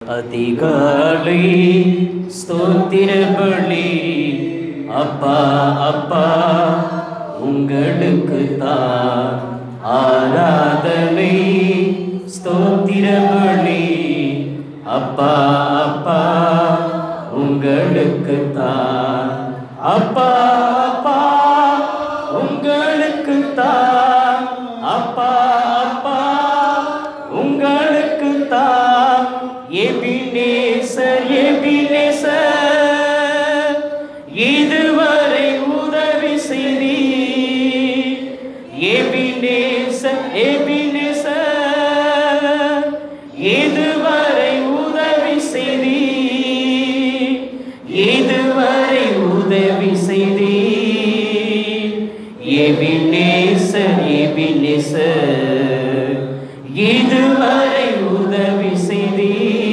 அதிகாலை ஸ்தோத்திர பலி அப்பா அப்பா உங்களுக்கு தான் ஆராதனை ஸ்தோத்திர பலி அப்பா அப்பா உங்களுக்கு தான் அப்பா அப்பா உங்களுக்கு தான் அப்பா அப்பா உங்களுக்கு தான் எபினேசர் எபினேசர் இதுவரை உதவி செய்தி எபினேசர் எபினேசர் இதுவரை உதவி செய்தி இதுவரை உதவி செய்தி எபினேசர் எபினேசர் இதுவரை உதவி செய்தி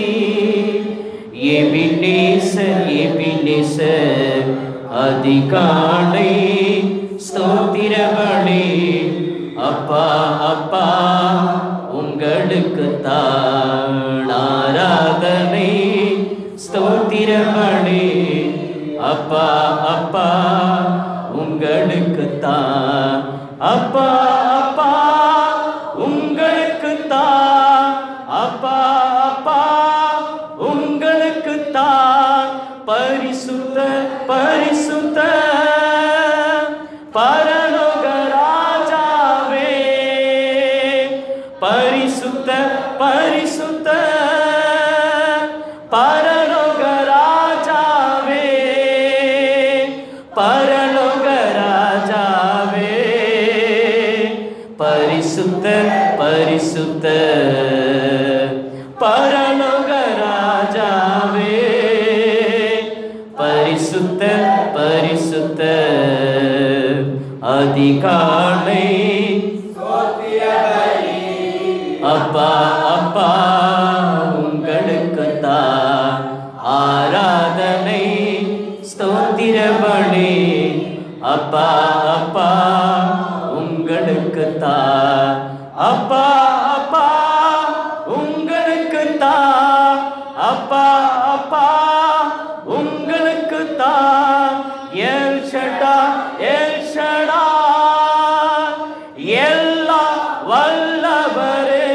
எபினேசர் எபினேசர் அதிகாலை ஸ்தோத்திரபலி அப்பா அப்பா உங்களுக்கு தான் ஆராதனை ஸ்தோத்திரபலி அப்பா அப்பா உங்களுக்கு தான் அப்பா அப்பா உங்களுக்கு தான் அப்பா அப்பா உங்களுக்கு தான் பரிசுத்த பரிசுத்த பரலோக ராஜாவே பரிசுத்த பரிசுத்த பரலோக ராஜாவே பரலோக ராஜாவே பரிசுத்த பரிசுத்த பரலோக ராஜாவே பரிசுத்த பரிசுத்த அதிகாலை அப்பா அப்பா உங்களுக்கு தான் ஆராதனை ஸ்தோத்திர பலி அப்பா அப்பா உங்களுக்கு தான் அப்பா அப்பா உங்களுக்கு தான் அப்பா அப்பா உங்களுக்கு தான் எல் ஷடா எல் ஷடா எல்லா வல்லவரே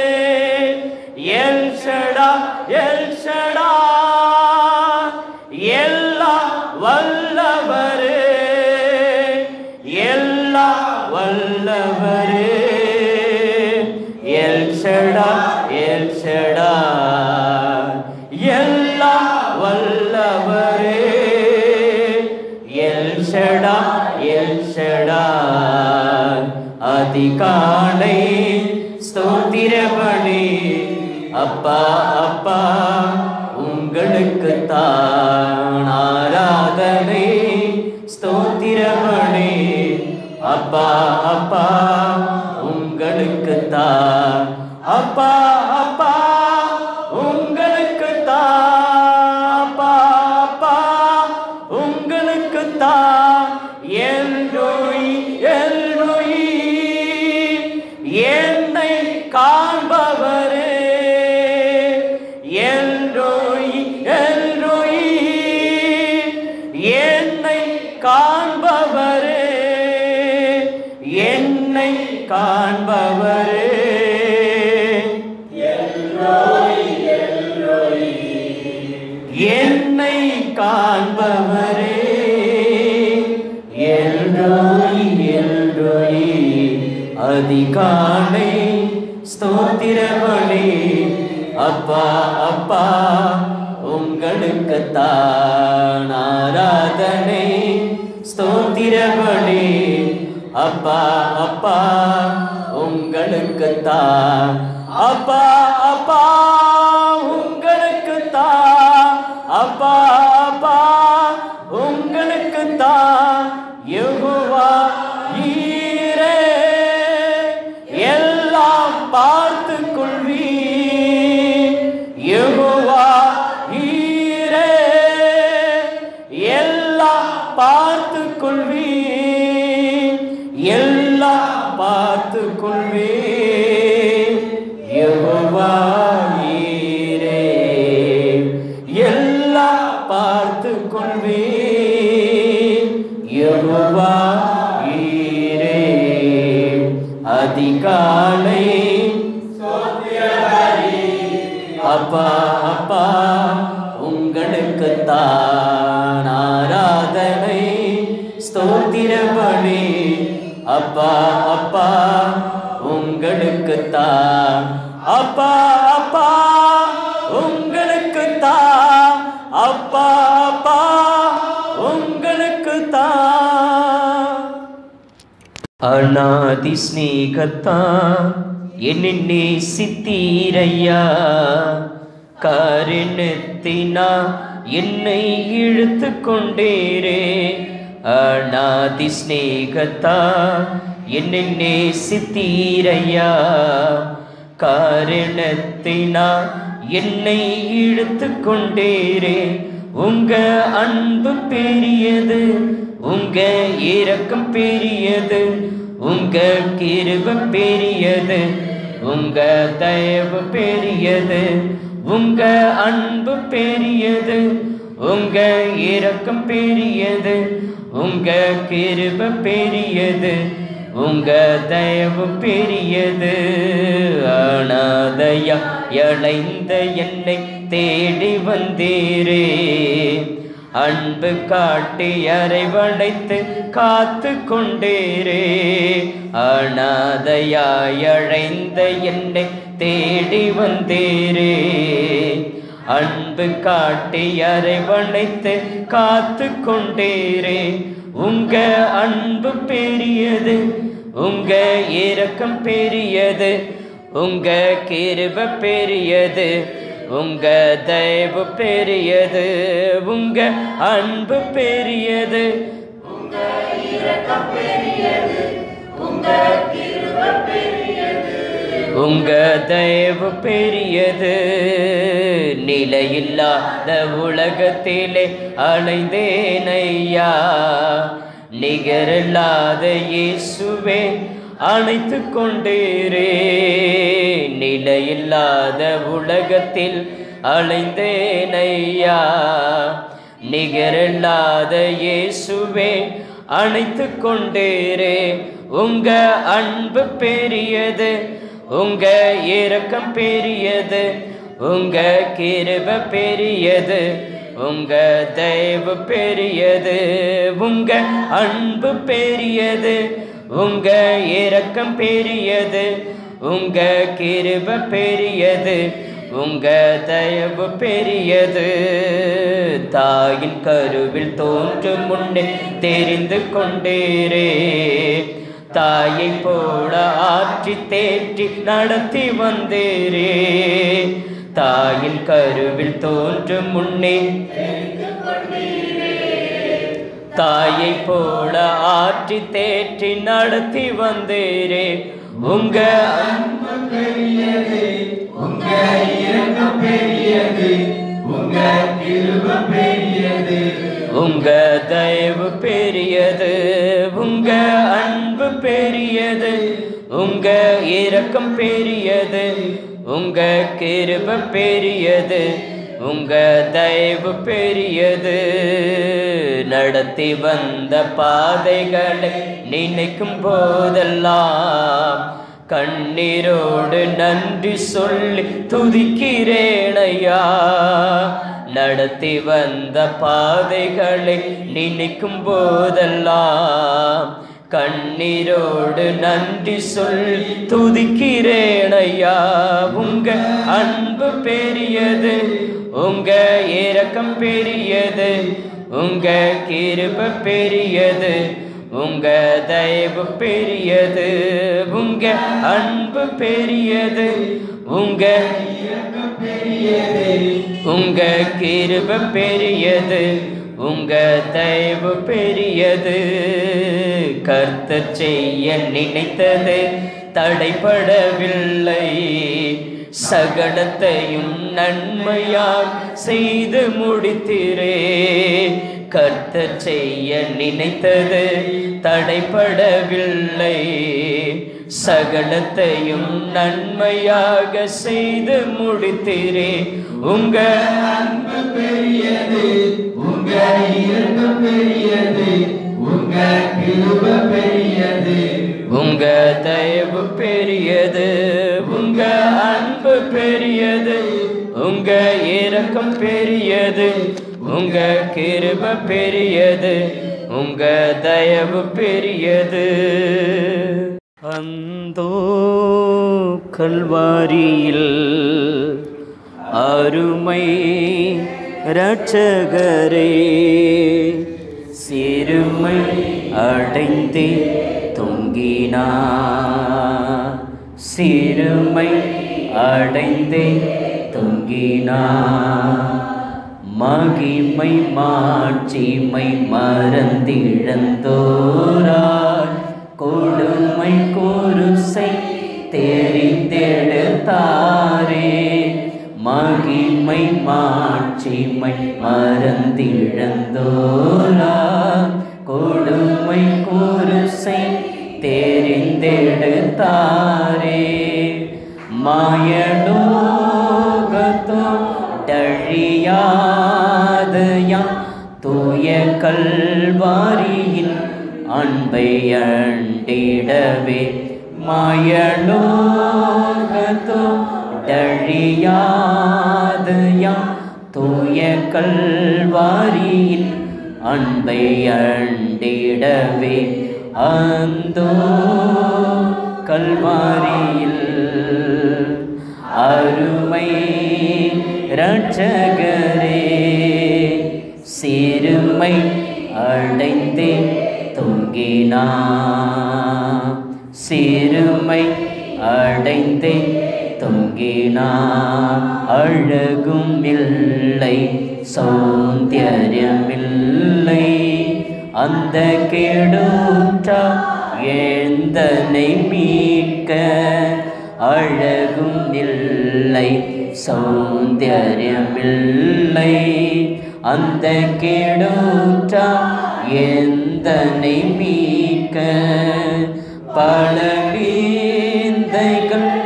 எல் ஷடா எல் ஷடா எல்லா வல்லவரே எல்லா வல்லவரே எல் ஷடா எல் ஷடா எல்லா வல்லவரே எல் ஷடா எல் ஷடா அதிகாலை ஸ்தோத்திர பலி அப்பா அப்பா உங்களுக்கு தான் ஆராதனை ஸ்தோத்திர பலி அப்பா அப்பா உங்களுக்கு தான் அப்பா அப்பா உங்களுக்கு தான் அப்பா அப்பா உங்களுக்கு தான் எல்ரோய் எல்ரோய் என்னை காண்பவரே எல்ரோய் எல்ரோய் என்னை காண்பவரே என்னை காண்பவரே என்னை காண்பவரே எல்ரோய் எல்ரோய் அதிகாலை ஸ்தோத்திர பலி அப்பா அப்பா உங்களுக்கு தான் ஆராதனை ஸ்தோத்திர பலி அப்பா அப்பா உங்களுக்கு தான் அப்பா அப்பா உங்களுக்கு தான் அப்பா அப்பா உங்களுக்கு தான் யெகோவா ஈரே எல்லாம் பார்த்து கொள்வி யெகோவா ஈரே எல்லாம் பார்த்து கொள்வி எல்லாம் பார்த்து கொள்வி யெகோவா அப்பா அப்பா உங்களுக்கு தான் ஆராதனை ஸ்தோத்திர பலி அப்பா அப்பா உங்களுக்கு தான் அப்பா அப்பா உங்களுக்கு தான் அப்பா அப்பா உங்களுக்கு தான் அநாதி ஸ்நேகத்தா என்னை நேசித்தீரையா காரணத்தினா என்னை இழுத்து கொண்டேரே அநாதி ஸ்நேகத்தா என்னை நேசித்தீரையா காரணத்தினா என்னை இழுத்து கொண்டேரே உங்க அன்பு பெரியது உங்க இரக்கம் பெரியது உங்க கிருப பெரியது உங்க தயவு பெரியது உங்க அன்பு பெரியது உங்க இரக்கம் பெரியது உங்க கிருப பெரியது உங்க தயவு பெரியது அனாதையா இழைந்த என்னை தேடி வந்தீரே அன்பு காட்டி அறைவடைத்து காத்து கொண்டேரே அனாதையாய் அழைந்த என்னை தேடி வந்தீரே அன்பு காட்டி அறைவணைத்து காத்து கொண்டேரே உங்க அன்பு பெரியது உங்க இரக்கம் பெரியது உங்க கிருப பெரியது உங்க தயவு பெரியது உங்க அன்பு பெரியது உங்க தயவு பெரியது நிலையில்லாத உலகத்திலே அலைந்தேனையா நிகரில்லாத இயேசுவே அணைத்து கொண்டீரே நிலையில்லாத உலகத்தில் அலைந்தேனையா நிகரில்லாத இயேசுவே அணைத்து கொண்டீரே உங்க அன்பு பெரியது உங்க இரக்கம் பெரியது உங்க கிருப பெரியது உங்க தயவு பெரியது உங்க அன்பு பெரியது உங்க இரக்கம் பெரியது உங்க கிருப பெரியது உங்க தயவு பெரியது தாயின் கருவில் தோன்றும் முன்னே தெரிந்து கொண்டேரே தாயை போல ஆற்றி தேற்றி நடத்தி வந்தேரே தாயின் கருவில் தோன்றும் முன்னே தாயை போல ஆற்றி தேற்றி நடத்தி வந்தேரே உங்க அன்பு பெரியது உங்க இரக்கம் பெரியது உங்க கிருப பெரியது உங்க தயவு பெரியது உங்க அன்பு பெரியது உங்க இரக்கம் பெரியது உங்க கிருப பெரியது உங்க தயவு பெரியது நடத்தி வந்த பாதைகளை நினைக்கும் போதெல்லாம் கண்ணீரோடு நன்றி சொல்லி துதிக்கிறேனையா நடத்தி வந்த பாதைகளை நினைக்கும் போதெல்லாம் கண்ணீரோடு நன்றி சொல்லி துதிக்கிறேனையா உங்க அன்பு பெரியது உங்க இரக்கம் பெரியது உங்க கிருப பெரியது உங்க தயவு பெரியது உங்க அன்பு பெரியது உங்க இரக்கம் பெரியது உங்க கிருப பெரியது உங்க தயவு பெரியது கர்த்தர் செய்ய நினைத்தது தடைபடவில்லை சகலத்தையும் நன்மையால் செய்து முடித்திரே கர்த்தர் செய்ய நினைத்தது தடைபடவில்லை சகலத்தையும் நன்மையாக செய்து முடித்திரே உங்க அன்பு பெரியது உங்க இரக்கம் பெரியது உங்க கிருப பெரியது உங்க தயவு பெரியது உங்க அன்பு பெரியது உங்க இரக்கம் பெரியது உங்க கிருப பெரியது உங்க தயவு பெரியது அந்தோ கல்வாரியில் அருமை இரட்சகரே சிறுமை அடைந்தே தொங்கினா சிறுமை அடைந்தே தொங்கினா மகிமை மாட்சிமை மறந்திழந்தோராய் கொடுமை குருசை தெரிந்தெடுத்தாரே மகிமை மாட்சிமை மறந்திழந்தோராய் கொடுமை குருசை தெரிந்தெடுத்தாரே மாயலோகத்தோ டழியாதயா தூய கல்வாரியின் அன்பை அண்டிடவே மாயலோகத்தோ டழியாதயா தூய கல்வாரியின் அன்பை அண்டிடவே அந்தோ கல்வாரியில் அருமை இரட்சகரே சிறுமை அடைந்தே தொங்கினா சிறுமை அடைந்தே தொங்கினா அழகும் இல்லை சௌந்தரியமில்லை அந்த கெடுற்றா எழுந்தனை மீட்க அழகும் இல்லை சௌந்தரியமில்லை அந்த கெடுற்றா எந்தனை மீட்க பல வீந்தைகள்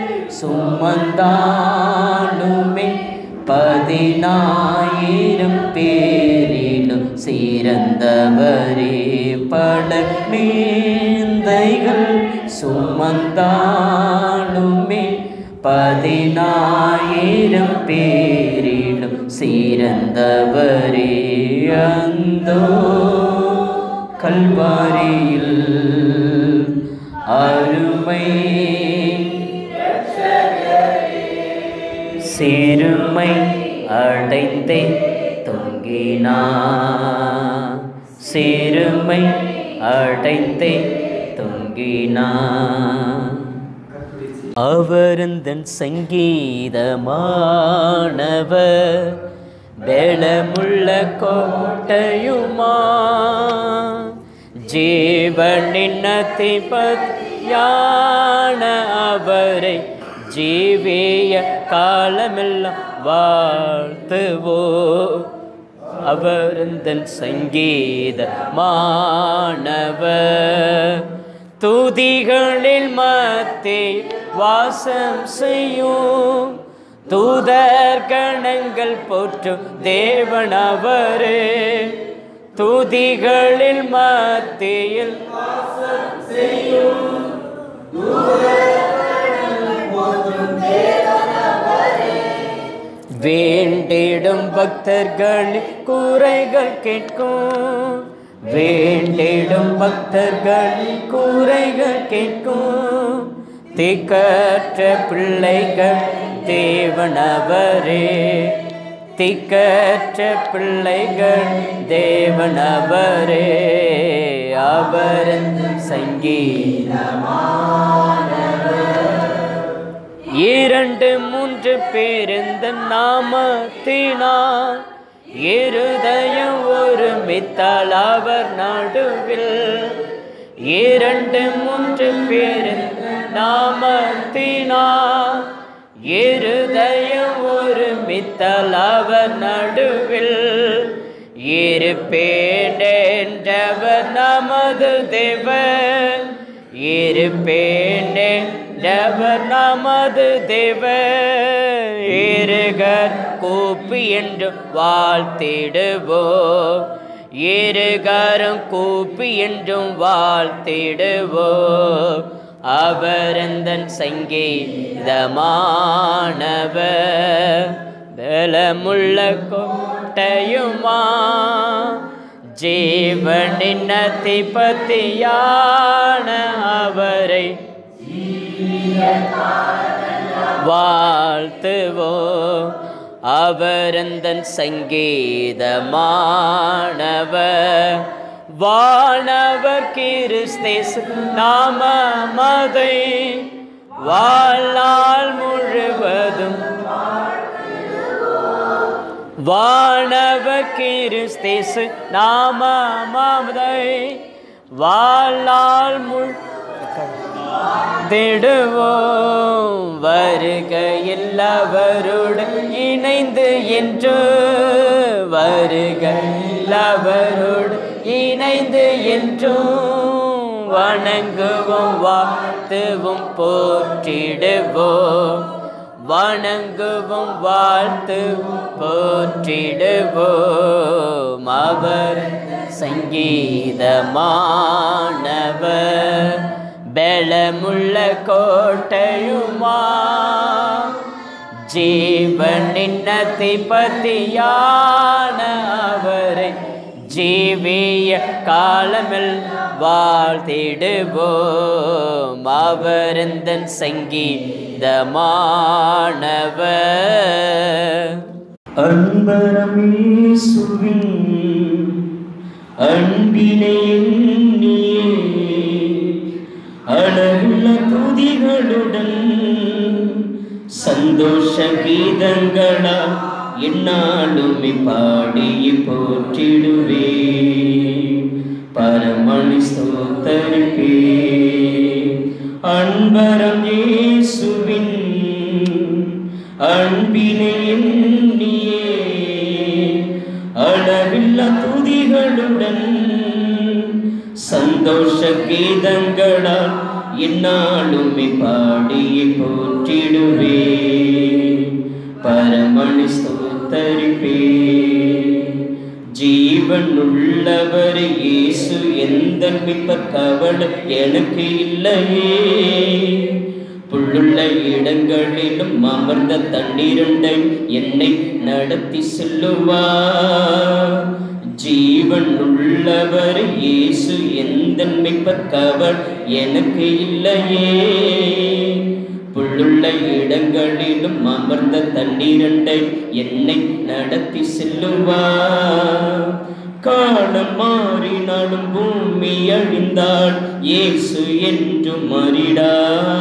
சுமந்தாலுமே பதினாயிரம் பேரிலும் சிறந்தவரே பல மீந்தைகள் சுமந்தாலுமே பதினாயிரம் பேரிலும் சிறந்தவரே அந்தோ கல்வாரியில் அருமை சிறுமை அடைந்தே தொங்கினா சிறுமை அடைந்தே தொங்கினா அவருந்தன் சங்கீதமானவர் வேளமுள்ள கோட்டையுமா ஜீவனின் அதிபதியான அவரை ஜீவிய காலமெல்லாம் வாழ்த்துவோ அவருந்தன் சங்கீத மாணவர் துதிகளில் மத்தே வாசம் செய்யும் தூதர் கணங்கள் போற்றும் தேவனவரே துதிகளில் மத்தியில் வேண்டிடும் பக்தர்களின் குறைகள் கேட்கும் வேண்டிடும் பக்தர்களின் குறைகள் கேட்கும் திக்கற்ற பிள்ளைகள் தேவனவரே திக்கற்ற பிள்ளைகள் தேவனவரே அவரன் இரண்டு மூன்று பேருந்த நாமத்தினார் இருதயம் ஒரு மித்தால் அவர் நடுவில் இரண்டு மூன்று பேருந்த நாமத்தினார் இருதயம் ஒரு மித்தால் அவர் நடுவில் இருப்பேன் என்றவர் நமது தேவன் இருப்பேன் என்றவர் நமது தேவன் இருகர் கூப்பி என்று வாழ்த்திடுவோம் இருகரும் கூப்பி என்றும் வாழ்த்திடுவோம் அவரந்தன் சங்கீதமானவர் பலமுள்ள கோட்டையுமா ஜீவனின் அதிபதியான அவரை வாழ்த்துவோ அவரந்தன் சங்கீதமானவர் வானவர் கிறிஸ்தேசு நாமமதை வாழ்நாள் முழுவதும் வானவ கிறிஸ்தேசு நாமமதை வாழ்நாள் முழு திடுவோம் வருகையில் அவரோடு இணைந்து என்று வருகையில் அவரோடு இணைந்து என்றும் வணங்குவோம் வாழ்த்துவோம் போற்றிடுவோம் வணங்குவோம் வாழ்த்துவோம் போற்றிடுவோம் அவர் சங்கீதமானவர் பலமுள்ள கோட்டையுமா ஜீவனின் அதிபதியான அவரை ஜீவிய காலமில் வாழ்த்திடுவோம் அவரந்தன் சங்கீதமானவர் அன்பரமேசுவின் அன்பினை எண்ணியே அளவுள்ள துதிகளுடன் சந்தோஷ கீதங்களா என்னாலுமே பாடி போற்றிடுவே பரமணி ஸ்தோத்தரிப்பே அன்பரம் இயேசுவின் அன்பினை எண்ணியே அளவில்ல துதிகளுடன் சந்தோஷ கீதங்களால் என்னாலுமே பாடி போற்றிடுவே பரமணி ஸ்தோத்தரிப்பே ஜீவன் உள்ளவர் இயேசு எந்த மிப்ப கவலை எனக்கு இல்லையே புல்லுள்ள இடங்களிலும் அமர்ந்த தண்ணீருண்டை என்னை நடத்தி செல்லுவார் ஜீவன் உள்ளவர் இயேசு எந்த மிப்பக்கவர் எனக்கு இல்லையே புல்லுள்ள இடங்களிலும் அமர்ந்த தண்ணீரண்டை என்னை நடத்தி செல்லுவார் காலம் மாறினாலும் பூமி அழிந்தால் இயேசு என்று மறிடா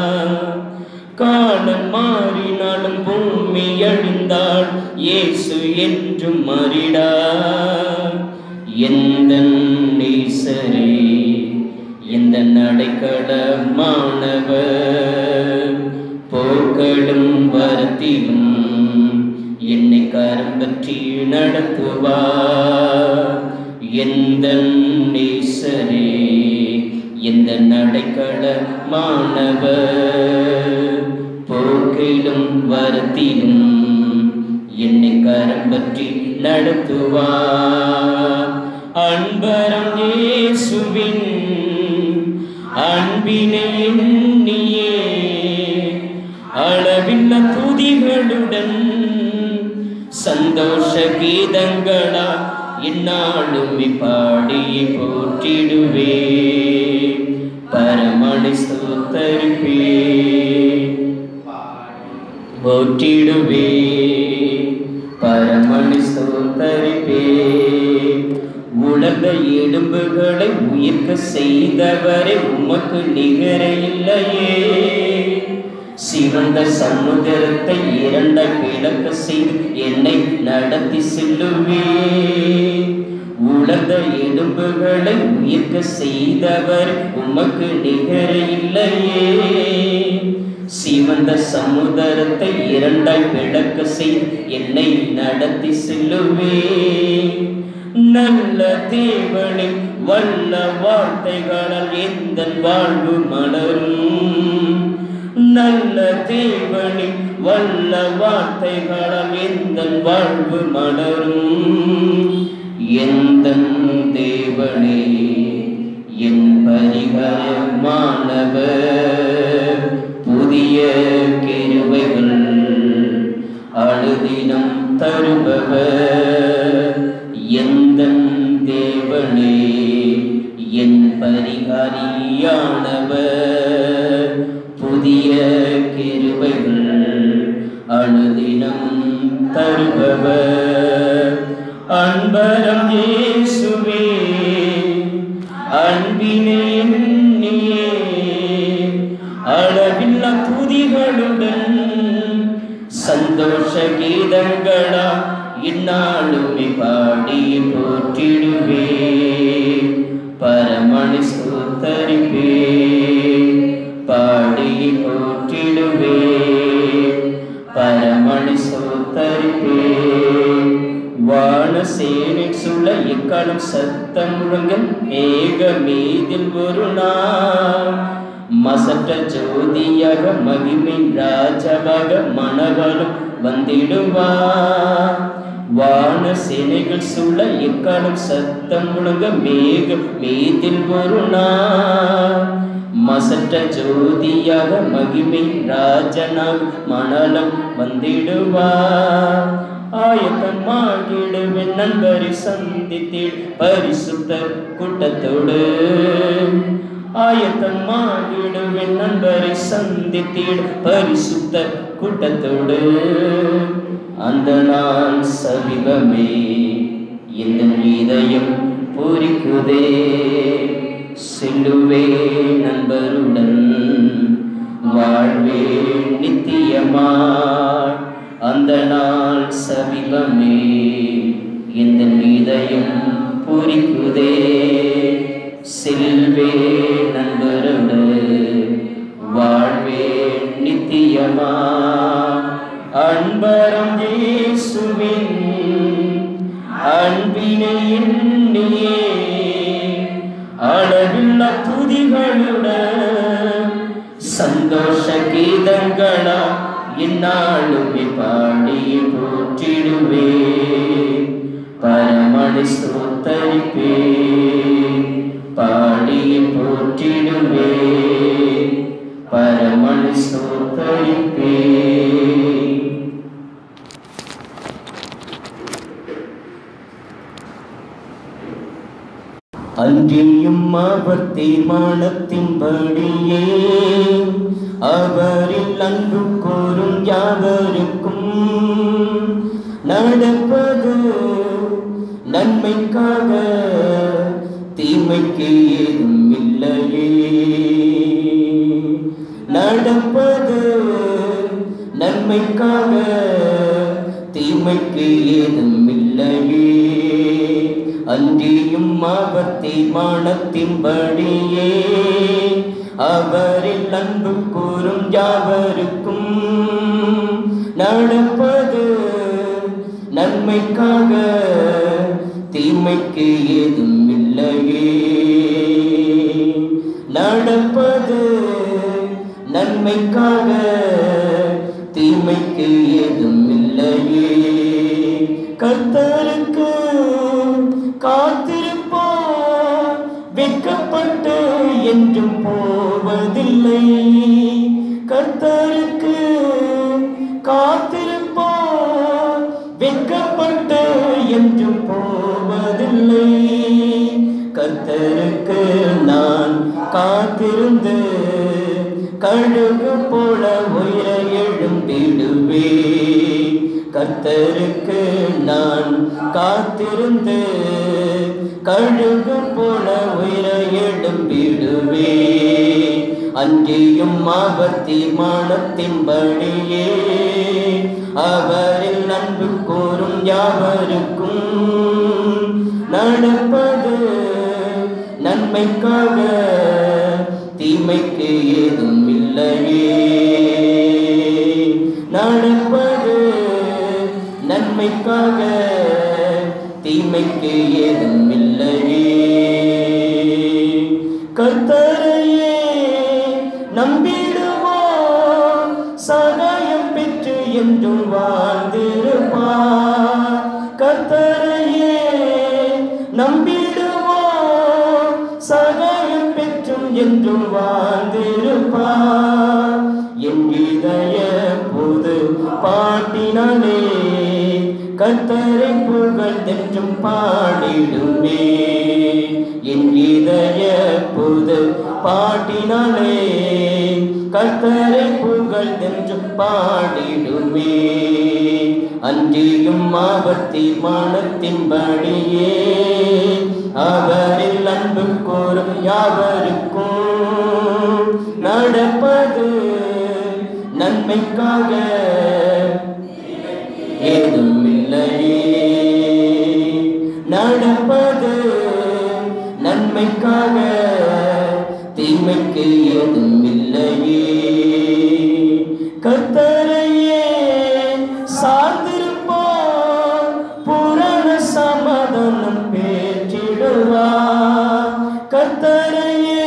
காலம் மாறினாலும் பூமி அழிந்தால் இயேசு என்று மறிடா எந்த நேசரே எந்த நடைக்கடமானவர் போக்களும் வரத்திலும் என்னை கரம் பற்றி நடத்துவார் எந்த நேசரே எந்த நடைக்கடமானவர் போக்கிலும் வரத்திலும் என்னை கரம் பற்றி நடத்துவார் அன்பரம் இயேசுவின் அன்பினை எண்ணியே அளவில்ல துதிகளுடன் சந்தோஷ கீதங்களா என்னாலும் பாடி போற்றிடுவே பரமணி ஸ்தோத்தரிப்பே போற்றிடுவே பரமணி ஸ்தோத்தரிப்பே உலக எலும்புகளை உயிர்க்க செய்தவரை உமக்கு நிகர இல்லையே சிவந்த சமுதிரத்தை இரண்டாய் பிளக்க செய்து என்னை நடத்தி செல்லுவே உலக எலும்புகளை உயிர்க்க செய்தவர் உமக்கு நிகர இல்லையே சிவந்த சமுதரத்தை இரண்டாய் பிளக்க செய்து என்னை நடத்தி செல்லுவே நல்ல தேவனே வல்ல வார்த்தைகளால் எந்த வாழ்வு மலரும் நல்ல தேவனே வல்ல வார்த்தைகளால் எந்த வாழ்வு மலரும் எந்த தேவனே என் பரிகாரமானவர் புதிய கிருபைகள் அழுதினம் தருபவர் எந்த தேவனே என் பரிகாரியானவர் புதிய கிருபைகள் அனுதினம் தருபவர் அன்பரம் இயேசுவே அன்பினை எண்ணியே அளவில்லா துதிகளுடன் சந்தோஷ கீதங்களா இந்நாளுமே பாடி போற்றிடுவே பரமணி ஸ்தோத்தரிப்பே பாடி போற்றிடுவே பரமணி ஸ்தோத்தரிப்பே வானசேனை சுழ எக்காலம் சத்தம் முழங்க மேக மீதில் ஒரு நாள் மசற்ற ஜோதியாக மகிமை ராஜாவாக மணவரும் வந்திடுவா வான சேனைகள் சுழ எக்காலம் சத்தம் முழங்க மேக மீதில் ஒரு நாள் மசற்ற ஜோதியாக மகிமை ராஜனாக மணலம் வந்திடுவா ஆயத்தமாகிடுவேன் நண்பரை சந்தித்தேன் பரிசுத்த கூட்டத்தோடு ஆயத்தமாகிடுவேன் நண்பரை சந்தித்தேன் பரிசுத்த கூட்டத்தோடு அந்த நாள் சமீபமே இந்த இதயம் பூரிக்குதே செல்லுவே நண்பருடன் வாழ்வே நித்தியமாய் அந்த நாள் சமீபமே இந்த இதயம் பூரிக்குதே செல்வே நண்பரோடு வாழ்வே நித்தியமா அன்பரம் இயேசுவின் அன்பினை எண்ணியே அளவில்லா துதிகளுடன் சந்தோஷ கீதங்களா இந்நாளுமே பாடி போற்றிடுவே பரமணி ஸ்தோத்தரிப்பே பாடி போற்றிடுவே பரமணி ஸ்தோத்தரிப்பே அன்றியும் அவர் தீர்மானத்தின்படியே அவரில் அன்பு கூறும் யாவருக்கும் நடப்பது நன்மைக்காக தீமைக்கு ஏதும் இல்லையே நடப்பது நன்மைக்காக தீமைக்கு ஏதும் இல்லையே அன்றியும் அவர் தீர்மானத்தின்படியே அவரில் அன்பு கூறும் யாவருக்கும் நடப்பது நன்மைக்காக தீமைக்கு ஏதும் இல்லையே நடப்பது நன்மைக்காக தீமைக்கு ஏதும் இல்லையே கர்த்தருக்கு காத்திருப்போம் வெட்கப்பட்டு என்றும் போவதில்லை கர்த்தருக்கு காத்திருப்போம் வெட்கப்பட்டு என்றும் போவதில்லை கர்த்தருக்கு நான் காத்திருந்து கழுகு போல உயர எழும்பிடுவே கர்த்தருக்கு நான் காத்திருந்து கழுகு போல உயர எழும்பிடுவே அன்றியும் அவர் தீர்மானத்தின்படியே அவரில் அன்பு கூறும் யாவருக்கும் நடப்பது நன்மைக்காக தீமைக்கு ஏதும் இல்லையே நடப்பது நன்மைக்காக தீமைக்கு ஏதும் இல்லையே கர்த்தரையே நம்பிடுவோம் சகாயம் பெற்று என்றும் வாழ்ந்திருப்பார் கர்த்தரையே நம்பிடுவோம் சகாயம் பெற்றும் என்றும் வாழ்ந்திருப்பார் என் இதய புது பாட்டினாலே கத்தரை புகழ்ந்தென்றும் பாடிடுமே என் இதய புது பாட்டினாலே கத்தரை புகழ்ந்தென்றும் பாடிடுமே அன்றியும் அவர் தீர்மானத்தின்படியே அவரில் அன்பு கூறும் யாவருக்கும் நடப்பது நன்மைக்காக ஏதும் இல்லையே நடப்பது நன்மைக்காக தீமைக்கு ஏதும் இல்லையே கர்த்தரையே சார்ந்திருப்போம் புரண சமாதானம் பேற்றிடுவார் கர்த்தரையே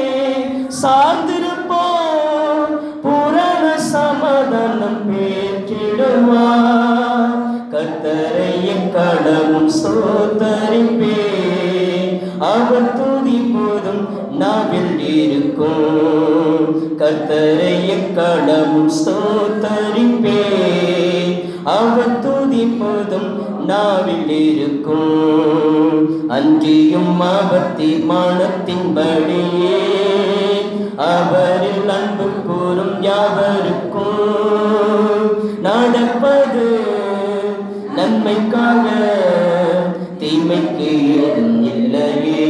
சார்ந்திருப்போம் புரண சமாதானம் பேற்றிடுவார் கர்த்தரையே கடவும் சோதரிப்பே அவர் துதி போதும் நாவில் இருக்கும் கர்த்தரையே கடவும் ஸ்தோத்தரிப்பே அவர் துதி போதும் நாவில் இருக்கும் அன்றியும் அவர் தீர்மானத்தின்படியே அவரில் அன்பு கூறும் யாவருக்கும் நடப்பது நன்மைக்காக தீமைக்கு ஏதும் இல்லையே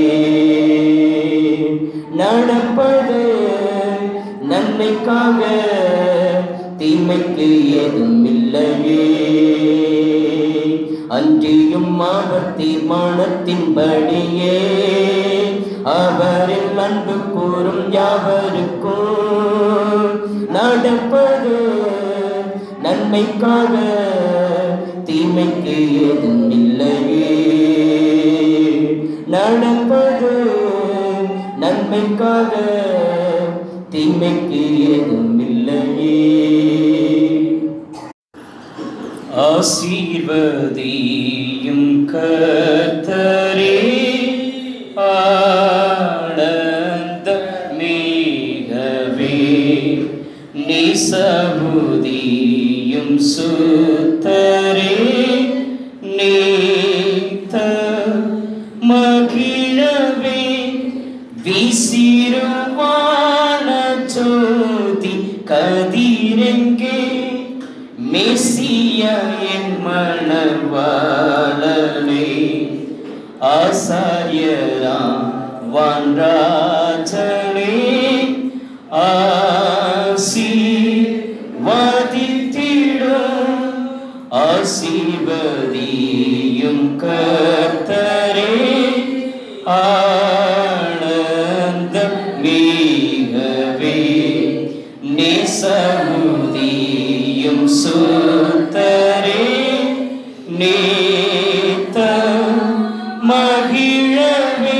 நடப்பது நன்மைக்காக தீமைக்கு ஏதும் இல்லையே அன்றியும் அவர் தீர்மானத்தின்படியே அவரில் அன்பு கூறும் யாவருக்கும் நடப்பது நன்மைக்காக தீமைக்கு ஏதும் இல்லையே நடப்பது நன்மைக்காக தீமைக்கு ஏதும் இல்லையே ஆசீர்வதியும் கர்த்தரே ஆனந்த மிகவே நிசபுதியும் சுத்தரே நீத்த மகிழவே விசிறுவான ஜோதி கதிரெங்கே மெசியா என் மணவாளனே ஆசாரியராம் வான்ராஜனே ஆசீர்வதித்திடும் ஆசீர்வதியும் கர்த்தரே ஆனந்த மிகவே நேசமுதியும் சுத்தரே நேத்த மகிழவே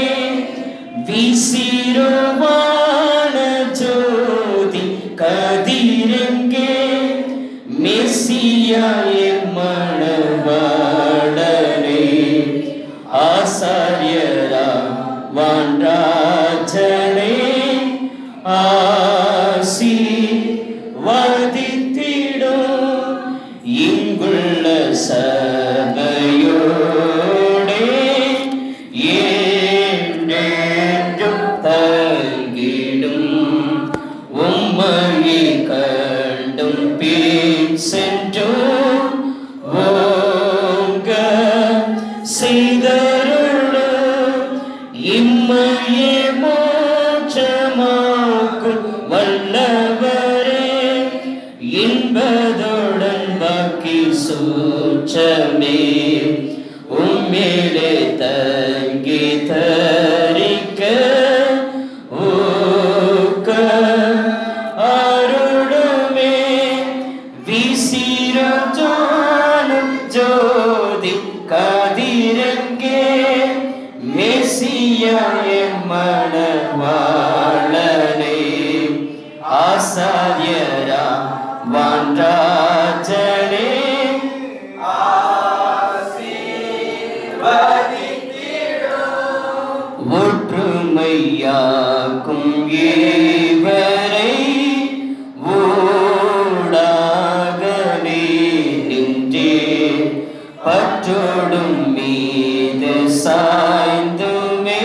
விசிறுவான ஜோதி கதிரெங்கே மெசியாய மணவாளனே ஆசாரியரா வான்ராஜனே ஆசி வதித்திடும் இங்குள்ள சபையோடே ஏண்டென்றும் தங்கிடும் உம்மையை கண்டும் பின் சென்றோம் ஓங்க செய்தருளும் இம்மையே மோட்சமாக்கும் வல்லவரே இன்பதுடன் பாக்கி சூச்சமே உம்மிலே தங்கி தரிக்க ஊக்க அருளுமே விசிரஜானம் ஜோதி கதிரங்கே மெசியாய மணவாளனே ஆசாரியரா வான்ராஜனே ஒற்றுமையாக்கும் ஏவரை ஊடாகவே நின்றே பரிசுத்தராக காற்றோடும் மீது சாய்ந்துமே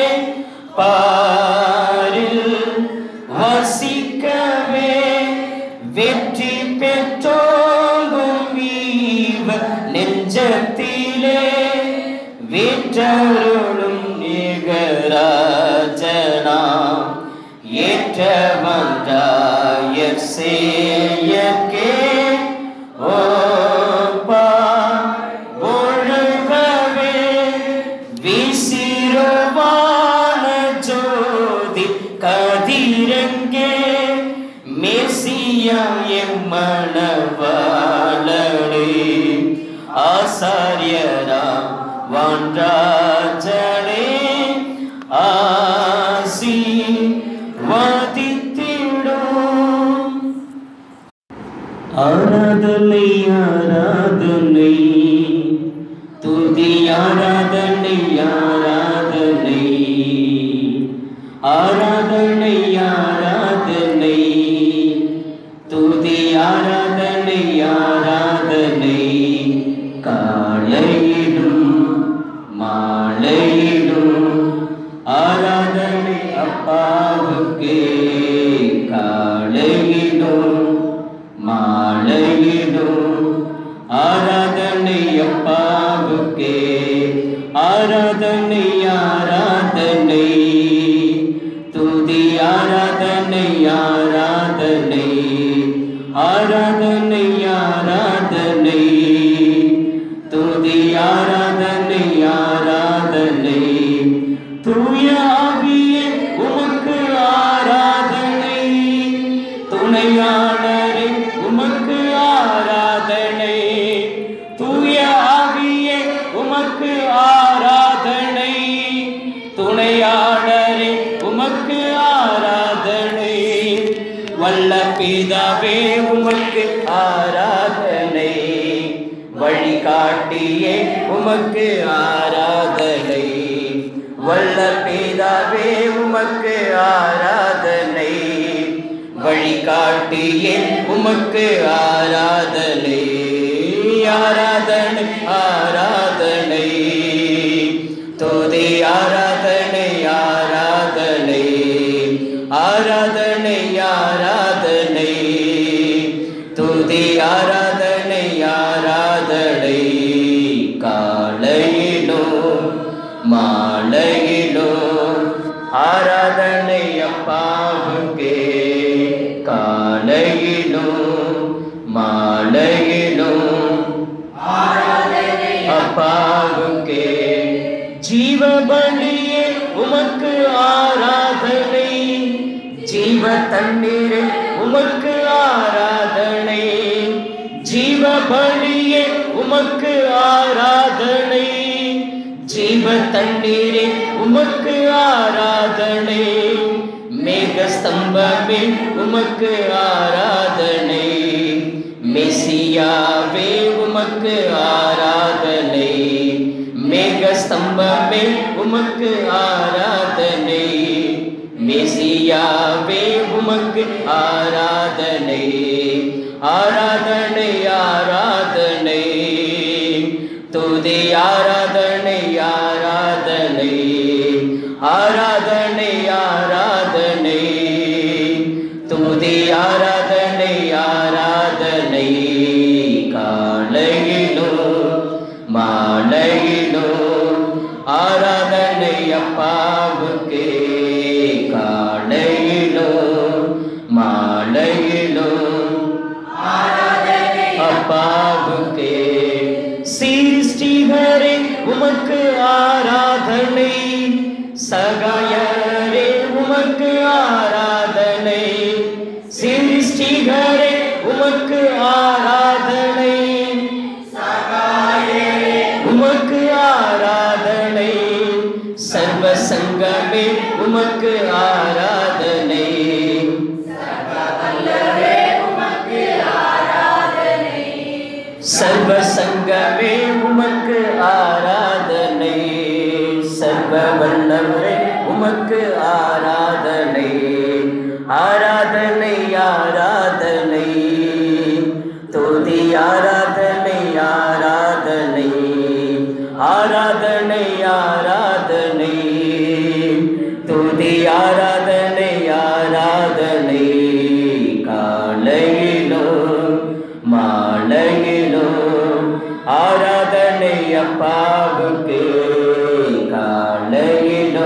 பாரில் வசிக்கவே வெற்றி பெற்றோங்கும் ஈவ நெஞ்சத்திலே வீற்றருளும் நிகராஜனா ஏற்றவன்றாய செய்யக்கே ஓப்பா ஒழுகவே வீசிருவான ஜோதி கதிரங்கே மேசியம் எம்மணவாளே ஆசாரியரா வான்ராஜனே ஆசி வாதித்திடும் ஆராதனை ஆராதனை துதி ஆராதனை ஆராதனை ஆராதனை ஆராதனை துதி ஆராதனை ஆராதனை காலையிடும் மாலையிடும் ஆராதனை அப்பாவுக்கே காலையிடும் மாலையிடும் ஆராதனை அப்பாவுக்கே ஆராதனை ஆராதனை துதி ஆராதனை ஆராதனை ஆராதனை ஆராதனை துதி ஆராதனை ஆராதனை தூய ஆவியே உமக்கு ஆராதனை துணையாளரே உமக்கு ஆராதனை தூய ஆவியே உமக்கு ஆராதனை துணையாளரே உமக்கு ஆராதனை வல்ல பிதாவே உமக்கு ஆராதனை வழிகாட்டியே உமக்கு ஆராதனை வல்ல பிதாவே உமக்கு ஆராதனை வழிகாட்டியே உமக்கு ஆராதனை ஆராதனை ஆராதனை தோதி ஆராதனை ஆராதனை ஆராதனை ஆராதனை துதி ஆராதனை ஆராதனை காலையிலோ மாலையிலோ ஆராதனை அப்பாவுக்கே காலையிலோ மாலையிலோ அப்பாவுக்கே ஜீவபலியே உமக்கு ஆராதனை ஜீவ தண்ணீரே உமக்கு ஆராதனை ஜீவபலியே உமக்கு ஆராதனை ஜீவ தண்ணீரே உமக்கு ஆராதனை மேக ஸ்தம்பமே உமக்கு ஆராதனை மெசியாவே உமக்கு ஆராதனை மேக ஸ்தம்பமே உமக்கு ஆராதனை மெசியாவே உமக்கு ஆராதனை ஆராதனை ஆராதனை துதி ஆராதனை ஆராதனை ஆராதனை ஆராதனை துதி ஆராதனை ஆராதனை காலையிலோ மாலையிலோ ஆராதனை அப்பாவுக்கே காலையிலோ மாலையிலோ அப்பாவுக்கே சிருஷ்டிகரே உமக்கு ஆராதனை சகாயரே உமக்கு ஆராதனை சிருஷ்டிகரே உமக்கு ஆராதனை உமக்கு ஆராதனை சர்வ சங்கமே உமக்கு ஆராதனை சர்வ சங்கமே உமக்கு ஆராதனை சர்வ வல்லவரே உமக்கு ஆராதனை ஆராதனை ஆராதனை துதி ஆராதனை ஆராதனை ஆராதனை ஆராதனை துதி ஆராதனை ஆராதனை காலையிலோ மாலையிலோ ஆராதனை அப்பாவுக்கு காலையிலோ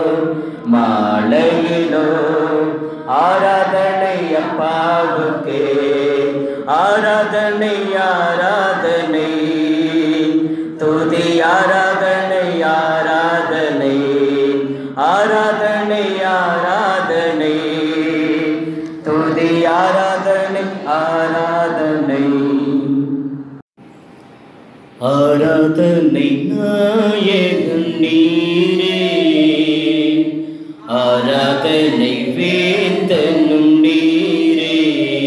மாலையிலோ ஆராதனை அப்பாவுக்கு ஆராதனை ஆராதனை துதி ஆராதனை ஆராதனை ஆராதனை ஆராதனை துதி ஆராதனை ஆராதனை ஆராதனை நாயகன் நீரே ஆராதனை வேந்தனும் நீரே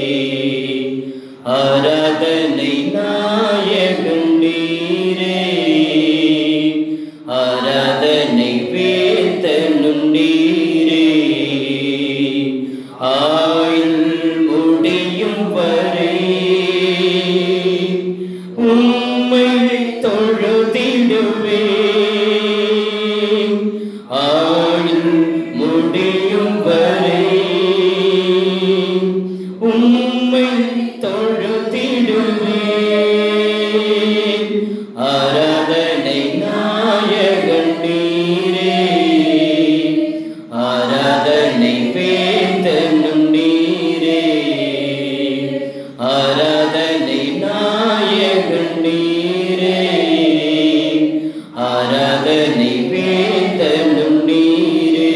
ஆராதனை நாயகன் நீரே ஆராதனை வேந்தனும் நீரே ஆயுள் முடியும் வரை உம்மை தொழுதிடுவே ஆயுள் முடியும் வரை உம்மை தொழுதிடுவே ஆராதனை நாயகன் நீரே ஆராதனை வேந்தனும் நீரே ஆராதனை நாயகன் நீரே ஆராதனை வேந்தனும் நீரே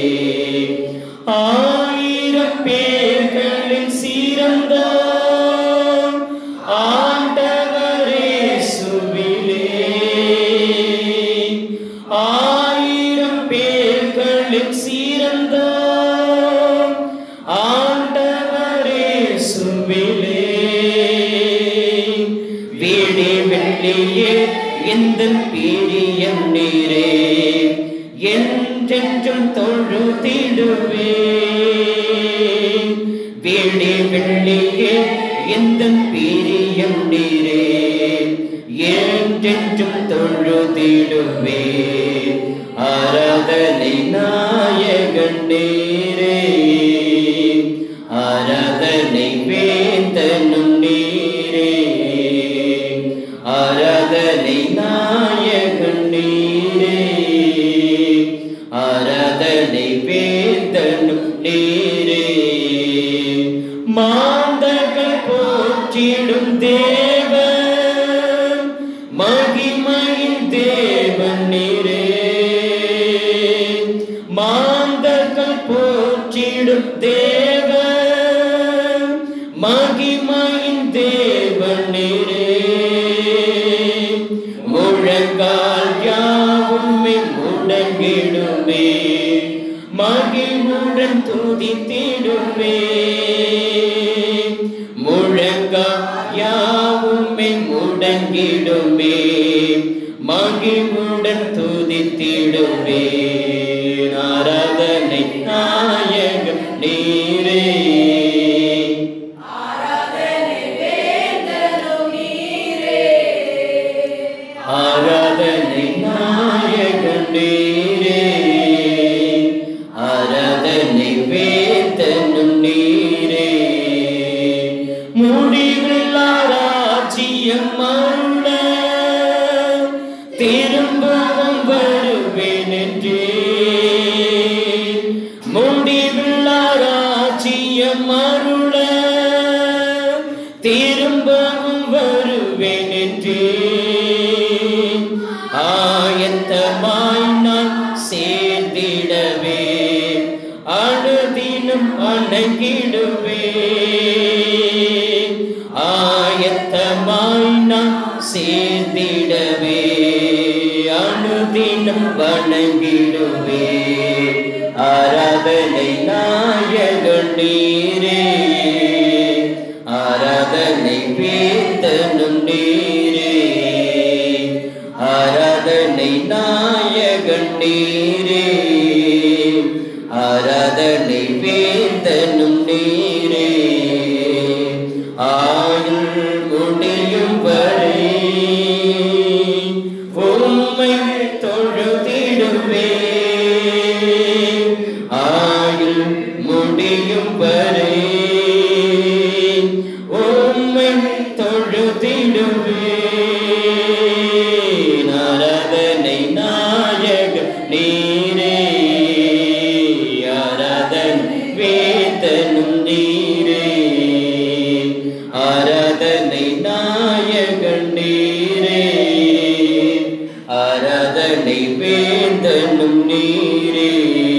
ஆயிரம் பேர்களின் சிறந்த ஆண்டவரே சுவிலே ஆயிரம் பேர்களின் சிறந்த ஆண்டவரே சுவிலே வீடி வெள்ளியே எந்த பிரியம் நீரே என்றென்றும் தொழுதிடுவே வீடி வெள்ளியே எந்த பிரியம் நீரே என்றென்றும் தொழுதிடுவே ஆராதனை நாயகன் நீரே ஆராதனை வேந்தனும் நீரே ஆராதனை நாயகன் நீரே ஆராதனை வேந்தனும் நீரே மாந்தர்கள் போற்றிடும் தேவன் மகிமையின் தேவன் நீரே மாந்தர்கள் போற்றிடும் தேவன் மகிமையின் தேவன் நீரே முழங்கால் யாவுமே முடங்கிடுமே மகிழ்வுடன் துதித்திடுமே முழங்கால் யாவுமே முடங்கிடுமே மகிழ்வுடன் துதித்திடுமே ஆராதனை நாயகம் நீரே ஆராதனை நாயகன் நீரே ஆராதனை வேந்தனும் நீரே முடிவில்லா ராஜ்யம் அருள திரும்பவும் வருவேன் என்றே முடிவில்லா ராஜ்யம் அருள திரும்பவும் வருவேன் என்றே ஆயத்தமாய் நான் சேர்ந்திடவே அழுதினும் அணங்கிடுவே ஆயத்தமாய் நான் சேர்ந்திடவே அனுதினம் வணங்கிடுவே ஆராதனை நாயகன் நீரே ஆராதனை வேந்தனும் நீரே ஆராதனை நாயகன் நீரே ஆராதனை வேந்தனும் நீரே ஆயுள் முடியும் வரை உம் ஆராதனை வேந்தனும் நீரே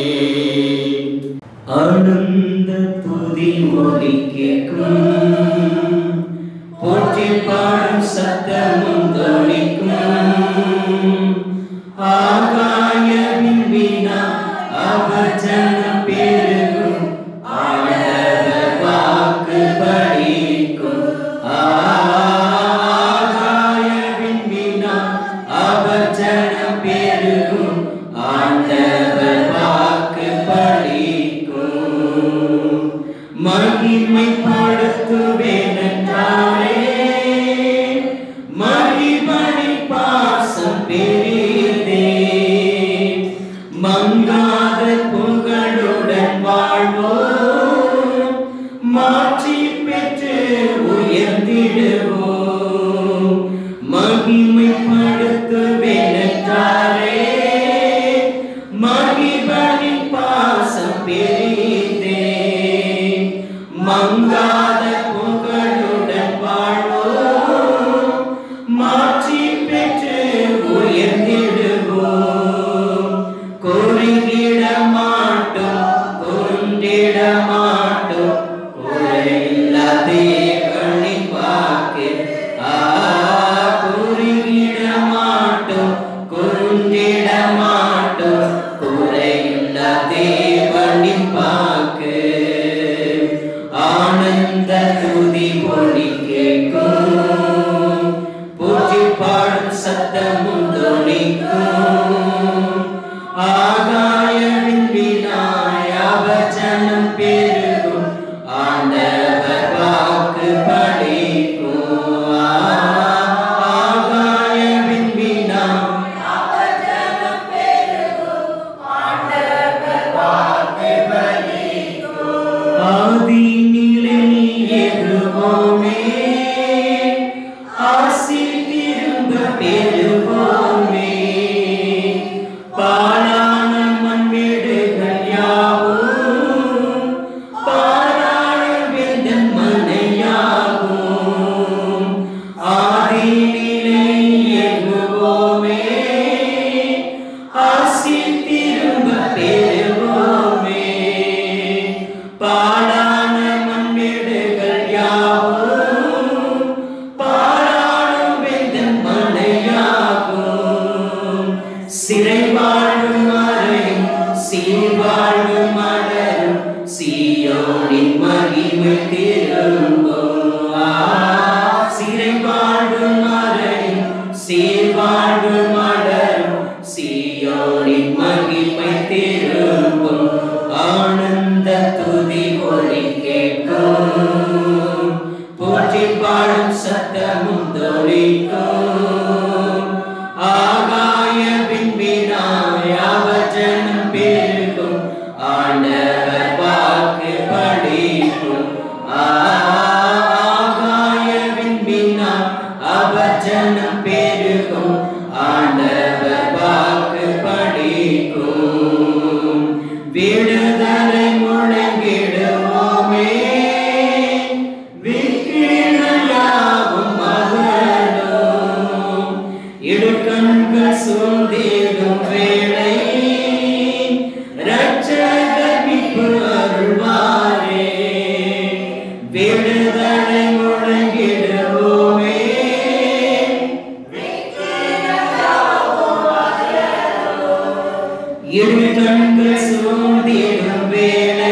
ஆனந்த துதி ஒலி கேட்கும் போற்றி பாடும் சத்தமும் தொழிக்கும் ஆகாய விண்பினா அவர் ஜனம் பெருகும் ஆண்டவர் வாக்கு படிக்கும் ஆகாய விண்பினா அவர் ஜனம் பெருகும் ஆண்டவர் வாக்கு படிக்கும் மகிமைப்படுத்துவேனென்றாலே மகிமணி பாசம் பெரியதே மங்காத புகழுடன் வாழ்வோம் மாற்றி பெற்று உயர்ந்திடுவோம் மகிமைப்படுத்துவேனென்றாலே மகிமணி பாசம் பெரியதே மங்காத புகழுடன் வாழ்வோம் மாற்றி பெற்று உயர்ந்திடுவோம் குறுகிட மாட்டோம் குறுண்டிட மாட்டோம் குறையில்லா தேவனை பார்க்க ஆ குறுகிட மாட்டோம் குறுண்டிட மாட்டோம் குறையில்லா தேவனை பார்க்க ஆனந்த துதி ஒளி கேட்கும் போற்றி பாடும் சத்தமும் தொனிக்கும் ஆகாயவின் வினாய் அவச்சனம் பெருகும் ஆண்டவர் வாக்கு படிக்கும் ஆகாயவின் வினாய் ஆதியினிலே ஏறுவோமே, ஆசி திரும்ப பெறுவோமே. பாழான மண்மேடுகள் யாவும், பாராள வேந்தன் மனையாகும். ஆதியினிலே ஏறுவோமே, ஆசி திரும்ப பெறுவோமே பாடான மண்மேடுகள் யாவும் பாராளும் வேந்தன் மனையாகும் சிறை வாழும் மறையும் சீர்வாழ்வு மலரும் சீயோனின் மகிமை திரும்பும் ஆ, சிறை வாழும் மறையும் சீர்வாழ்வு மலரும் சீயோனின் மகிமை திரும்பும் ஆனந்த துதி ஒலி கேட்கும் போற்றி பாடும் சத்தமும் தொழிக்கும் ஆகாய விண்பினாய் அவஜனம் பெருகும் ஆண்டவர் வாக்கு படிக்கும் ஆகாய விண்பினாய் அவஜனம் பெருகும் ஆண்டவர் வாக்கு படிக்கும் விடுதலை முழங்கிடுவோமே விக்கிரயாவும் மகளும் இடுக்கண்கள் சூழ்ந்திடும் வேளை ரட்சகர் மீட்பு அருள்வாரே விடுதலை முழங்கிடுவோமே இடுக்கண்கள் சூழ்ந்திடும் வேளை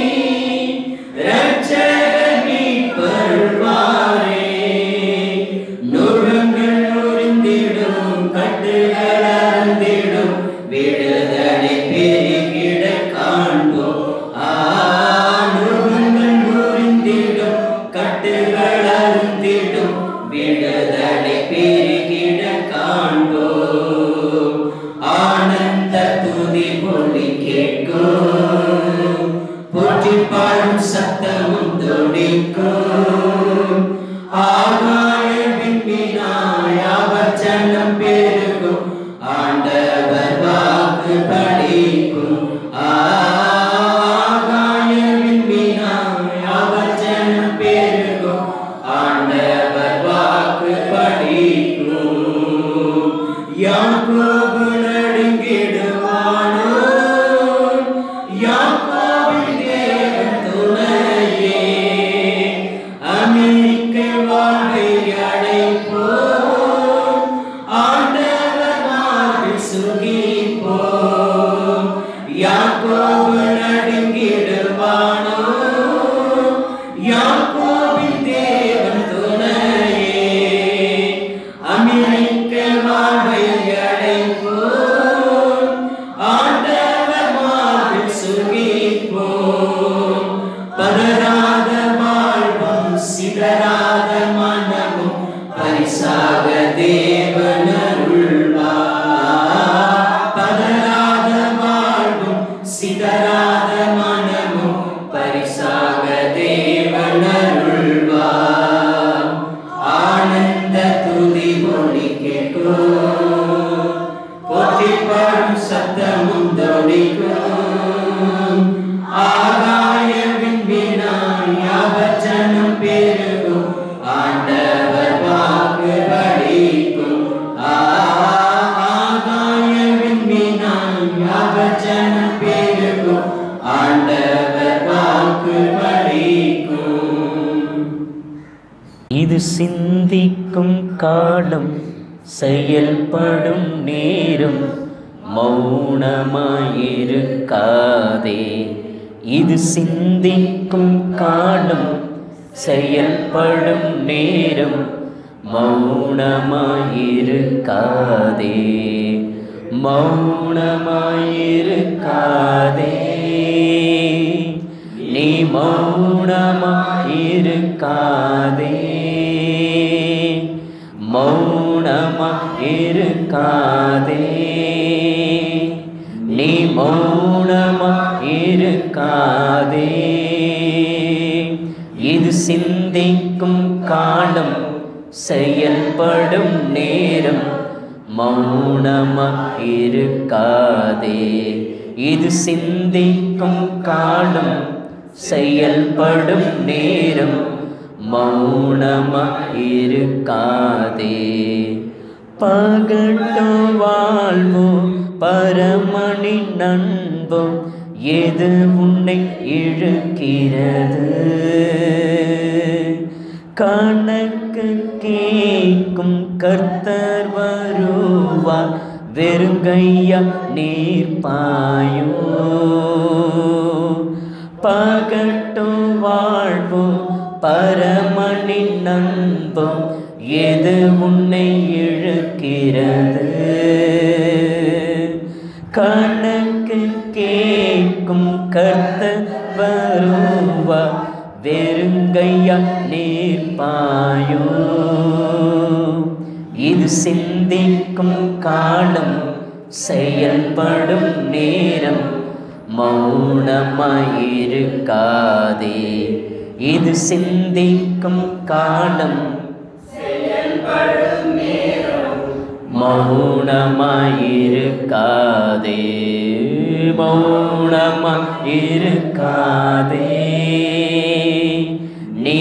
ரட்சகர் மீட்பருள்வாரே நுழங்கள் நுழைந்திடும் கட்டுகள் அறந்திடும் விடுதலை பெருகிட காண்போம் ஆ நுழங்கள் நுழைந்திடும் கட்டுகள் அறந்திடும் விடுதலை பெருகிட காண்போம் ஆனந்த துதி ஒளி கேட்கும் போற்றி பாடும் சத்தமும் தொடிக்கும் ஆகாய விண்பினாய் அவச்சனம் பெருகும் ஆண்டவர் யாக்கோபு நடுங்கிடுவானோ யாக்கோபின் தேவன் துணையே அமெரிக்க வாழ்வை அடைப்போம் ஆண்டவர் மார்பில் சுகிப்போம் யாக்கோபு நடுங்கிடுவானோ யாக்கோபின் தேவன் துணையே அமெரிக்க வாழ்வை அடைப்போம் ஆண்டவர் மார்பில் சுகிப்போம் பதறாத வாழ்வும் சிதறாத மனமும் பரிசாக தேவனருள்வார் பதறாத வாழ்வும் சிதறாத மனமும் பரிசாக தேவனருள்வார் ஆனந்த துதி மொழி கேட்கும் போற்றிப்பாடும் சத்தமும் தொடிக்கும் ஆகாய விண்பினாய் அவச்சனம் பெருகும் ஆண்டவர் வாக்கு படிக்கும் ஆகாய விண்பினாய் அவச்சனம் பெருகும் ஆண்டவர் வாக்கு படிக்கும் இது சிந்திக்கும் காலம் செயல்படும் நேரம் மௌனமாயிருக்காதே இது சிந்திக்கும் காலம் செயல்படும் நேரம் மௌனமாயிருக்காதே மௌனமாயிருக்காதே நீ மௌனமாயிருக்காதே மௌனமாயிருக்காதே நீ மௌனமாயிருக்காதே இது சிந்திக்கும் காலம் செயல்படும் நேரம் மௌனமாயிருக்காதே இது சிந்திக்கும் காலம் செயல்படும் நேரம் மௌனமாயிருக்காதே பகட்டு வாழ்வோ பரமணி நண்போ எது உன்னை இழுக்கிறது கணக்கு கேட்கும் கர்த்தர் வருவார் வெறுங்கையா நீர் பாயோ பகட்டும் வாழ்வோ பரமணி நண்போ எது உன்னை இழுக்கிறது கணக்கு கேட்கும் கர்த்த வருவா வெறுங்கையா நீர் பாயோ இது சிந்திக்கும் காலம் செயல்படும் நேரம் மௌனமாயிருக்காதே இது சிந்திக்கும் காலம் மௌனமாயிருக்காதே மௌனமாயிருக்காதே நீ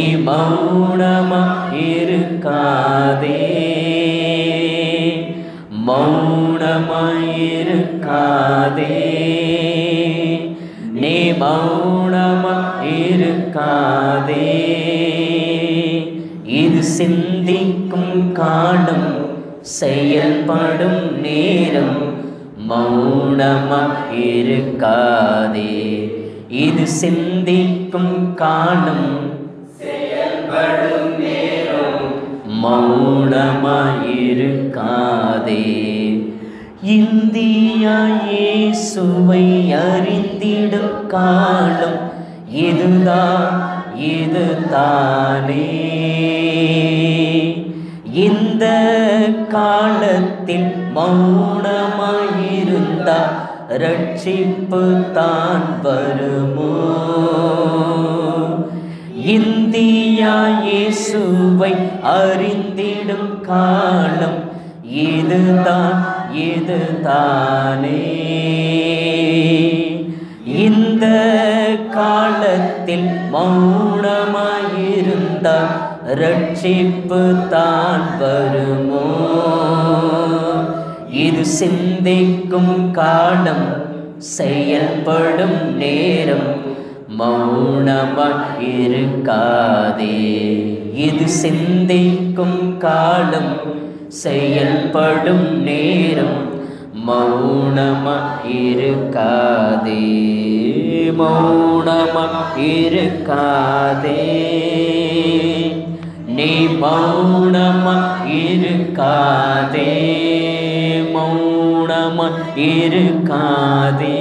மௌனமாயிருக்காதே மௌனமாயிருக்காதே நீ மௌனமாயிருக்காதே இது சிந்திக்கும் காலம் செயல்படும் நேரம் மௌனமாயிருக்காதே இது சிந்திக்கும் காலம் மௌனமாயிருக்காதே இந்தியா இயேசுவை அறிந்திடும் காலம் இதுதான் இதுதானே இந்த காலத்தில் மௌனமாயிருந்தா ரட்சிப்பு தான் வருமோ இந்தியா இயேசுவை அறிந்திடும் காலம் இதுதான் இதுதானே இந்த காலத்தில் மௌனமாயிருந்தால் ரட்சிப்பு தான் வருமோ இது சிந்திக்கும் காலம் செயல்படும் நேரம் மௌனமாய் இருக்காதே இது சிந்திக்கும் காலம் செயல்படும் நேரம் மௌனமா இருக்காதே மௌனமா இருக்காதே நீ மௌனமா இருக்காதே மௌனமா இருக்காதே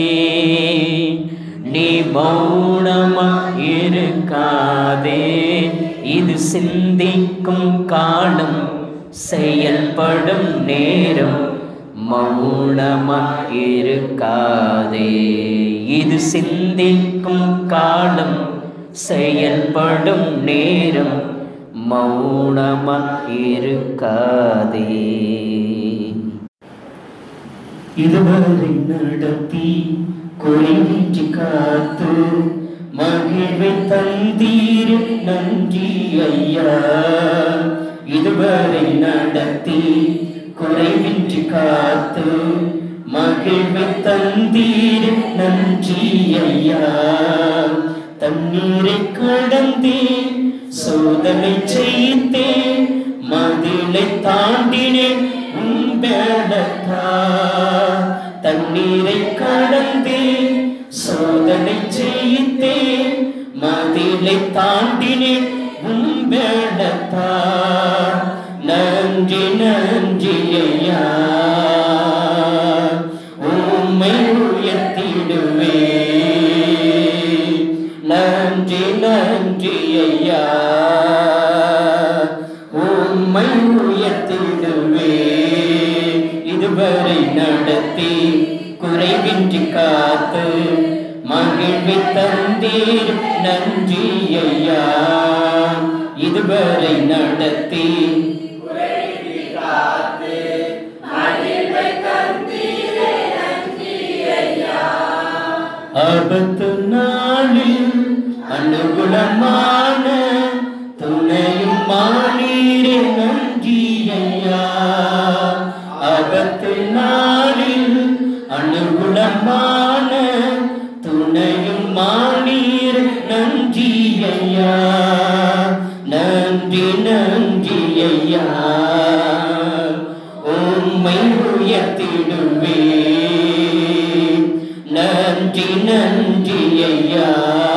நீ மௌனமா இருக்காதே இது சிந்திக்கும் காலம் செயல்படும் நேரம் மௌனமா இருக்காதே இது சிந்திக்கும் காலம் செயல்படும் நேரம் மௌனமா இருக்காதே இதுவரை நடத்தி குறைவின்றி காத்து மகிழ்வை தந்தீர் நன்றி ஐயா இதுவரை நடத்தி குறைவின்றி காத்து மகிழ்வை தந்தீர் நன்றி ஐயா தண்ணீரை கடந்தேன் சோதனை செய்தேன் மதிலை தாண்டினேன் உன்பேடத்தா தண்ணீரை கடந்தேன் சோதனை செய்தேன் மதிலை தாண்டினேன் உன்பேடத்தா நன்றி நன்றி ஐயா உம்மை உயர்த்திடுவே நன்றி நன்றி ஐயா உம்மை உயர்த்திடுவே இதுவரை நடத்தி குறைவின்றி காத்து மகிழ்வி தந்தீர் நன்றி ஐயா இதுவரை நடத்தி ஆபத்து நாளில் அனுகுணமான துணையும் மானீரே நன்றி ஐயா ஆபத்து நாளில் அனுகுணமான துணையும் மானீர் நன்றி ஐயா நன்றி நன்றி ஐயா உம்மை உயர்த்திடுவே நன்றி நன்றி ஐயா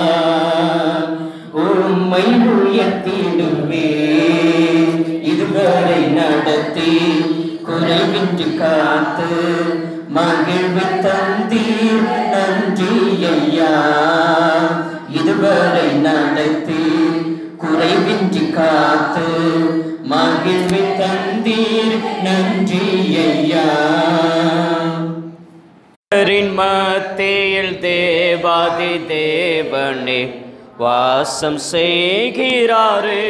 உம்மை உயர்த்திடுவே இதுவரை நடத்தி குறைவின்றி காத்து மகிழ்வு தந்தீர் நன்றி ஐயா இதுவரை நடத்தி குறைவின்றி காத்து மகிழ்வு தந்தீர் நன்றி ஐயா கரின் மத்தியில் தேவாதி தேவனே வாசம் செய்கிறாரே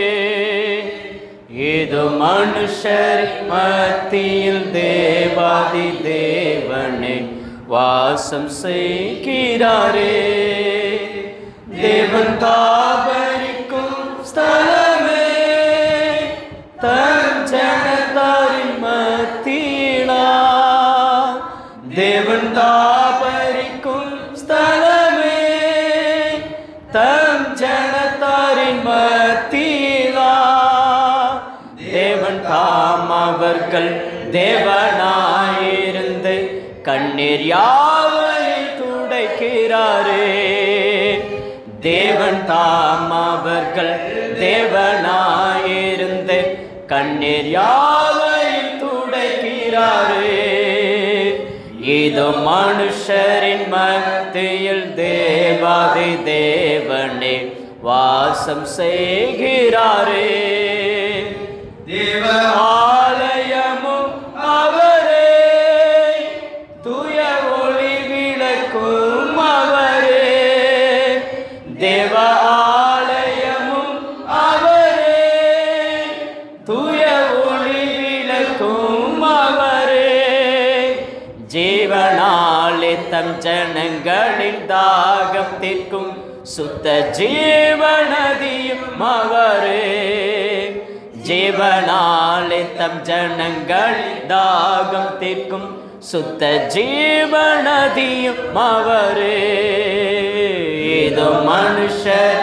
இது மனுஷர் மத்தியில் தேவாதி தேவனே வாசம் செய்கிறாரே தேவன் தாபரிக்கும் ஸ்தலமே தன் ஜனத்தாரின் மத்தியிலா தேவன் தாபரிக்கும் ஸ்தலமே தம் ஜனத்தாரின் மத்தியிலா தேவன் தாம் அவர்கள் தேவனாயிருந்து கண்ணீர் யாவை துடைக்கிறாரே தேவன் தாம் அவர்கள் தேவனாயிருந்து கண்ணீர் யாவை துடைக்கிறாரே இது மனுஷரின் மத்தியில் தேவாதி தேவனே வாசம் செய்கிறாரே தேவ ஆலயமும் அவரே தூய ஒளி விளக்கும் அவரே தேவ ஆலயமும் அவரே தூய ஒளி விளக்கும் அவரே ஜீவனாலே தம் ஜனங்களின் தாகம் தீர்க்கும் சுத்த ஜீவனதியும் அவரே ஜீவனாலே தம் ஜனங்கள் தாகம் தீர்க்கும் சுத்த ஜீவனதியும் அவரே இது மனுஷர்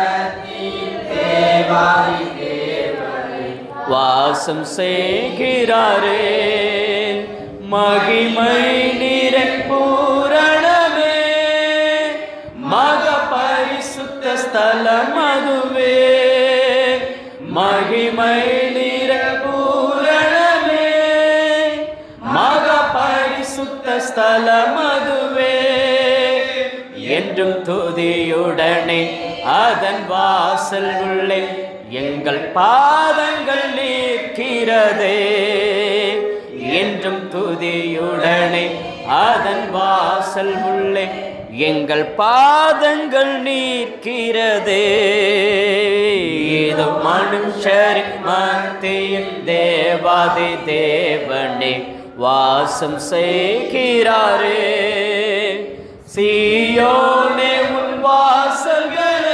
வாசம் செய்கிறாரே மகிமை நிறை பூரணமே மக பரிசுத்த ஸ்தலம் அதுவே மகிமை நிறை பூரணமே மக பரிசுத்த ஸ்தலம் அதுவே என்றும் துதியுடனே அதன் வாசல் உள்ளே எங்கள் பாதங்கள் நிற்கிறதே என்றும் துதியுடனே அதன் வாசல் உள்ளே எங்கள் பாதங்கள் நீர்க்கிறதே இது மனுஷர் மத்தியில் தேவாதி தேவனே வாசம் செய்கிறாரே சீயோனே உன் வாசல்களை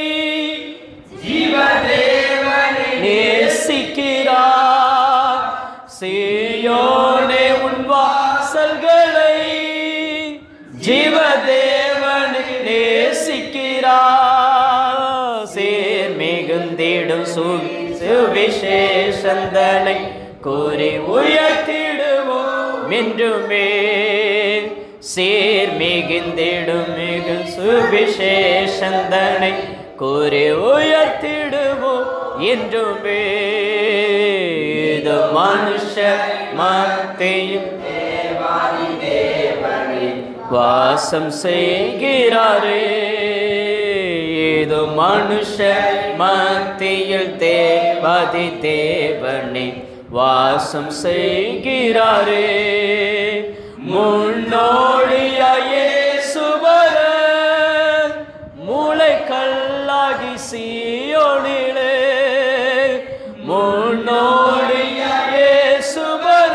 ஜீவதேவனை நேசிக்கிறார் சீயோனே உன் வாசல்களை ஜீவதேவனை நேசிக்கிறார் சேர் மிகுந்திடும் சு- சுவிசேஷந்தனை கூறி உயர்த்திடுவோம் என்றுமே சேர் மிகுந்திடும் மிகு சுவிசேஷந்தனை கூறி உயர்த்திடுவோம் என்றுமே இது மனுஷ மத்தையும் வாசம் செய்கிறாரே இது மனுஷ மத்தியில் தேவாதி தேவனே வாசம் செய்கிறாரே முன்னோடியாயே சுவர மூளை கல்லாகி சீயோனிலே முன்னோடியாயே சுவர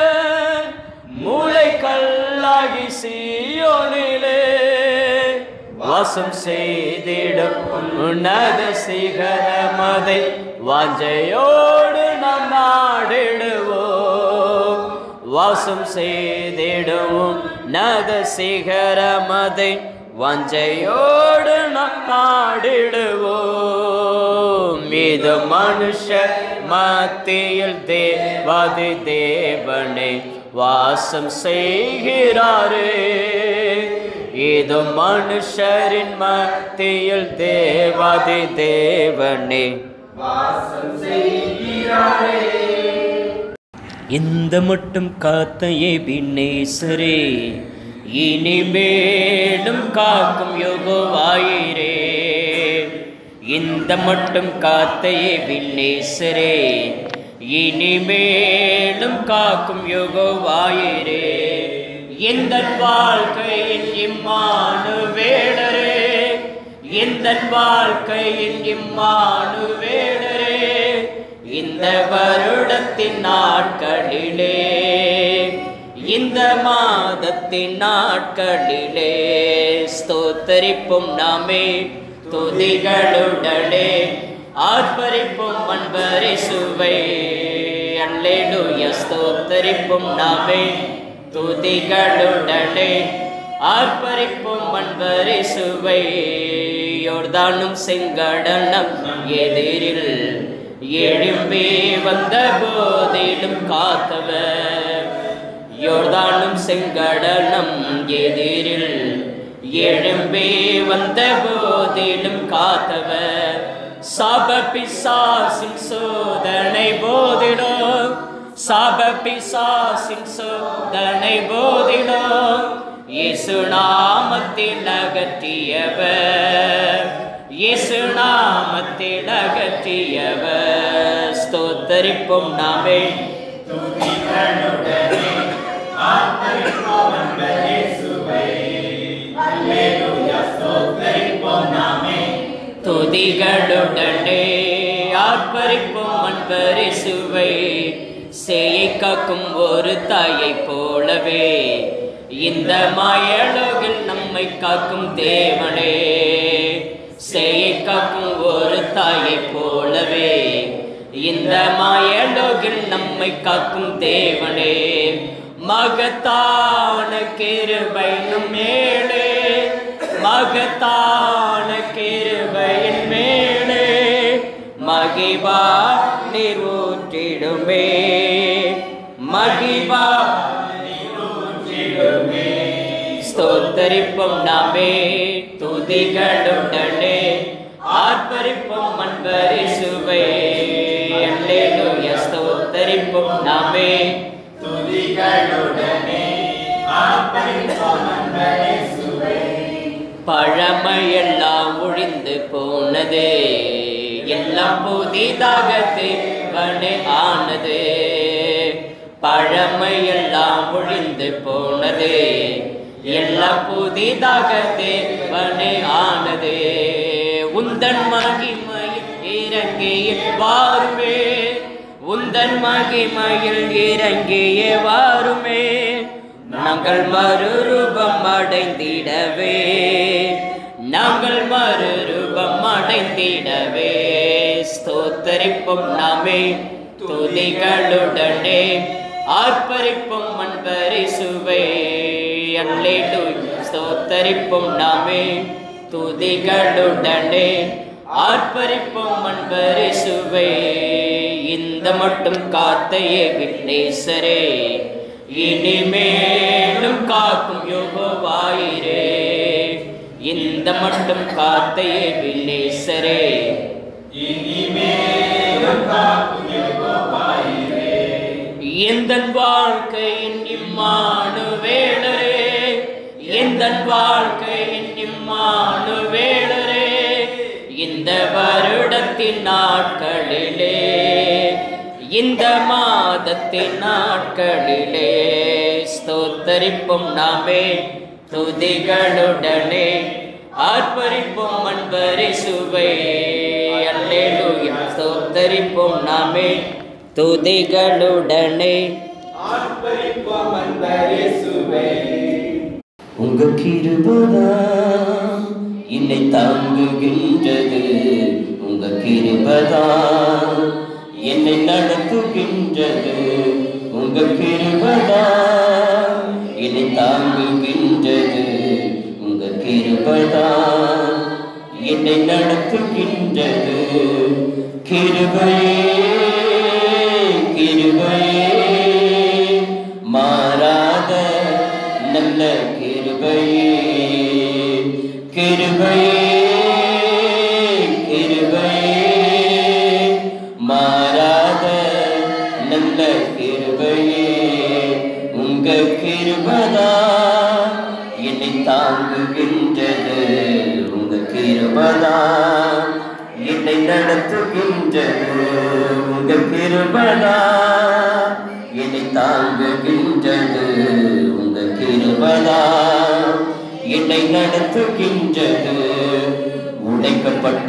மூளை கல்லாகி சீயோனிலே வாசம் செய்திடும் உன்னத சிகரமதை வாஞ்சையோடு நாம் நாடிடுவோம் வாசம் செய்திடும் நத சிகரமதை வாஞ்சையோடு நாம் நாடிடுவோம் இது மனுஷ மத்தியில் தேவாதி தேவனே வாசம் செய்கிறாரே இது மனுஷரின் மத்தியில் தேவாதி தேவனே வாசம் செய்கிறாரே இந்த மட்டும் காத்த எபினேசரே இனிமேலும் காக்கும் யோகோவாயிரே இந்த மட்டும் காத்த எபினேசரே இனிமேலும் காக்கும் யோகோவாயிரே எந்த வாழ்க்கையின் இம்மானு வேடரே எந்த வாழ்க்கையின் இம்மானு வேடரே இந்த வருடத்தின் நாட்களிலே இந்த மாதத்தின் நாட்களிலே ஸ்தோத்தரிப்பும் நாமே துதிகளுடனே ஆர்ப்பரிப்பும் அன்பரை சுவை அல்லேலூய ஸ்தோத்தரிப்பும் நாமே துதிகளுடனே ஆர்ப்பரிப்பும் அன்பரை சுவை யோர்தானும் செங்கடனம் எதிரில் எழும்பி வந்த போதிலும் காத்தவர் யோர்தானும் செங்கடனம் எதிரில் எழும்பி வந்த போதிலும் காத்தவர் சாப பிசாசின் சோதனை போதிடும் சாப பிசாசின் சோதனை போதிடும் இயேசு நாமத்தில் அகற்றியவர் இயேசு நாமத்தில் அகற்றியவர் ஸ்தோத்தரிப்பும் நாமே துதிகளுடனே ஆர்ப்பரிப்போம் அன்பரி சுவை சேயை காக்கும் ஒரு தாயை போலவே இந்த மாயலோகில் நம்மை காக்கும் தேவனே சேயை காக்கும் ஒரு தாயை போலவே இந்த இந்த மாயலோகில் நம்மை காக்கும் தேவனே மகத்தான கிருபையின் மேலே மகத்தான கிருபையின் மேலே மகிபா நீர் ஊற்றிடுமே மகிபா ஸ்தோத்தரிப்போம் நாமே துதிகளுடனே ஆர்ப்பரிப்போம் அன்பரிசுவை அல்லேலூய ஸ்தோத்தரிப்போம் நாமே துதிகளுடனே ஆர்ப்பரிப்போம் அன்பரேசுவே. பழமையெல்லாம் ஒழிந்து போனது எல்லாம் புதிதாக தேவனே ஆனது பழமையெல்லாம் ஒழிந்து போனது எல்லாம் புதிதாக தேவனே ஆனது உந்தன் மகிமையில் இறங்கிய வாருமே உந்தன் மகிமையில் இறங்கிய வாருமே நாங்கள் மறுரூபம் அடைந்திடவே நாங்கள் மறுரூபம் அடைந்திடவே ஸ்தோத்தரிப்போம் நாமே துதிகளுடனே ஆர்ப்பரிப்போம் அன்பரிசுவை அல்லேலூய் ஸ்தோத்தரிப்போம் நாமே துதிகளுடனே ஆர்ப்பரிப்போம் அன்பரிசுவை இந்த மட்டும் காத்தையே விக்னேசரே இனிமேலும் காக்கும் யோகவாயிரே இந்த மட்டும் காத்தையே வில்லேசரே இனிமேலும் காக்கும் யெகோவாயிரே. எந்த வாழ்க்கையின் இம்மானு வேளரே எந்த வாழ்க்கையின் இம்மானு வேளரே இந்த வருடத்தின் நாட்களிலே இந்த மாதத்தின் நாட்களிலே ஸ்தோத்தரிப்போம் நாமே துதிகளுடனே ஆர்ப்பரிப்போம் அன்பரிசுவை அல்லேலூயா ஸ்தோத்தரிப்போம் நாமே துதிகளுடனே ஆர்ப்பரிப்போம் அன்பரேசுவே. உங்க கிருபதா என்னை தாங்குகின்றது உங்க கிருபதா என்னை நடத்துகின்றது உங்க கிருபதா என்னை தாங்குகின்றது உங்க கிருபதா என்னை நடத்துகின்றது கிருபையே கிருபையே மாறாத நல்ல கிருபையே கிருபையே கிருபையே மாறாத நல்ல கிருபையே உங்க கிருபதா என்னை தாங்குகின்றது உங்க கிருபதா என்னை நடத்துகின்றது உங்க கிருபதா என்னை தாங்குகின்றது உங்க கிருபதா என்னை நடத்துகின்றது உடைக்கப்பட்ட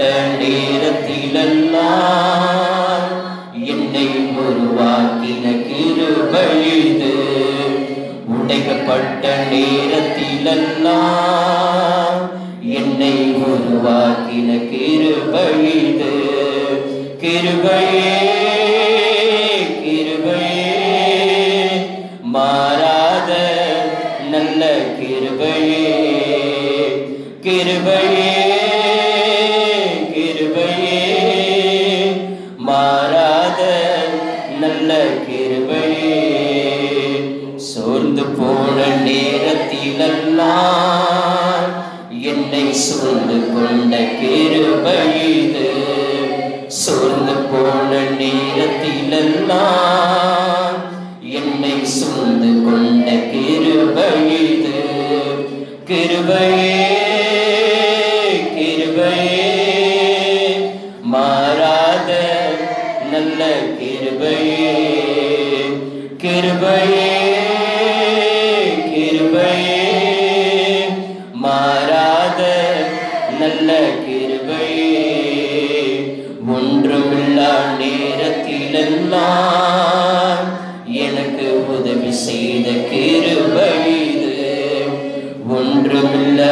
நேரத்திலெல்லாம் என்னை உருவாக்கின கிருபைது உடைக்கப்பட்ட நேரத்திலெல்லாம் என்னை உருவாக்கின கிருபைது கிருபையே கிருபையே மாறாத நல்ல கிருபையே கிருபையே கிருபையே மாறாத நல்ல கிருபையே சோர்ந்து போன நேரத்திலெல்லாம் என்னை சூழ்ந்து கொண்ட கிருபைது சோர்ந்து போன நேரத்திலெல்லாம் என்னை சூழ்ந்து கொண்ட கிருபைது கிருபையே கிருபையே மாறாத நல்ல கிருபையே கிருபையே கிருபையே மாறாத நல்ல கிருபையே ஒன்றுமில்லா நேரத்திலெல்லாம் எனக்கு உதவி செய்த கிருபை இது ஒன்றுமில்ல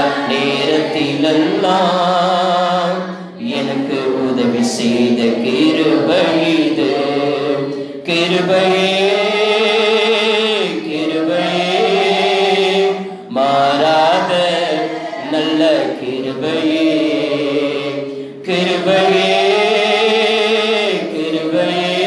நேரத்திலெல்லாம் எனக்கு உதவி செய்த கிருபை இது கிருபையே கிருபையே மாறாத நல்ல கிருபையே கிருபையே கிருபையே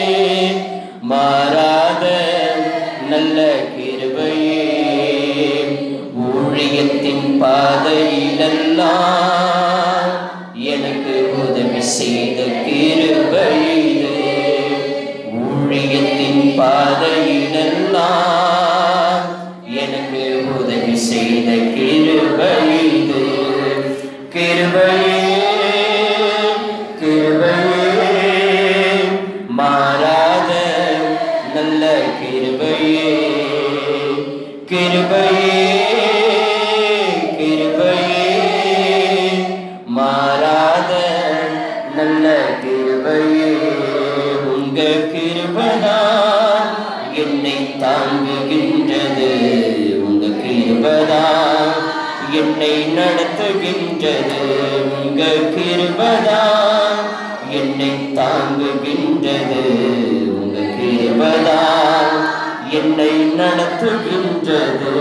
மாறாத நல்ல கிருபையே ஊழியத்தின் பாதையிலெல்லாம் எனக்கு உதவி செய்த கிருபையிலே ஊழியத்தின் பாதையிலெல்லாம் எனக்கு உதவி செய்த கிருபையிலே கிருபையே கிருபையே மாறாத நல்ல கிருபையே கிருபையே கிருபையே மாறாத நல்ல கிருபையே உங்க கிருபதான் என்னை தாங்குகின்றது உங்க கிருபதான் என்னை நடத்துகின்றது உங்க கிருபதான் என்னை தாங்குகின்றது உங்க கிருபதான் என்னை நடத்துகின்றது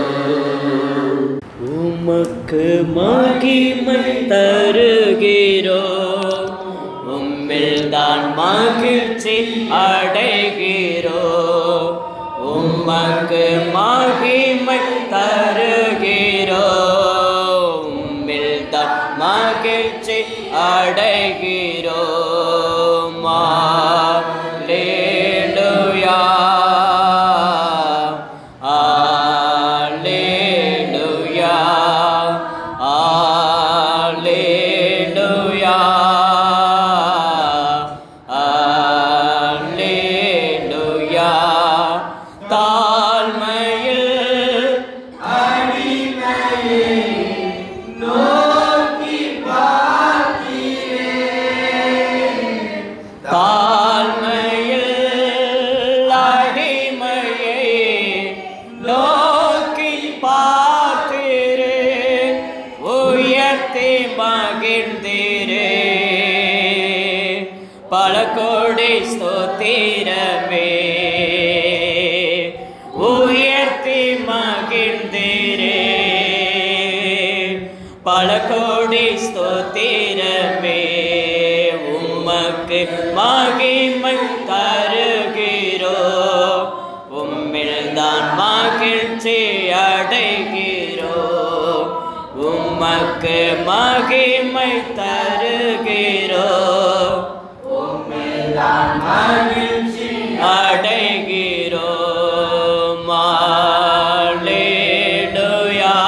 உமக்கு மகிமை தருகிறோ உம்மில் தான் மகிழ்ச்சி அடைகிறோ உமக்கு மகிமை தருகிறோ உம்மில் தான் மகிழ்ச்சி அடைகிறோ மாலேலுயா Alleluia. Alleluia. Alleluia. தாழ்மையில் தாழ்மையில் அடிமையை நோக்கி பார்த்திரு உயர்த்தி மகிழ்ந்திரு பல கோடி ஸ்தோத்திரமே உயர்த்தி மகிழ்ந்திரு பல கோடி ஸ்தோத்திரமே உமக்கு மகிமை தருகிறோ உம்மில் தான் மகிழ்ச்சி அடைகிறோ உமக்கு மகிமை தருகிறோ உம்மில் தான் மகிழ்ச்சி அடைகிறோ மாலேலுயா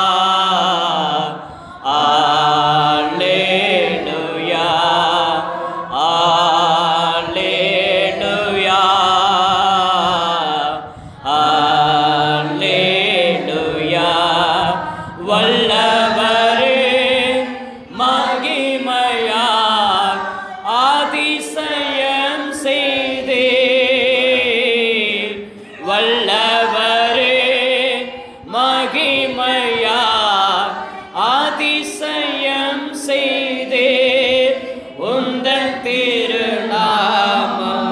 Alleluia. Alleluia. Alleluia. வல்லவரே மகிமையார் அதிசயம் செய்தே வல்லவரே மகிமையார் அதிசயம் செய்தே உந்தன் திருநாமம்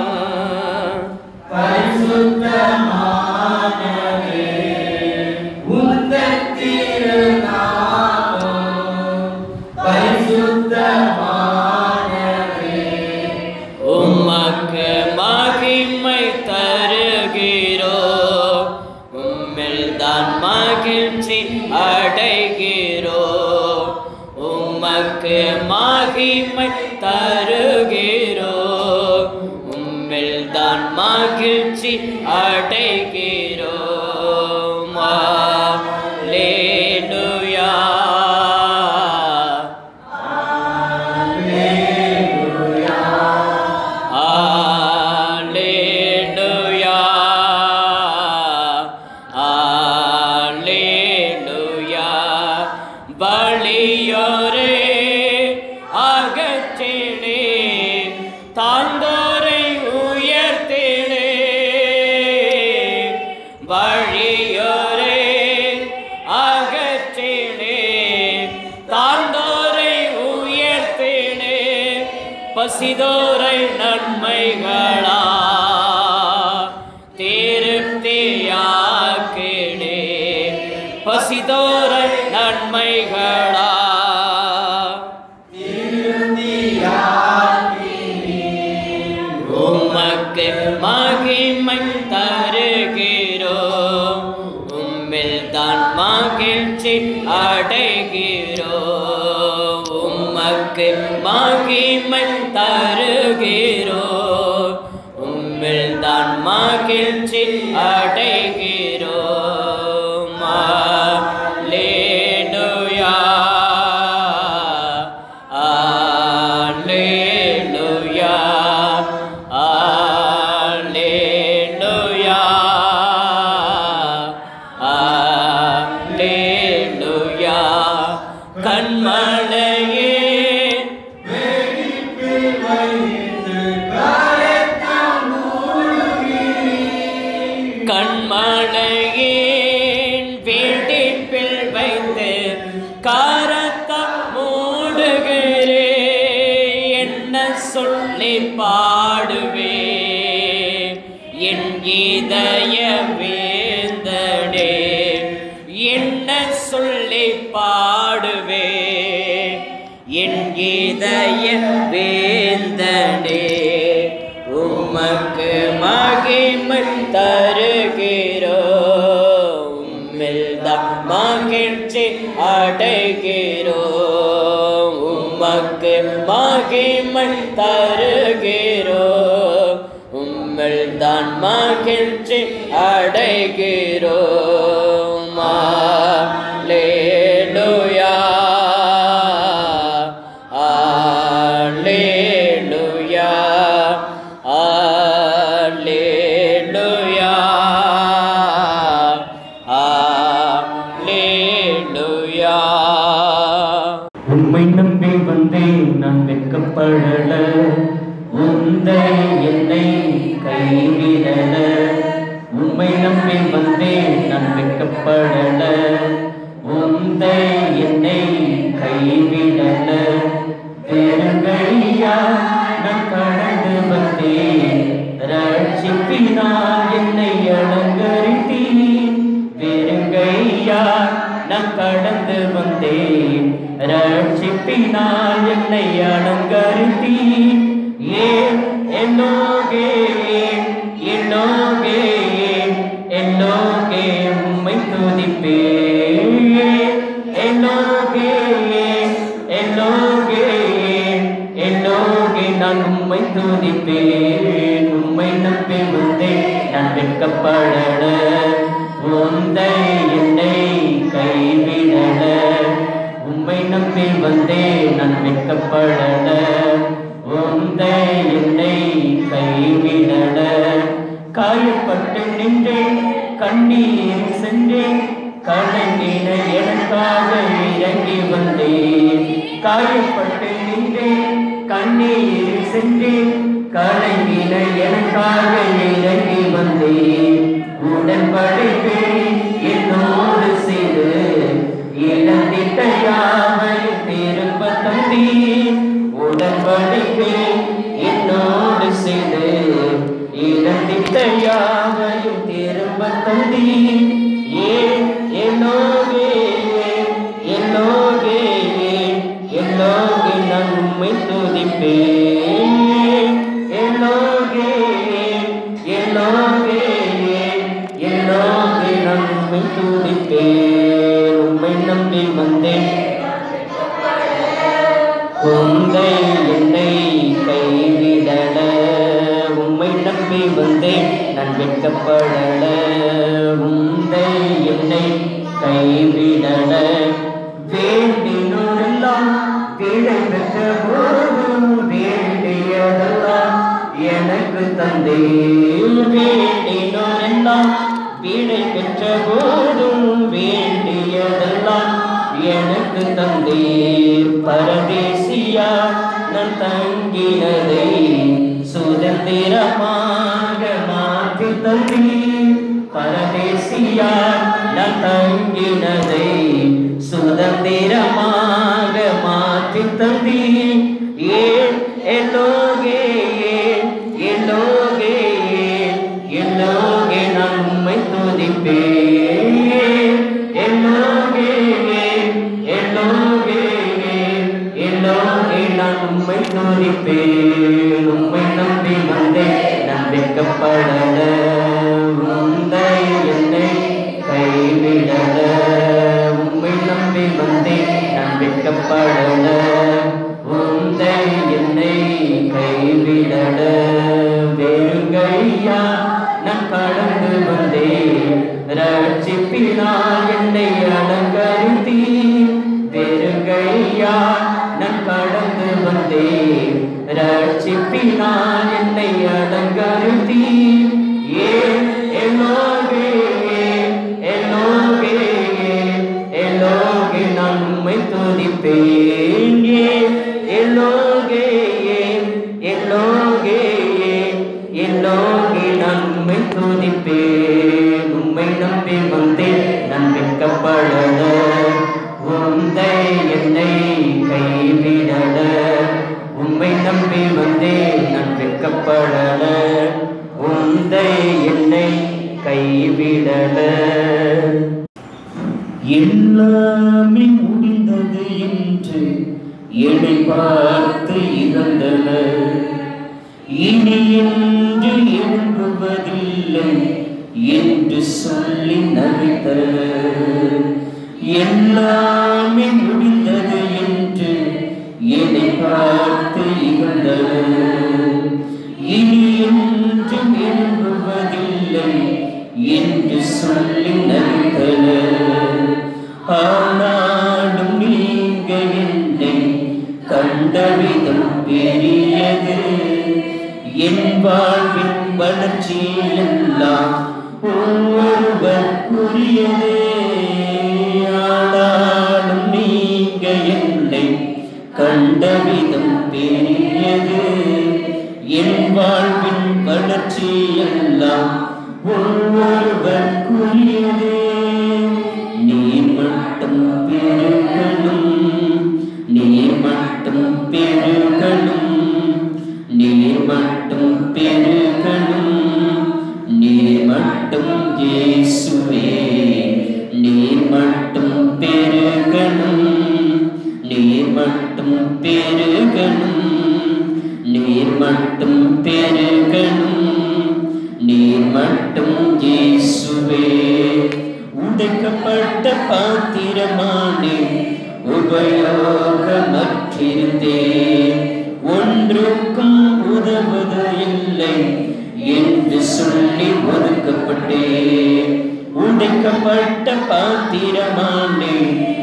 உமக்கு மகிமை தருகிறோ உம்மில் தான் மகிழ்ச்சி அடைகிறோ உமக்கு மகிமை தருகிறோ உம்மில் தான் மகிழ்ச்சி அடைகிறோ Alleluia. Alleluia. Alleluia. பலியோரே அகற்றினே பசிதோர நன்மைகளா உமக்கு மகிமை தருகிறோம் உம்மில் தான் மகிழ்ச்சி அடைகிறோம் உமக்கு மகிமை தருகிறோம் உம்மில் தான் மகிழ்ச்சி அடைகிறோம் அல்லேலூயா அல்லேலூயா அல்லேலூயா அல்லேலூயா கண்மலையே கண்மலையின் வீட்டில் வைத்து காரத்தம் மூடுகிறே என்ன சொல்லி பாடுவே என் இதய வேந்தடே என்ன சொல்லி பாடுவே என் இதய வேந்தடே உமக்கு மகிமை தருகிறோ உம்மில்தான் மகிழ்ச்சி அடைகிறோ உமக்கு மகிமை தருகிறோ உம்மில் தான் மகிழ்ச்சி அடைகிறோ மாலேலுயா Alleluia. Alleluia. Alleluia. உம்மை நம்பி வந்தேன் நான் வெட்கப்படல உந்தை என்னை கைவிடல உம்மை நம்பி வந்தேன் நான் வெட்கப்படல உந்தை என்னை கைவிடல பெருங்கழியா நான் கடந்து வந்தேன் ரட்சிப்பினால் என்னை அலங்கரித்தீர் பெருங்கையா நான் கடந்து வந்தேன் ரட்சிப்பினால் என்னை அலங்கரித்தீ ஏன் என்னோகே என்னோகே என்னோகே உம்மை துதிப்பே என்னோகே என்னோகே என்னோகே நான் உம்மை துதிப்பேன் உம்மை நம்பி வந்தேன் நான் வெட்கப்படல உந்தை என்னை கைவிடல உம்மை நம்பி வந்தேன் நான் வெட்கப்படல உந்தை என்னை கைவிடல காயப்பட்டு நின்றேன் கண்ணீர் சென்றேன் கலங்கின எனக்காக இறங்கி வந்தேன் காயப்பட்டு நின்றேன் கண்ணீர் சென்றேன் கலங்கின எனக்காக இறங்கி வந்தேன் உடன்படிக்கை என்னோடு செய்து இழந்திட்ட யாவையும் திரும்ப தந்தீர் உடன்படிக்கை என்னோடு செய்து இழந்திட்ட யாவையும் திரும்ப தந்தீர் ஏன் என்னோகே என்னோகே என்னோகே நான் உம்மை துதிப்பேன் என்னோகே என்னோகே என்னோகே நான் உம்மை துதிப்பேன் உம்மை நம்பி வந்தேன் உந்தை என்னை கைவிடல உம்மை நம்பி வந்தேன் நான் வெட்கப்படல உந்தை என்னை கைவிடல வேண்டினோரெல்லாம் விடை பெற்ற போதும் வேண்டியதெல்லாம் எனக்கு தந்தே வேண்டினோரெல்லாம் விடை பெற்ற போதும் வேண்டியதெல்லாம் எனக்கு தந்தீர் பரதேசியா நான் தங்கினதை சுதந்திரமாக மாற்றி தந்தீர் பரதேசியா நான் தங்கினதை சுதந்திரமாக மாற்றி தந்தீர் ஏன் என்னோகே ஏன் என்னோகே என்னோகே நான் உம்மை துதிப்பேன் என்னோ ரட்சிப்பினால் என்னை அலங்கரித்தீ வெறுங்கையா நான் கடந்து வந்தேன் ரட்சிப்பினால் என்னை அலங்கரித்தீ ஏ எல்லோகே எல்லோகே எல்லோகே நான் உம்மை துதிப்பேன் ஏ எல்லோகே எல்லோகே எல்லோகே நான் உம்மை துதிப்பேன் உம்மை நம்பி வந்தேன் நான் வெட்கப்படல உந்தை என்னை கைவிடல உம்மை நம்பி வந்தேன் நான் வெட்கப்படல உந்தை என்னை கைவிடல எல்லாமே முடிந்தது என்று என்னை பார்த்து இறந்தனர் இனி என்று எழும்புவதில்லை என்று சொல்லி நகைத்தனர் எல்லாமே முடிந்தது என்று என்னை பார்த்து இறந்தனர் இனி என்று எழும்புவதில்லை என்று சொல்லி நகைத்தனர் ஆனாலும் நீங்க என்னை கண்ட விதம் பெரியது என் வாழ்வின் வளர்ச்சி எல்லாம் ஒருவருக்குரியதே ஆனாலும் நீங்க என்னை கண்ட விதம் பெரியது என் வாழ்வின் வளர்ச்சி எல்லாம் ஒருவருக்குரியதே நீர் மட்டும் பெருகணும் நீர் மட்டும் பெருகணும் நீர் மட்டும் பெருகணும் நீர் மட்டும் இயேசுவே நீர் மட்டும் பெருகணும் நீர் மட்டும் பெருகணும் நீர் மட்டும் பெருகணும் நீர் மட்டும் இயேசுவே உடைக்கப்பட்ட பாத்திரமானே உபயோகமற்றிருந்தேன் ஒன்றுக்கும் உதவுவது இல்லை என்று சொல்லி ஒதுக்கப்பட்டேன் உடைக்கப்பட்ட பாத்திரமானே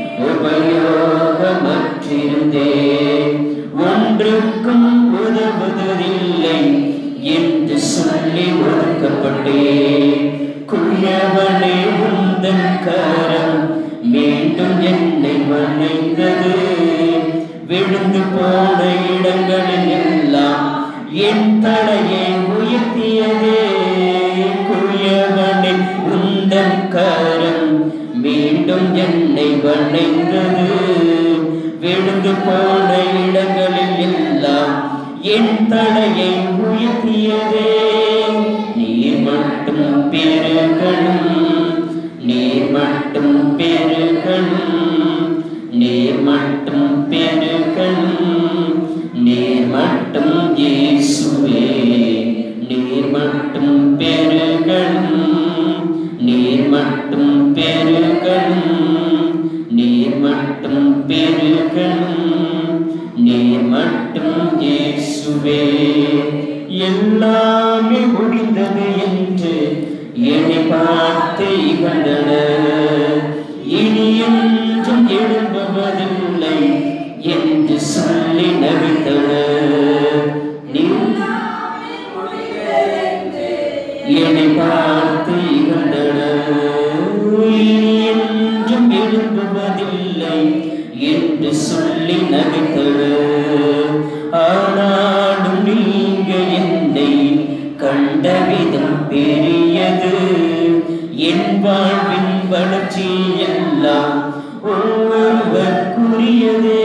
உபயோகமற்றிருந்தேன் ஒன்றுக்கும் உதவுவதில்லை என்று சொல்லி ஒதுக்கப்பட்டேன் குயவனே உந்தன் கரம் மீண்டும் என்னை வணைந்தது விழுந்து போன இடங்களில் எல்லாம் என் தலையை உயர்த்தியதே குயவனே உந்தன் கரம் மீண்டும் என்னை வணைந்தது விழுந்து போன இடங்களில் எல்லாம் என் தலையை உயர்த்தியதே நீர் மட்டும் பெருகணும் நீர் மட்டும் பெருகணும் நீர் மட்டும் பெருகணும் நீர் மட்டும் இயேசுவே நீர் மட்டும் பெருகணும் நீர் மட்டும் பெருகணும் நீர் மட்டும் பெருகணும் நீர் மட்டும் இயேசுவே எல்லாமே முடிந்தது என்று என்னை பார்த்து இகழ்ந்தனர் இனி என்றும் எழும்புவதில்லை என்று சொல்லி நவித்தனர் நீ என்னை பார்த்து இகழ்ந்தனர் இனி என்றும் எழும்புவதில்லை என்று சொல்லி நகைத்தனர் ஆனாலும் நீங்க என்னை கண்ட விதம் பெரியது என் வாழ்வின் வளர்ச்சி எல்லாம் ஒருவருக்குரியதே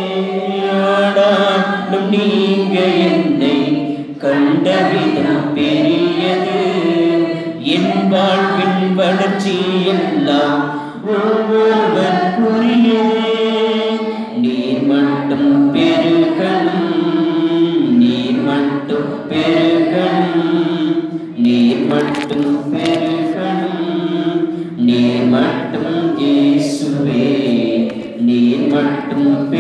ஆனாலும் நீங்க என்னை கண்ட விதம் பெரியது என் வாழ்வின் வளர்ச்சி எல்லாம் ஒருவருக்குரியதே நீர் மட்டும் பெருகணும் நீர் மட்டும் பெருகணும் நீர் மட்டும் பெருகணும் நீர் மட்டும் இயேசுவே நீர் மட்டும்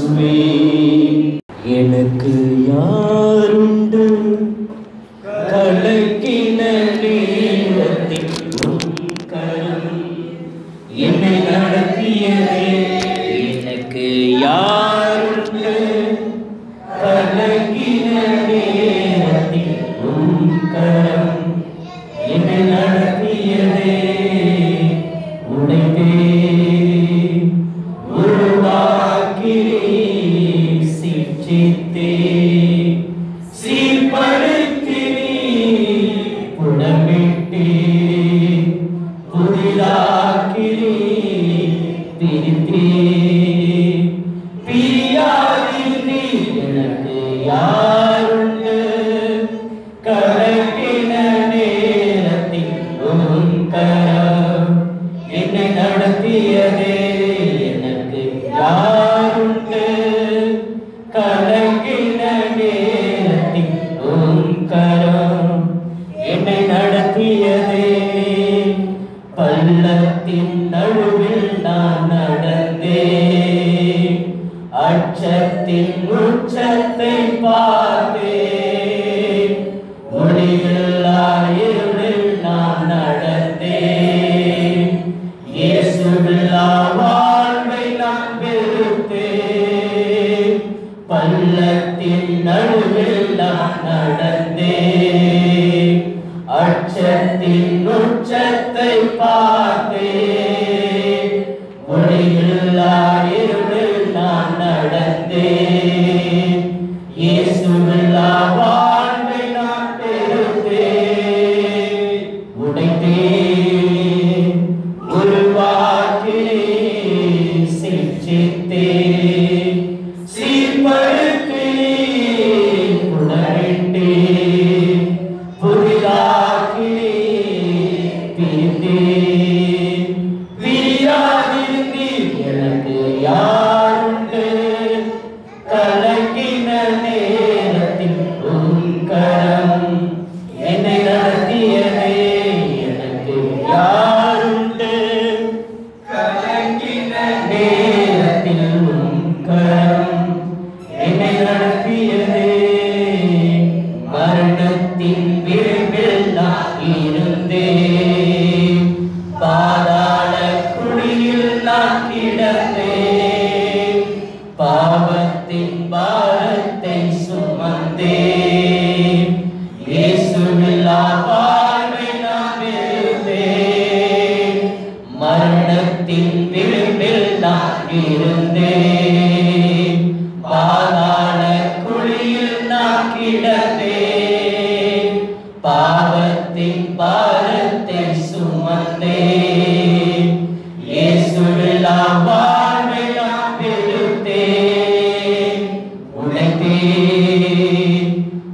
இயேசுவே எனக்கு யாருண்டு கலக்கின நேரத்தில் உன் கரம் என்னை நடத்தியதே எனக்கு யாருண்டு கலக்கின நேரத்தில் உன் கரம் என்னை நடத்தியதே உடைத்தே உருவாக்கினே சிற்றித்தே சீர்படுத்தினே புடமிட்டே புதிதாக்கினே பிரித்தே பிரியாதிருந்தே எனக்கு யாருண்டு கலக்கின நேரத்தில் உன் கரம் என்னை நடத்தியதே எனக்கு யாருண்டு கலக்கின நேரத்தில் உன் கரம் என்னை நடத்தியதே பள்ளத்தின் நடுவில் நான் நடந்தேன் அச்சத்தின் உச்சத்தை பார்த்தேன் ஒளியில்லா இருளில் நான் நடந்தேன் இயேசுவில்லா வாழ்வை நான் வெறுத்தேன் பள்ளத்தின் நடுவில் நான் நடந்தேன் அச்சத்தின் உச்சத்தை பார்த்தேன் ஒளியில்லா இருளில் நான் நடந்தேன் இயேசுவில்லா வாழ்வை நான் பெறுத்தேன் உடைத்தேன் உருவாக்கினேன் சிற்றித்தேன் சீர்படுத்தினேன் உணர்ந்தேன் புதிதாக்கினேன் பிரித்தேன் பிரியாதிருந்தீர் எனக்கு யாருண்டு கலங்கின நேரத்தில் உன் கரம் என்னை நடத்தியதே எனக்கு யாருண்டு கலங்கின நேரத்தில் உன் கரம் என்னை நடத்தியதே மரணத்தின் விளிம்பில் நான் இருந்தேன் பாதாள குழியில் நான் கிடந்தேன் பாவத்தின் பாரத்தை சுமந்தேன் இயேசுவில்லா வாழ்வை நான் வெறுத்தேன் மரணத்தின் விளிம்பில் நான் இருந்தேன் பாதாள குழியில் நான் கிடந்தேன் பாவத்தின் பாரத்தை சுமந்தேன் இயேசுவில்லா வாழ்வை நான் வெறுத்தேன் உடைத்தேன்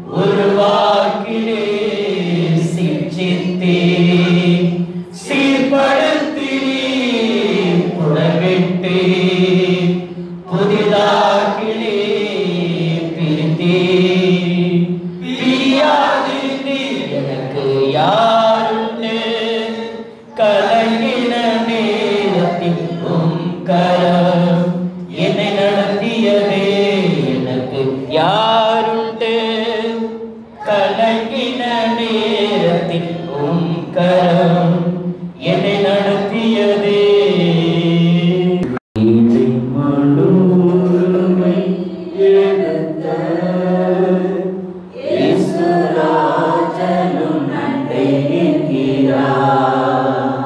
உருவாக்கினேன் சிற்றித்தேன் சீர்படுத்தினேன் புடவிட்டேன் புதிதாக்கினேன் பிரித்தேன் பிரியாதிருந்தேன் எனக்கு யாருண்டு கலங்கின நேரத்தில் உம் கரம் என்னை நடத்தியதே எனக்கு யாருண்டு கலங்கின நேரத்தில் உம் கரம் என்னை நடத்தியதே இதை மழுமை எடுத்த இயேசுராஜனும் நன்மை நிற்கிறார்.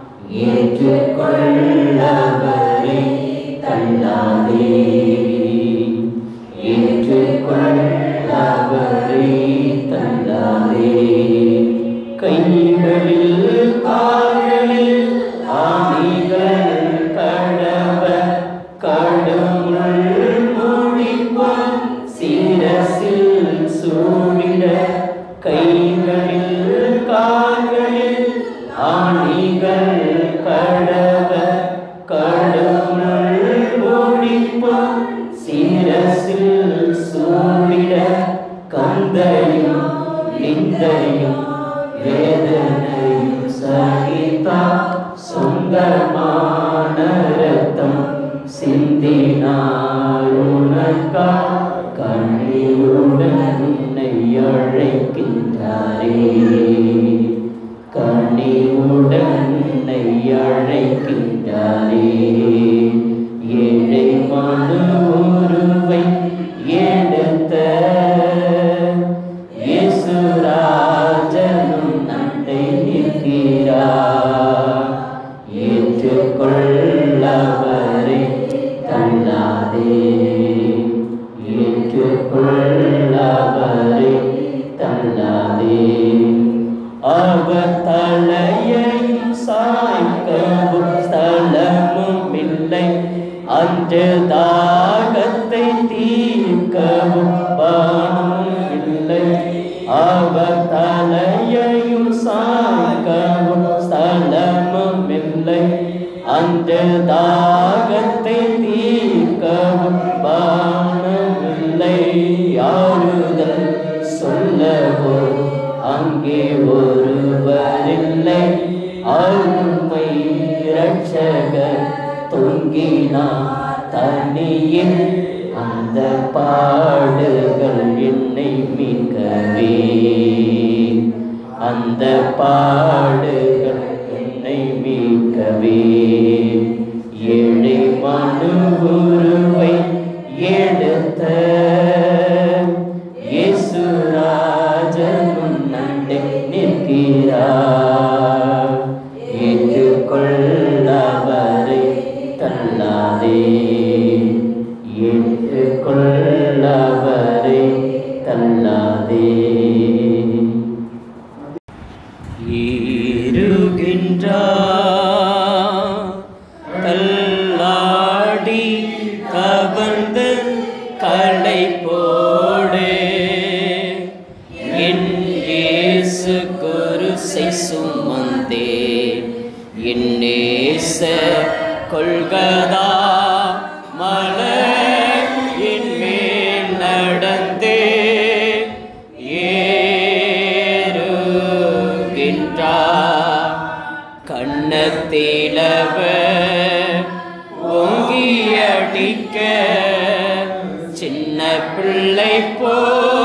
ஏற்றுக்கொள்ளவரை தள்ளாதே ஏற்றுக்கொள்ளவரை தள்ளாதே கைகளில் கால்களில் ஆணிகள் கடவ கடவுள் மூடிப்போம் சிரசில் சூடிட கைகளில் கால்களில் ஆணிகள் கடவ கடவுள் மூடிப்போம் சிரசில் சூடிட கந்தையும் நிந்தையும் வேதனையும் சகிதா சொந்தமான ரத்தம் சிந்தினாருண தலையையும் சாய்க்கவும் ஸ்தலமும் இல்லை அன்று தாகத்தை தீர்க்கவும் பானம் இல்லை அவர் தலையையும் சாய்க்கவும் ஸ்தலமும் இல்லை அன்று தாகத்தை தீர்க்கவும் பானமில்லை ஆறுதல் சொல்லவோ அங்கே ஒருவரில்லை அருமை ரட்சகர் தொங்கினா தனியில் அந்த பாடுகள் என்னை மீட்கவே அந்த பாடுகள் என்னை மீட்கவே ஏழை மனுவுருவை எடுத்த இயேசுராஜன் முன்னண்டை நிற்கிறார் ஏற்றுக்கொள்ளவரை தள்ளாதே ஏற்றுக்கொள்ளவரை தள்ளாதே ஈருகின்றார் தள்ளாடி கவர்ந்து களை போடு என் இயேசு குருசை சுமந்தே என் நேச கொள்கதா மலர் என் மேல் நடந்தே ஏறுகின்றார் கண்ணத்திலவ ஓங்கி அடிக்க சின்ன பிள்ளை போ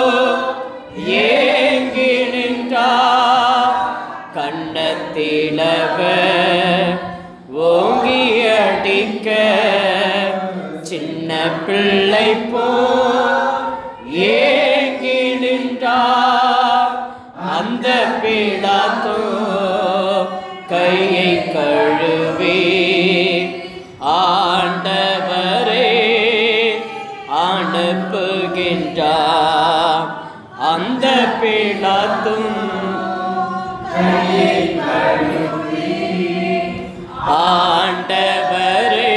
ஏங்கி நின்றார் கண்ணத்திலவ ஓங்கி அடிக்க சின்ன பிள்ளை போ ஏங்கி நின்றார் அந்த பீடாத்தோ கையை கழுவி ஆண்டவரே அனுப்புகின்றார் அந்த பீடாத்தும் ஆண்டவரே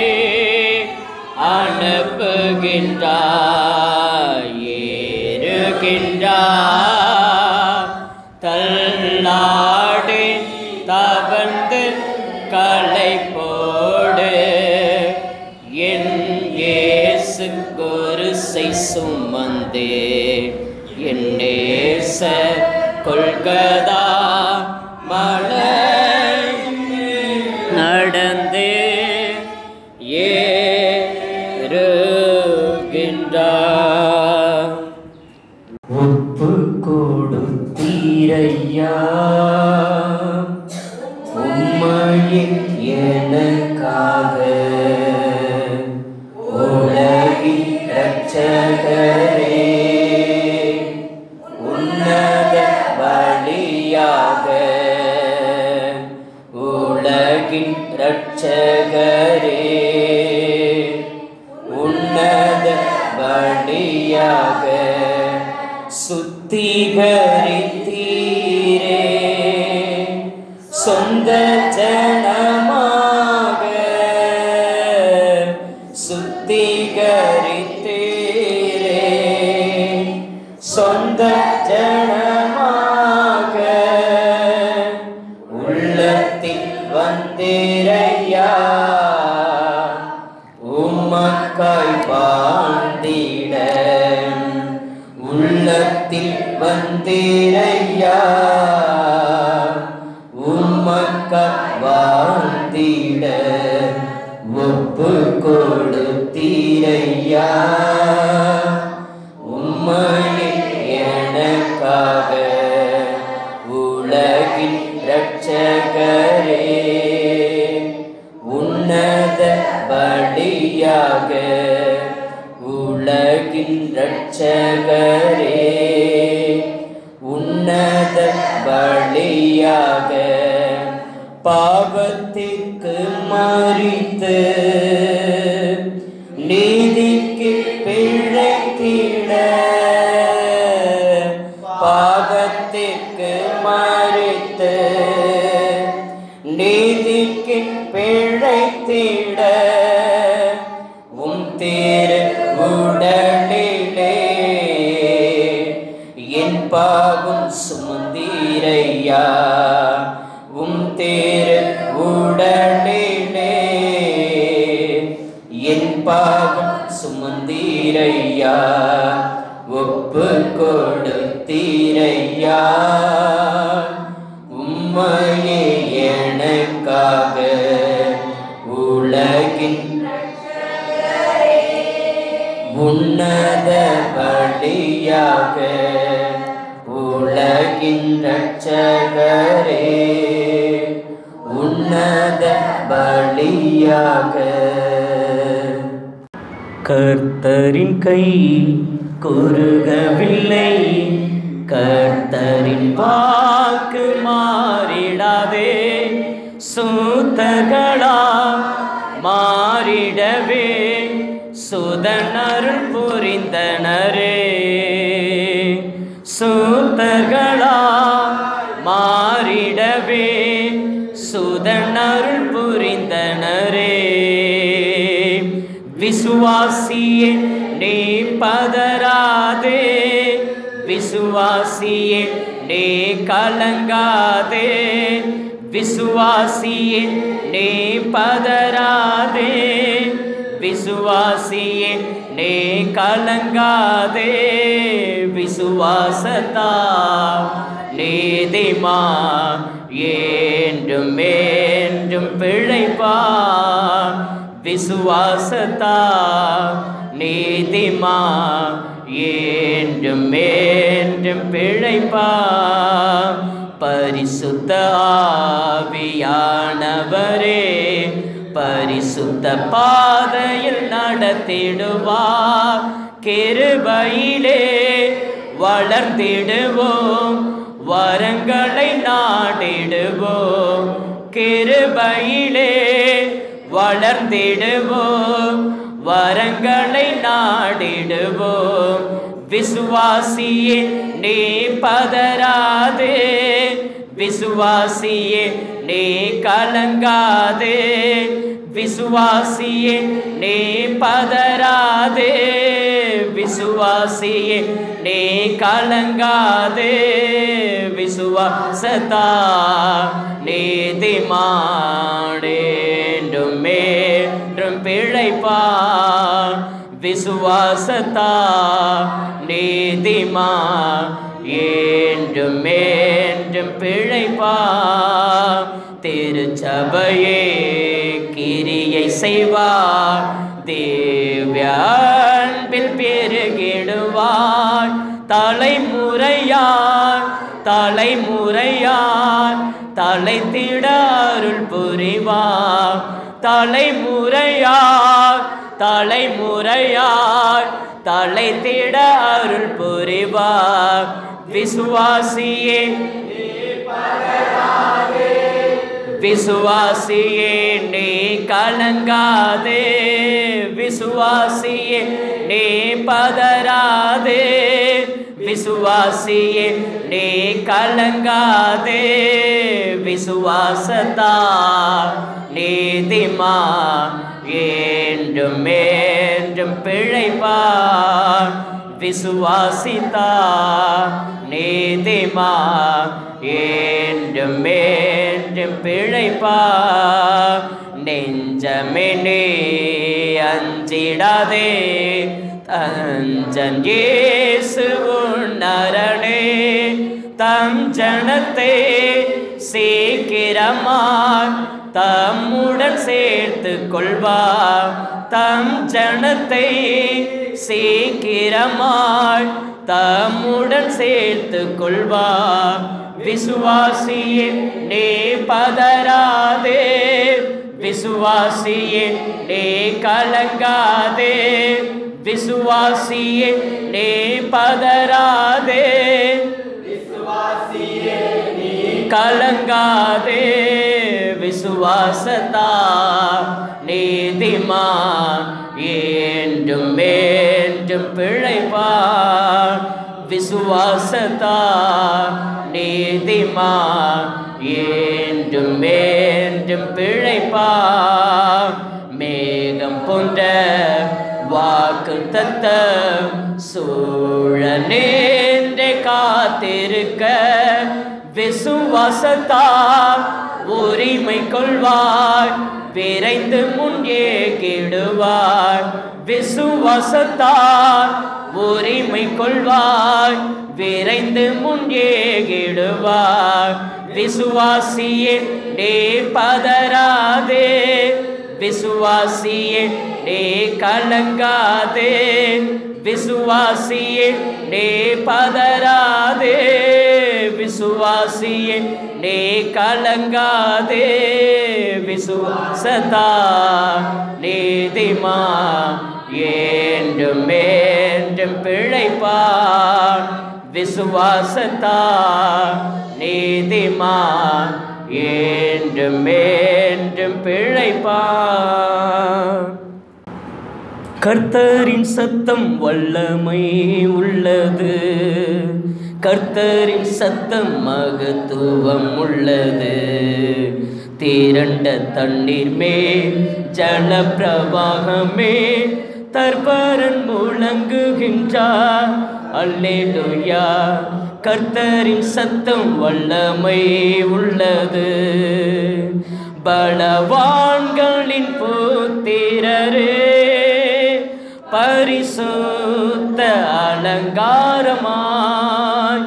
அனுப்புகின்றார் ஏறுகின்றார் தள்ளாடி தவழ்ந்து களை போடு என் இயேசு குருசை சுமந்தே என் நேச கொள்கதா மலை நடந்தே ஏறுகின்றார் ஒப்பு கொடுத்தீரையா உம்மையே எனக்காக உலகின் இரட்சகரே உன்னத பலியாக உலகின் இரட்சகரே உன்னத பலியாக சுத்திகரித்தீரே சொந்த ஜனமாக சுத்திகரித்தீரே சொந்த ஜனமாக உள்ளத்தில் வந்தேரையா உமக்காய் வாழ்ந்திட உள்ளத்தில் வந்தேரையா உமக்காய் வாழ்ந்திட ஒப்பு கொடுத்தீரையா உம்மையே எனக்காக உலகின் இரட்சகரே உன்னத பலியாக உலகின் இரட்சகரே உன்னத பலியாக பாவத்திற்கு மறித்து நீதிக்கு பிழைத்திட பாவத்திற்கு மறித்து பாவம் சுமந்தீரையா உம் தேரு உடலிலே என் பாவம் சுமந்தீரையா ஒப்பு கொடுத்தீரையா உம்மையே எனக்காக உலகின் உன்னத பலியாக உலகின் ரட்சகரே உன்னத பலியாக கர்த்தரின் கை குறுகவில்லை கர்த்தரின் வாக்கு மாறிடாதே சூத்தர்களா மாறிடவே சுதனருள் புரிந்தனரே சூத்தர்களா மாறிடவே சுதனருள் புரிந்தனரே விசுவாசியே நீ பதறாதே விசுவாசியே நீ கலங்காதே விசுவாசியே நீ பதறாதே விசுவாசியே நீ கலங்காதே விசுவாசத்தா நீதிமா என்றும் என்றும் பிழைப்பா விசுவாசத்தா நீதிமா என்றும் என்றும் பிழைப்பா பரிசுத்த ஆவியானவரே பரிசுத்த பாதையில் நடத்திடுவார் கிருபையிலே வளர்ந்திடுவோம் வரங்களை நாடிடுவோம் கிருபையிலே வளர்ந்திடுவோம் வரங்களை நாடிடுவோம் விசுவாசியே நீ பதறாதே விசுவாசியே நீ கலங்காதே விசுவாசியே நீ பதறாதே விசுவாசியே நீ கலங்காதே விசுவாசத்தா நீதிமாடேண்டும் மேன்றும் பிழைப்பா விசுவாசத்தா நீதிமா என்றும் என்றும் பிழைப்பா திருச்சபையே கிரியை செய்வார் தேவ்யான்பில் பெருகிடுவார் தலைமுறையார் தலைமுறையார் தலைத்திட அருள் புரிவார் தலைமுறையார் தலைமுறையார் தலைத்திட அருள் புரிவார் விசுவாசியே விசுவாசியே நீ கலங்காதே விசுவாசியே நீ பதறாதே விசுவாசியே நீ கலங்காதே விசுவாசத்தா நீதிமா என்றும் என்றும் பிழைப்பா விசுவாசித்தா நீதிமா என்றும் என்றும் பிழைப்பா நெஞ்சமெனே அஞ்சிடாதே தஞ்சன் இயேசு உன்னரணே தம் ஜனத்தை சீக்கிரமாய் தம்முடன் சேர்த்து கொள்வார் தம் ஜனத்தை சீக்கிரமாய் தம்முடன் சேர்த்து கொள்வார் விசுவாசியே நீ பதறாதே விசுவாசியே நீ கலங்காதே விசுவாசியே நீ பதறாதே கலங்காதே விசுவாசத்தா நீதிமா என்றும் என்றும் பிழைப்பா விசுவாசத்தா நீதிமா என்றும் என்றும் பிழைப்பா மேகம் போன்ற வாக்கு தத்த சூழ நேர்ந்தே காத்திருப்போம் காத்திருக்க விசுவாசத்தால் உரிமை கொள்வாய் விரைந்து முன்னே கெடுவாய் விசுவாசத்தால் உரிமை கொள்வாய் விரைந்து முன்னே கெடுவாய் விசுவாசியே டே பதறாதே விசுவாசியே டே கலங்காதே விசுவாசியே டே பதறாதே விசுவாசியே டே கலங்காதே விசுவாசதா நீதிமா என்றும் என்றும் பிழைப்பான் விசுவாசத்தா நீதிமான் என்றும் என்றும் பிழைப்பான் கர்த்தரின் சத்தம் வல்லமை உள்ளது கர்த்தரின் சத்தம் மகத்துவம் உள்ளது திரண்ட தண்ணீர் மேல் ஜல பிரவாகமே தற்பரன் முழங்குகின்றார் அல்லேலூயா கர்த்தரின் சத்தம் வல்லமை உள்ளது பலவான்களின் புத்திரரே பரிசுத்த அலங்காரமாய்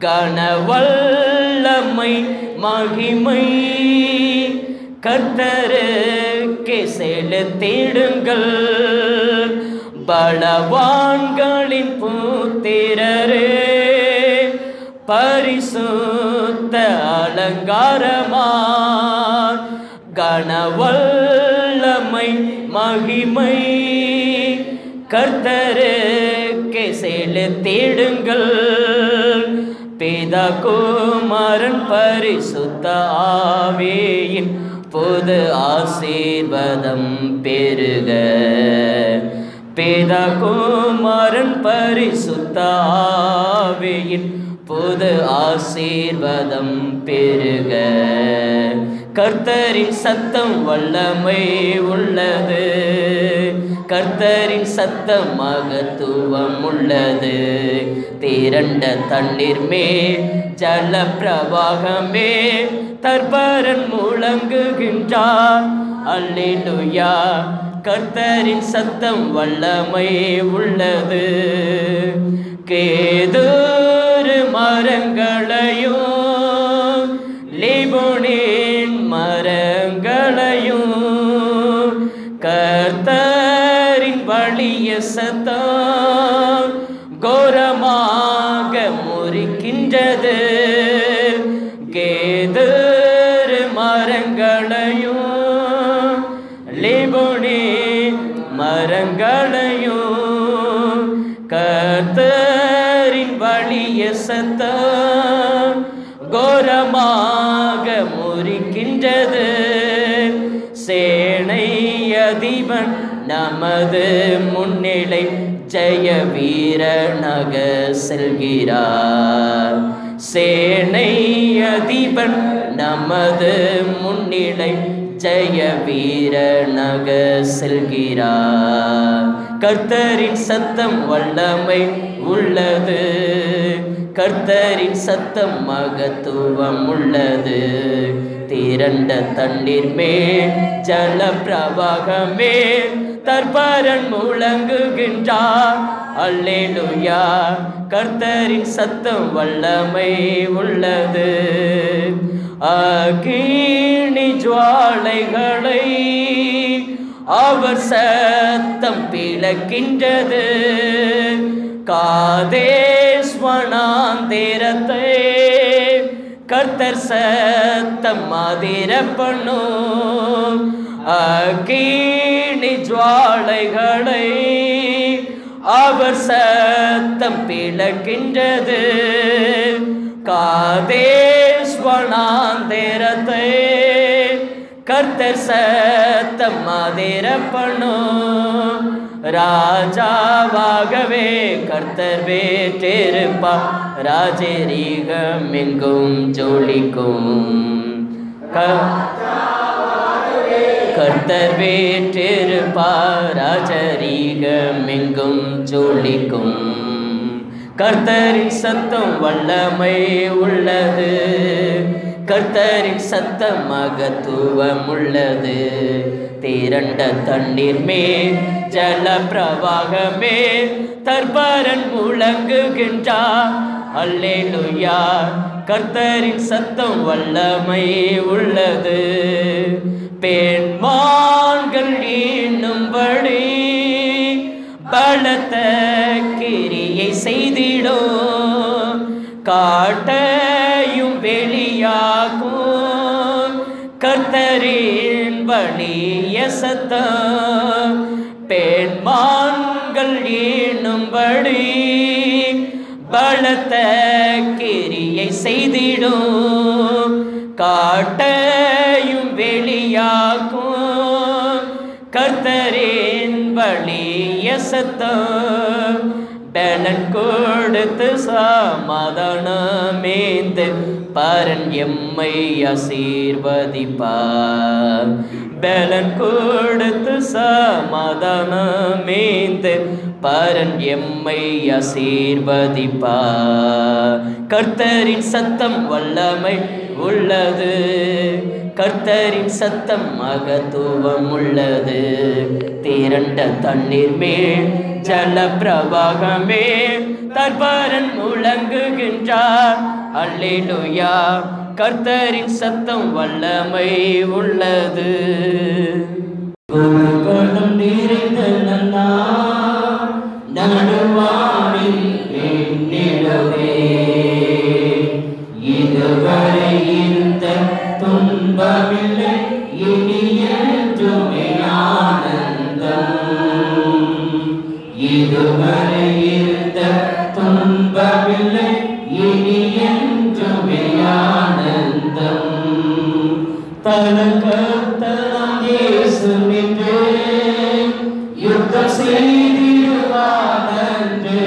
கனவல்லமை மகிமை கர்த்தருக்கு செலுத்திடுங்கள் பலவான்களின் புத்திரரே பரிசுத்த அலங்காரமாய் கனவல்லமை மகிமை கர்த்தருக்கு செலுத்திடுங்கள் பிதா குமாரன் பரிசுத்த ஆவியின் பொது ஆசீர்வாதம் பெருக பிதா குமாரன் பரிசுத்த ஆவியின் பொது ஆசீர்வாதம் பெருக கர்த்தரின் சத்தம் வல்லமை உள்ளது கர்த்தரின் சத்தம் மகத்துவம் உள்ளது திரண்ட தண்ணீர் மேல் ஜல பிரவாகமே தற்பரன் முழங்குகின்றார் அல்லேலூயா கர்த்தரின் சத்தம் வல்லமை உள்ளது கேதூரு மரங்களையும் லிபோனின் மரங்களையும் கர்த்தரின் வழிய சத்தம் கோரமாக முறிக்கின்றது கேதூரு மரங்களையும் லிபோனி மரங்களையும் கர்த்தரின் வழிய சத்தம் கோரமாக முறிக்கின்றது சேனை அதிபன் நமது முன்னிலை ஜெய வீரனாக செல்கிறார் சேனை அதிபன் நமது முன்னிலை ஜெய வீரனாக செல்கிறார் கர்த்தரின் சத்தம் வல்லமை உள்ளது கர்த்தரின் சத்தம் மகத்துவம் உள்ளது திரண்ட தண்ணீர் மேல் ஜல பிரவாகமே தற்பரன் முழங்குகின்றார் அல்லேலூயா கர்த்தரின் சத்தம் வல்லமை உள்ளது அகினி ஜுவாலைகளை அவர் சத்தம் பிளக்கின்றது காதேஸ்வனாந்திரத்தை கர்த்தர் சத்தம் மாதிர பண்ணும் அகீணி ஜுவாலைகளை அவர் சத்தம் பிளக்கின்றது காதேஸ்வனாந்திரத்தை கர்த்தர் சத்தம் மாதிர பண்ணும் ராஜாவாகவே கர்த்தர் வேற்றிருப்பா ராஜரீகம் எங்கும் ஜொலிக்கும் க- கர்த்தர் வேற்றிருப்பா ராஜரீகம் எங்கும் ஜொலிக்கும் கர்த்தரின் சத்தம் வல்லமை உள்ளது கர்த்தரின் சத்தம் மகத்துவம் உள்ளது திரண்ட தண்ணீர் மேல் ஜல பிரவாகமே தர்பரன் முழங்குகின்றார் அல்லேலுயா கர்த்தரின் சத்தம் வல்லமை உள்ளது பெண்மான்கள் இன்னும்படி பலத்த கிரியை செய்திடும் காட்டையும் வெளியாகும் கர்த்தரின் வலிய சத்தம் பெண்மான்கள் இன்னும்படி பலத்த கிரியை செய்திடும் காட்டையும் வெளியாக்கும் கர்த்தரின் வழிய சத்தம் பலன் கொடுத்து சமாதானமேந்து பரன் எம்மை ஆசீர்வதிப்பார் பலன் கொடுத்து சமாதானமேந்து பரன் எம்மை ஆசீர்வதிப்பார் கர்த்தரின் சத்தம் வல்லமை உள்ளது கர்த்தரின் சத்தம் மகத்துவம் உள்ளது திரண்ட தண்ணீர் மேல் ஜல பிரவாகமே தர்பரன் முழங்குகின்றார் அல்லேலுயா கர்த்தரின் சத்தம் வல்லமை உள்ளது குணம் நிறைந்த நன்னா நடுவானில் எண்ணிடவே இதுவரை இந்த துன்பமில்லை இனி என்றுமே ஆனந்தம் இதுவரை இருந்த துன்பமில்லை இனி என்றுமே ஆனந்தம் தனக்கத்தனம் இயேசு நின்று யுத்தம் செய்திடுவான் என்று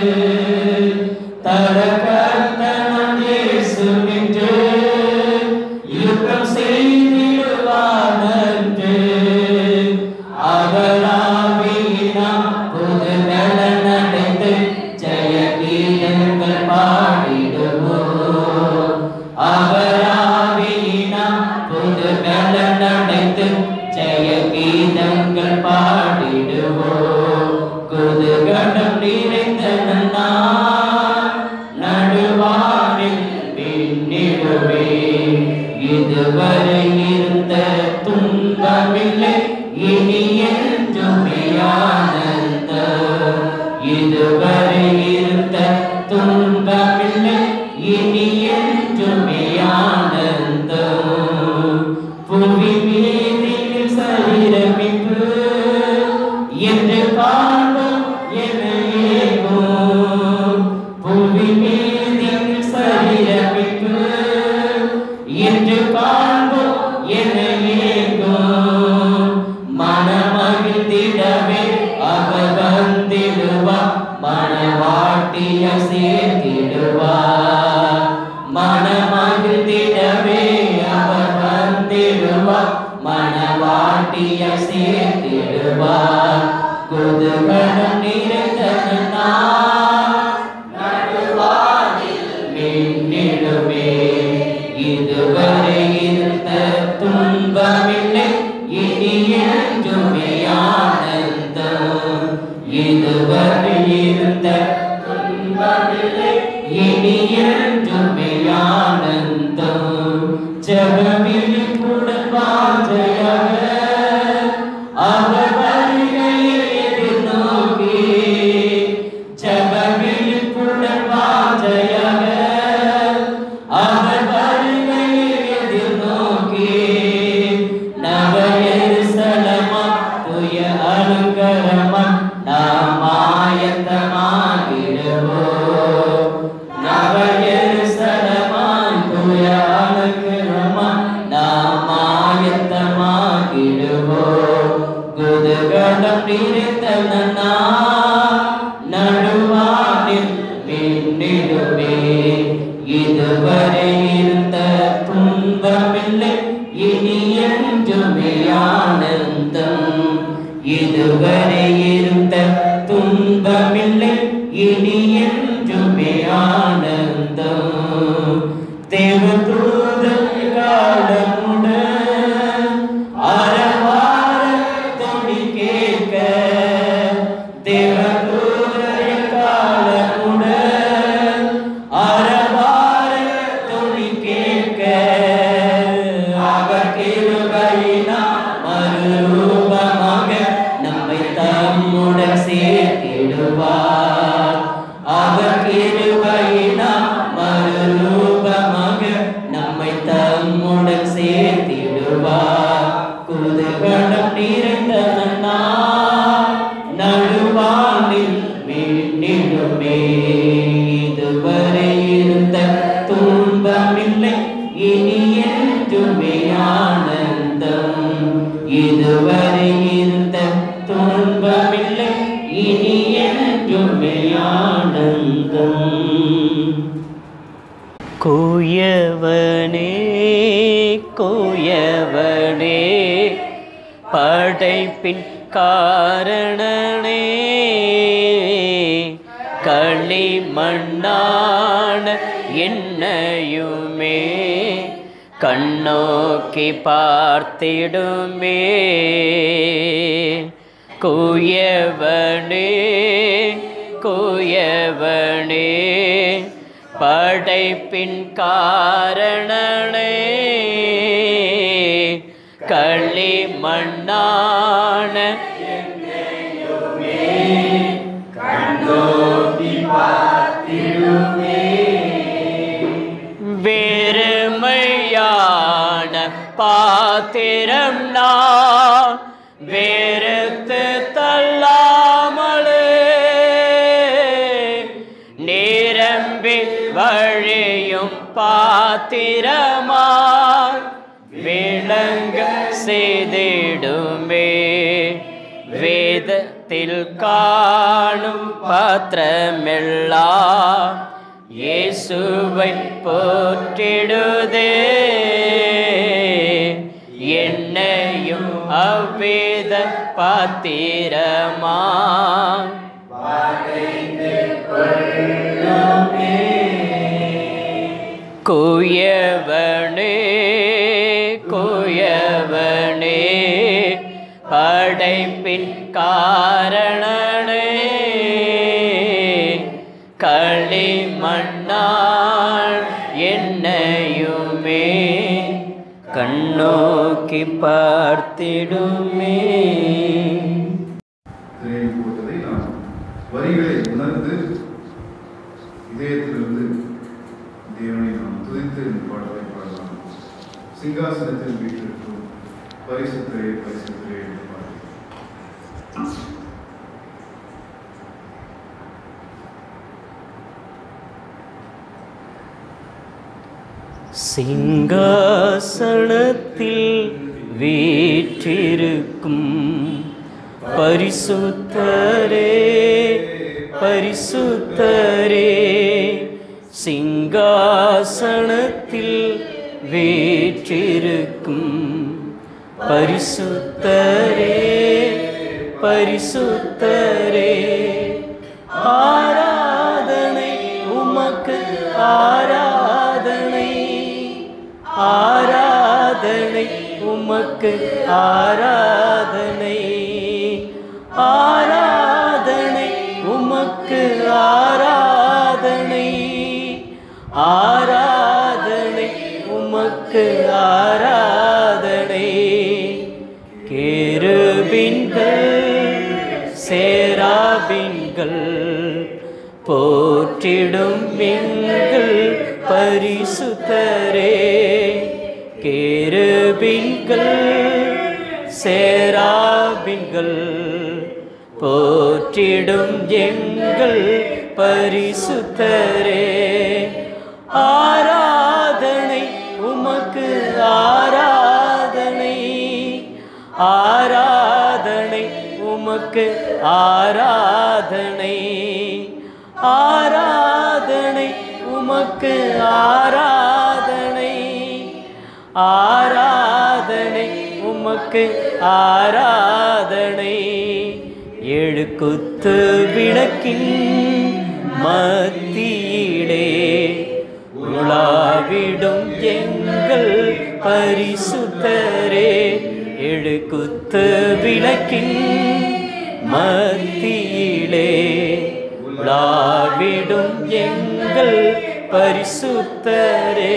தனக்கத்தனம் இயேசு நின்று யுத்தம் செய்திடுவான் என்று அவராவியினம் புது நலனடைந்து ஜெய கீதங்கள் பாடிடுவோம் அவராவியினம் புது நலனடைந்து ஜெய கீதங்கள் பாடிடுவோம் குதுகடம் நிறைந்த நன்னா நடுவானில் பின்னிடுவே இதுவரை இருந்த துன்பமில்லை இனி என்றுமே ஆனந்தம் இதுவரை இருந்த துன்பமில்லை இனி என்றுமே ஆனந்தம் புவி மீதில் சரீரமிப்பு என்று காண்போம் என ஏகும் புவி மீதில் சரீரமிப்பு என்று காண்போம் என ஏகும் மனமகிழ்ந்திடவே அவர் வந்திடுவார் மனவாட்டிய சேர்த்திடுவார் மனமகிழ்ந்திடவே அவர் வந்திடுவார் மனவாட்டிய சேர்த்திடுவார் குதுகலம் நிறைந்த நடுவானில் மின்னிடுமே இதுவரை இருந்த துன்பமில்லை இனி என்றுமே ஆனந்தம் இதுவரை இருந்த துன்பமில்லை இனி என்றுமே ஆனந்தம் ஜகமில் குடவாஜயாக அவர் வருகையை எதிர்நோக்கி ஜகமில் குடவாஜயாக அவர் வருகையை எதிர்நோக்கி நவயருசலமா துய அலங்கரமா நாம் ஆயத்தமாகிடுவோம் நவயருசலமாய் துய அலங்கரமா நாம் ஆயத்தமாகிடுவோம் குதுகலம் நிறைந்த நன்னா நடுவானில் பின்னிடுமே இதுவரை இருந்த துன்பமில்லை இனி என்றுமே ஆனந்தம் இதுவரை இருந்த துன்பமில்லை இனி என்றுமே தேவதூதன் காலமுடன் அரவார தொனி கேட்க தேவதூதன் காலமுடன் அரவார தொனி கேட்க அவர் கிருபையினா மறுரூபமாக நம்மை தம்முடன் சேர்த்திடுவார் அவர் கிருபையினா மறுரூபமாக நம்மை தம்முடன் சேர்த்திடுவார் குதகணம் நிறைந்த நாள் நடுவானில் மீண்டிடுமே இதுவரை இருந்த துன்பமில்லை இனி என்றுமே ஆனந்தம் இதுவரை இருந்த துன்பமில்லை இனி என்றுமே ஆனந்தம் கோயவனே கோயவனே படைப்பின் காரணனே களிமண்ணான என்னையுமே கண்ணோக்கி பார்த்திடுமே குயவனே குயவனே படைப்பின் காரணனே களிமண்ணான வெறுமையான பாத்திரம் நான் வெறுத்து தள்ளாமலே நிரம்பி வழியும் பாத்திரமாய் விளங்க செய்திடுமே வேதத்தில் காணும் பாத்திரமெல்லாம் இயேசுவை போற்றிடுதே என்னையும் அவ்வேத பாத்திரமா குயவனே குயவனே படைப்பின் காரணனே களிமண்ணாள் என்னையுமே கண்ணோக்கி பார்த்திடுமே திரையில் போட்டதை நாம் வரிகளை உணர்ந்து இதயத்திலிருந்து தேவனை நாம் துதித்து இந்த பாடலை பாடலாம் சிங்காசனத்தில் வீட்டிற்கும் பரிசுத்திரையே பரிசுத்திரையே என்று பாடல் சிங்காசனத்தில் வீற்றிருக்கும் பரிசுத்தரே பரிசுத்தரே சிங்காசனத்தில் வீற்றிருக்கும் பரிசுத்தரே பரிசுத்தரே ஆராதனை உமக்கு ஆராதனை ஆராதனை உமக்கு ஆராதனை ஆராதனை உமக்கு ஆராதனை ஆராதனை உமக்கு ஆராதனை கேருபின்கள் சேராபின்கள் போற்றிடும் எங்கள் பரிசுத்தரே கேருபின்கள் சேராபின்கள் போற்றிடும் எங்கள் பரிசுத்தரே ஆராதனை உமக்கு ஆராதனை ஆராதனை உமக்கு ஆராதனை ஆராதனை உமக்கு ஆராதனை ஆராதனை உமக்கு ஆராதனை ஏழு குத்து விளக்கின் மத்தியிலே உலாவிடும் உலகின் மத்தியிலே உலாவிடும் எங்கள் பரிசுத்தரே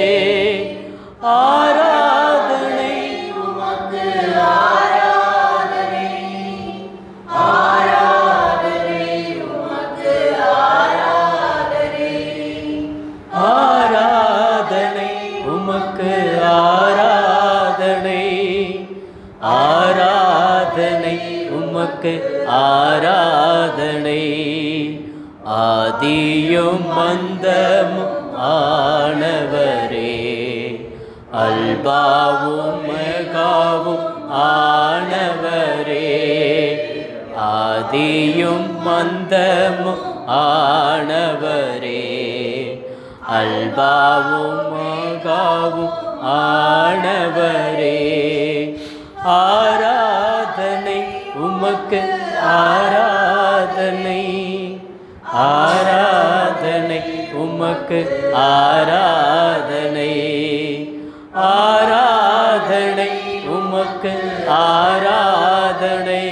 ஆராதனை உமக்கு ஆராதனை ஆராதனை உமக்கு ஆராதனை ஆராதனை உமக்கு ஆராதனை ஆராதனை உமக்கு ஆராதனை ஆதியும் மந்தமும் ஆனவரே அல்பாவும் மெகாவும் ஆனவரே ஆதியும் மந்தமும் ஆனவரே அல்பாவும் மகாவும் ஆனவரே ஆராதனை உமக்கு ஆராதனை ஆராதனை உமக்கு ஆராதனை ஆராதனை உமக்கு ஆராதனை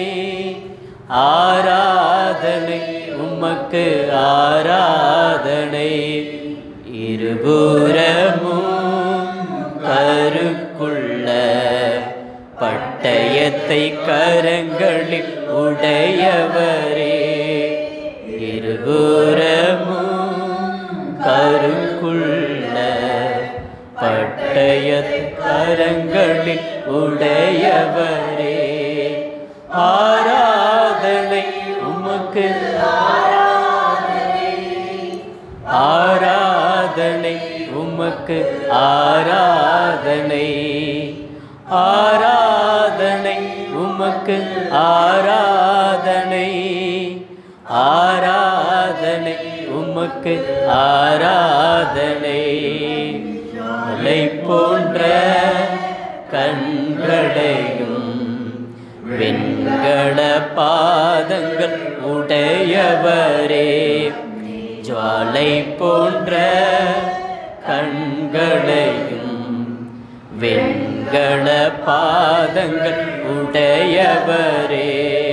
ஆராதனை உமக்கு ஆராதனை இருபுறமும் கருக்குள்ள பட்டயத்தை கரங்களில் உடையவரே இருபுறமும் கருக்குள்ள பட்டய கரங்களில் உடையவரே ஆராதனை உமக்கு ஆராதனை உமக்கு ஆராதனை ஆராதனை உமக்கு ஆராதனை ஆராதனை உமக்கு ஆராதனை மலை போன்ற கண்களையும் வெண்கல பாதங்கள் உடையவரே ஜுவாலை போன்ற கண்களையும் வெண்கல பாதங்கள் உடையவரே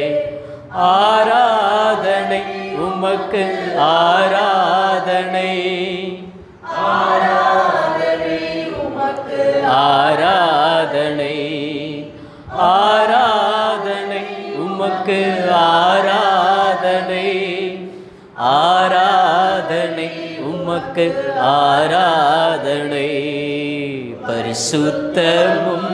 ஆராதனை உமக்கு ஆராதனை ஆராதனை ஆராதனை உமக்கு ஆராதனை ஆராதனை உமக்கு ஆராதனை பரிசுத்தமும்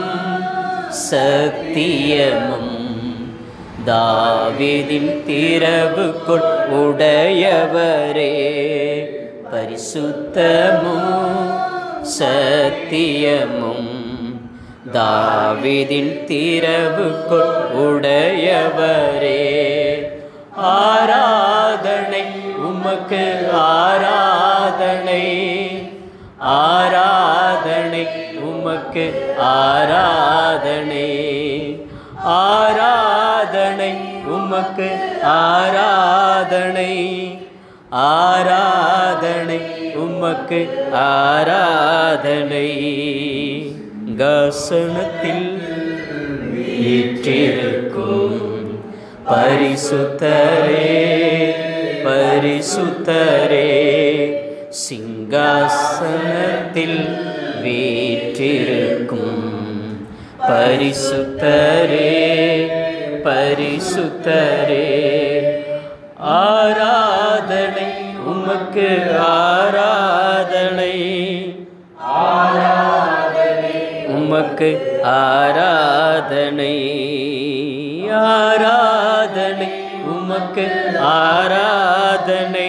சத்தியமும் தாவீதின் திறவுக்குள் உடையவரே பரிசுத்தமும் சத்தியமும் தாவீதின் திறவுக்குள் உடையவரே ஆராதனை உமக்கு ஆராதனை ஆராதனை உமக்கு ஆராதனை ஆராதனை உமக்கு ஆராதனை ஆராதனை உமக்கு ஆராதனை கசனத்தில் ஏற்றிருக்கும் பரிசுத்தரே பரிசுத்தரே சிங்காசனத்தில் வீற்றிருக்கும் பரிசுத்தரே பரிசுத்தரே ஆராதனை உமக்கு ஆராதனை உமக்கு ஆராதனை ஆராதனை உமக்கு ஆராதனை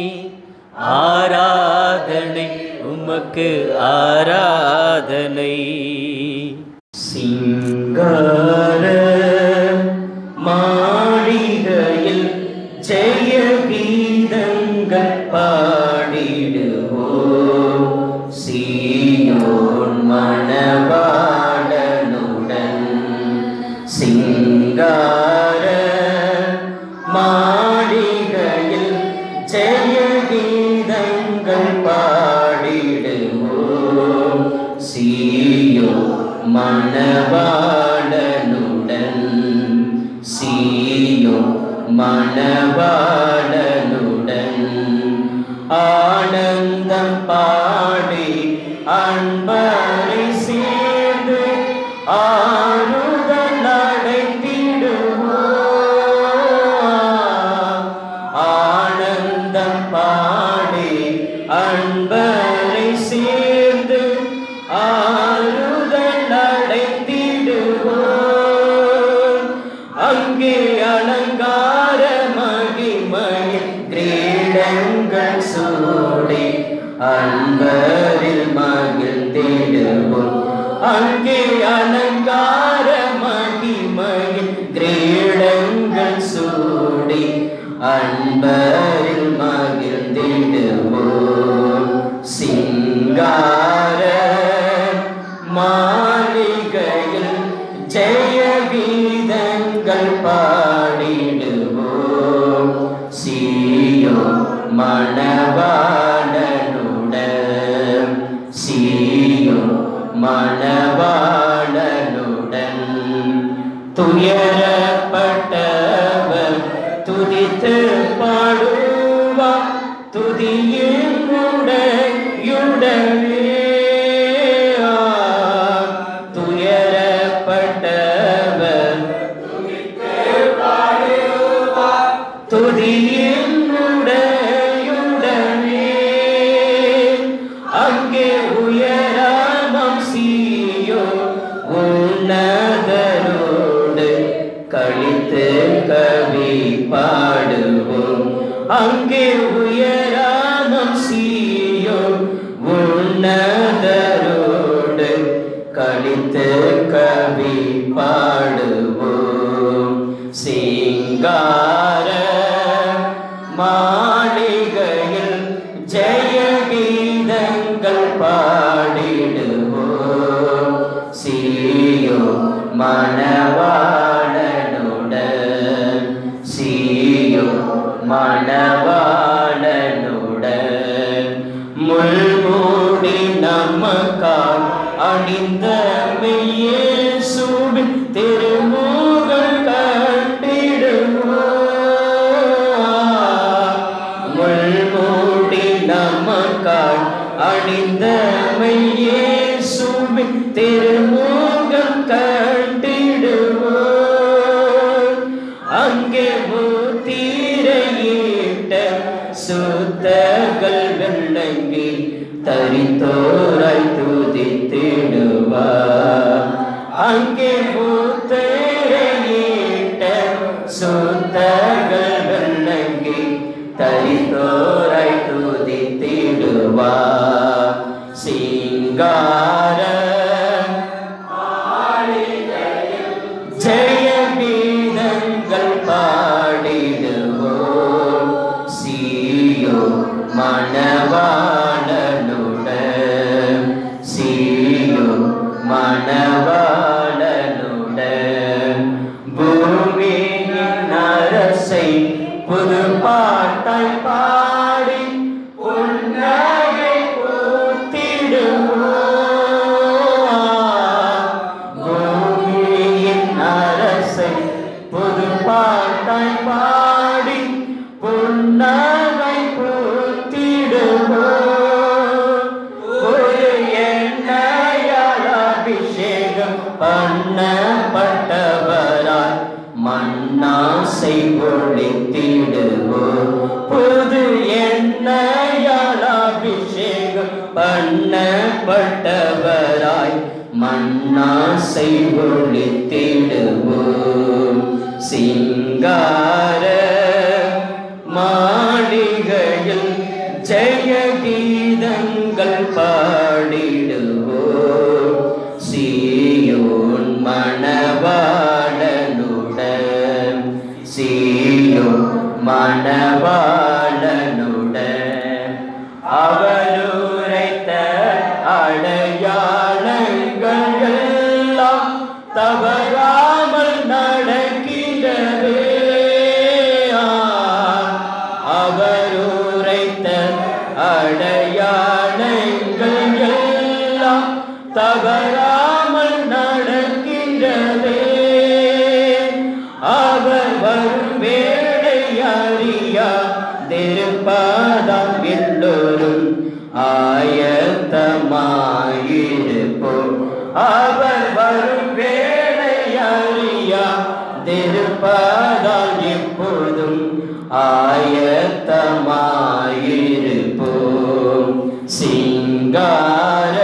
ஆராதனை உமக்கு ஆராதனை சிங்கார மாளிகையில் ஜெய கீதங்கள் பாடிடுவோம் சீயோன் மணவாளனுடன் சிங்கார மாளிகையில் ஜெய கீதங்கள் பாடிடுவோம் சீ மணவாளனுடன் ஆனந்தம் பாடி அன்பரை சேர்ந்து ஆறுதல் அடைந்திடுவோம் ஆனந்தம் பாடி அன்பரை சேர்ந்து ஆறுதல் அடைந்திடுவோம் அங்கே அலங்கார மகிமை கிரீடங்கள் சூடி அன்பரில் மகிழ்ந்திடுவோம் அங்கே அலங்கார மகிமையில் கிரீடங்கள் சூடி அன்பரில் மகிழ்ந்திடுவோம் சிங்கார மாளிகையில் ஜெய கீதங்கள் பாடிடுவோம் சீயோ மணவாளனுடன் சீயோ மணவாளனுடன் துயரப்பட்டவர் துதித்து பாடுவார் துதியின் உடையுடனே துயரப்பட்டவர் துதியின் உடையுடனே அங்கே உயராமம் சீயோ உன்னதரோடு கழித்து கவி பாடுவோம் அங்கே உயராமம் சீயோ உன்னதரோடு கழித்து கவி பாடுவோம் சிங்கார மாளிகையில் ஜெய கீதங்கள் பாடிடுவோம் சீயோ மணவாளனுடன் சீயோ மணவாளனுடன் முள்மூடி நமக்கால் அணிந்த மெய்யேசுவின் திருமுகம் கண்டிடுவோம் முள்மூடி நமக்கால் அணிந்த மெய்யேசுவின் திருமுகம் கண்டிடுவோம் அங்கே மூத்தீரையிட்ட சுத்தகள் வெள்ளங்கி தரித்தோராய் துதித்திடுவார் அங்கே மூத்தீரையிட்ட சுத்தகள் வெள்ளங்கி தரித்தோராய் துதித்திடுவார் சிங்கார ஜெய கீதங்கள் பாடிடுவோம் சீயோ மணவாளனுடன் சீயோ மணவாளனுடன் பூமியின் அரசை புது பாட்டாய் பாடி உன்னையை பூத்திடுவோம் பூமியின் அரசை புது பாட்டாய் பாடி புன்னகை பூத்திடுவோம் ஒரு எண்ணெயால் அபிஷேகம் பண்ணப்பட்டவராய் மண்ணாசை ஒழித்திடுவோம் புது எண்ணெயால் அபிஷேகம் பண்ணப்பட்டவராய் மண்ணாசை ஒழித்திடுவோம் சிங்கார மாளிகையில் ஜெய கீதங்கள் பாடிடுவோம் சீயோன் மணவாளனுடன் சீயோ மணவாளனுடன் அவருரைத்த அடையாளங்கள் எல்லாம் தவறாமல் நடக்கின்றதே அவருரைத்த அடையாளங்கள் எல்லாம் தவறாமல் நடக்கின்றதே அவர் வரும் வேளையா சிங்கார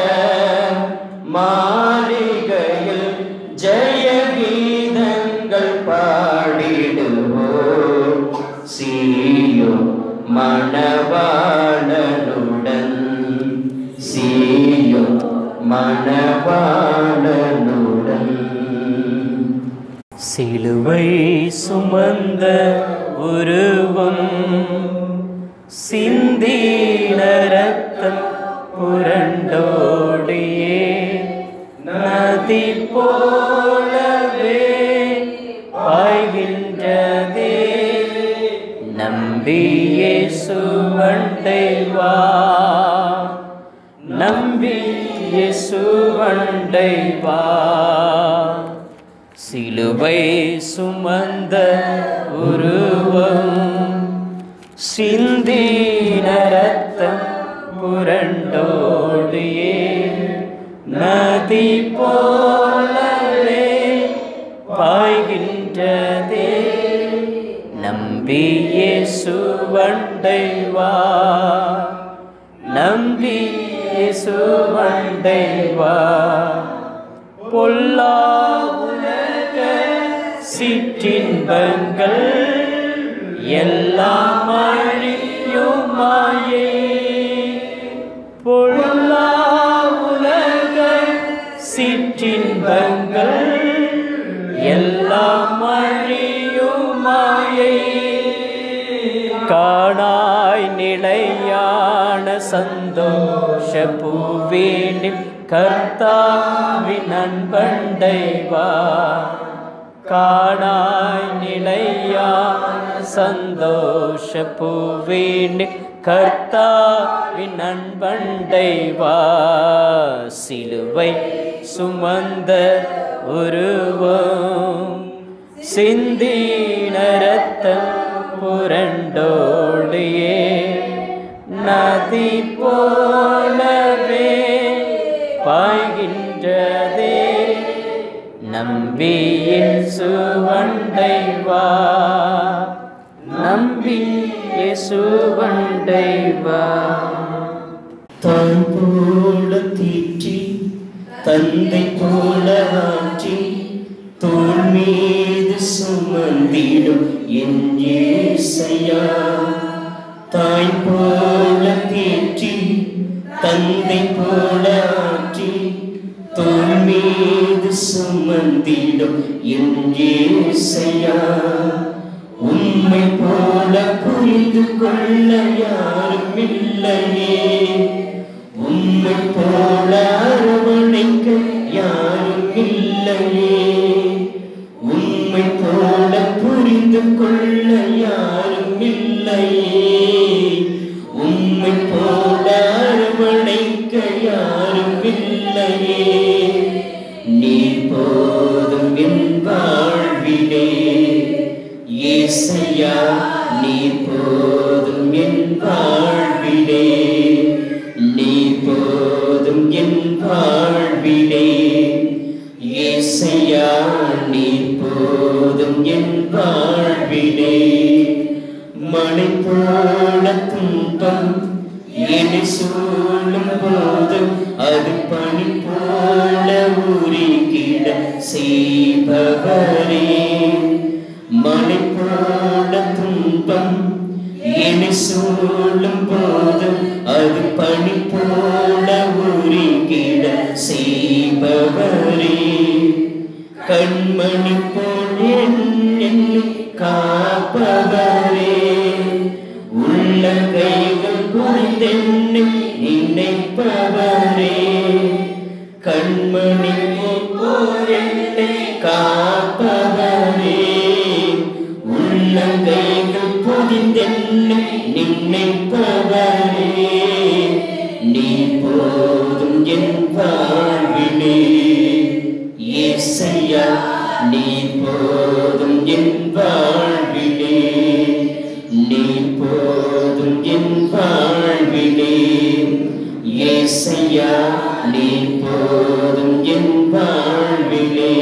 மாளிகையில் ஜெய கீதங்கள் பாடிடுவோம் சீயோ மணவாளனுடன் சீயோ மணவாளனுடன் சிலுவை சுமந்த உருவம் சிந்தீன ரத்தம் புரண்டோடியே நதி போலவே பாய்கின்றதே நம்பியே சுவண்டை வா நம்பியே சுவண்டை வா சிலுவை சுமந்த உருவம் சிந்தீன ரத்தம் புரண்டோடியே நதி போலவே பாய்கின்றதே நம்பியே சுவண்டை வா நம்பியே சுவண்டை வா பொல்லா உலக சிற்றின்பங்கள் எல்லாம் அழியுமாயே பொல்லா உலக சிற்றின்பங்கள் எல்லாம் அழியுமாயே காணாய் நிலையான சந்தோஷ பூவேனில் கர்த்தாவின் அன்பண்டை வா காணாய் நிலையான சந்தோஷ பூவேனில் கர்த்தாவின் அன்பண்டை வா சிலுவை சுமந்த உருவம் சிந்தீன ரத்தம் புரண்டோடியே நதி போலவே பாய்கின்றதே நம்பியின் சுவண்டை வா நம்பிய சுவண்டை வா தான் போல தீற்றி தந்தை போல ஆற்றி தோல் மீது சுமந்திடும் என் ஏசையா தாய் போல தீற்றி தந்தை போல ஆற்றி தோல் மீது சுமந்திடும் என் ஏசையா உம்மை போல புரிந்து கொள்ள யாரும் இல்லையே உம்மை போல அரவணைக்க யாரும் இல்லையே உம்மை போல புரிந்து கொள்ள யாரும் இல்லையே உம்மை போல அரவணைக்க யாரும் இல்லையே நீ போதும் என் வாழ்விலே ஏசையா நீ போதும் என் வாழ்விலே நீ போதும் என் வாழ்விலே ஏசையா நீ போதும் என் வாழ்விலே மழை போல துன்பம் என்னை சூழும் போது அது பனி போல உருகிட செய்பவரே மழை போல துன்பம் என்னை சூழும் போது அது பனி போல உருகிட செய்பவரே கண்மணி போல் என்னை காப்பவரே உள்ள கைகள் புரிந்தென்னை நினைப்பவரே கண்மணி போல் என்னை காப்பவரே உள்ள கைகள் புரிந்தென்னை நினைப்பவரே நீ போதும் என் வாழ்விலே ஏசையா நீ போதும் என் வாழ்விலே நீ போதும் என் வாழ்விலே ஏசையா நீ போதும் என் வாழ்விலே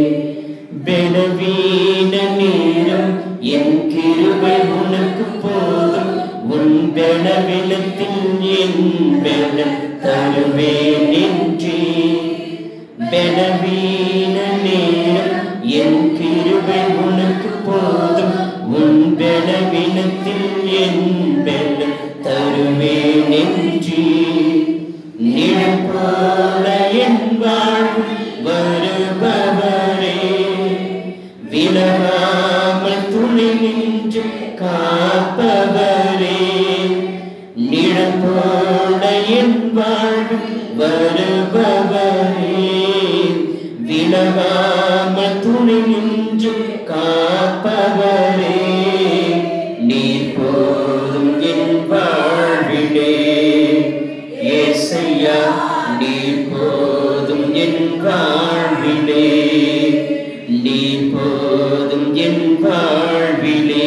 பலவீன நேரம் என் கிருபை உனக்கு போதும் உன் பலவீனத்தில் என் பெலன் தருவேன் என்றே பலவீன நேரம் என் கிருபை உனக்கு போதும் உன் பலவீனத்தில் என் பலன் தருவேன் என்றே நிழல் போல என் வாழ்வு வருபவரே விலகாமல் துணை நின்று காப்பவரே நிழல் போல என் வாழ்வு வருபவரே விலகாமல் துணை நின்று காப்பவரே நீர் போதும் என் வாழ்விலே ஏசையா நீர் போதும் என் வாழ்விலே நீ போதும் என் வாழ்விலே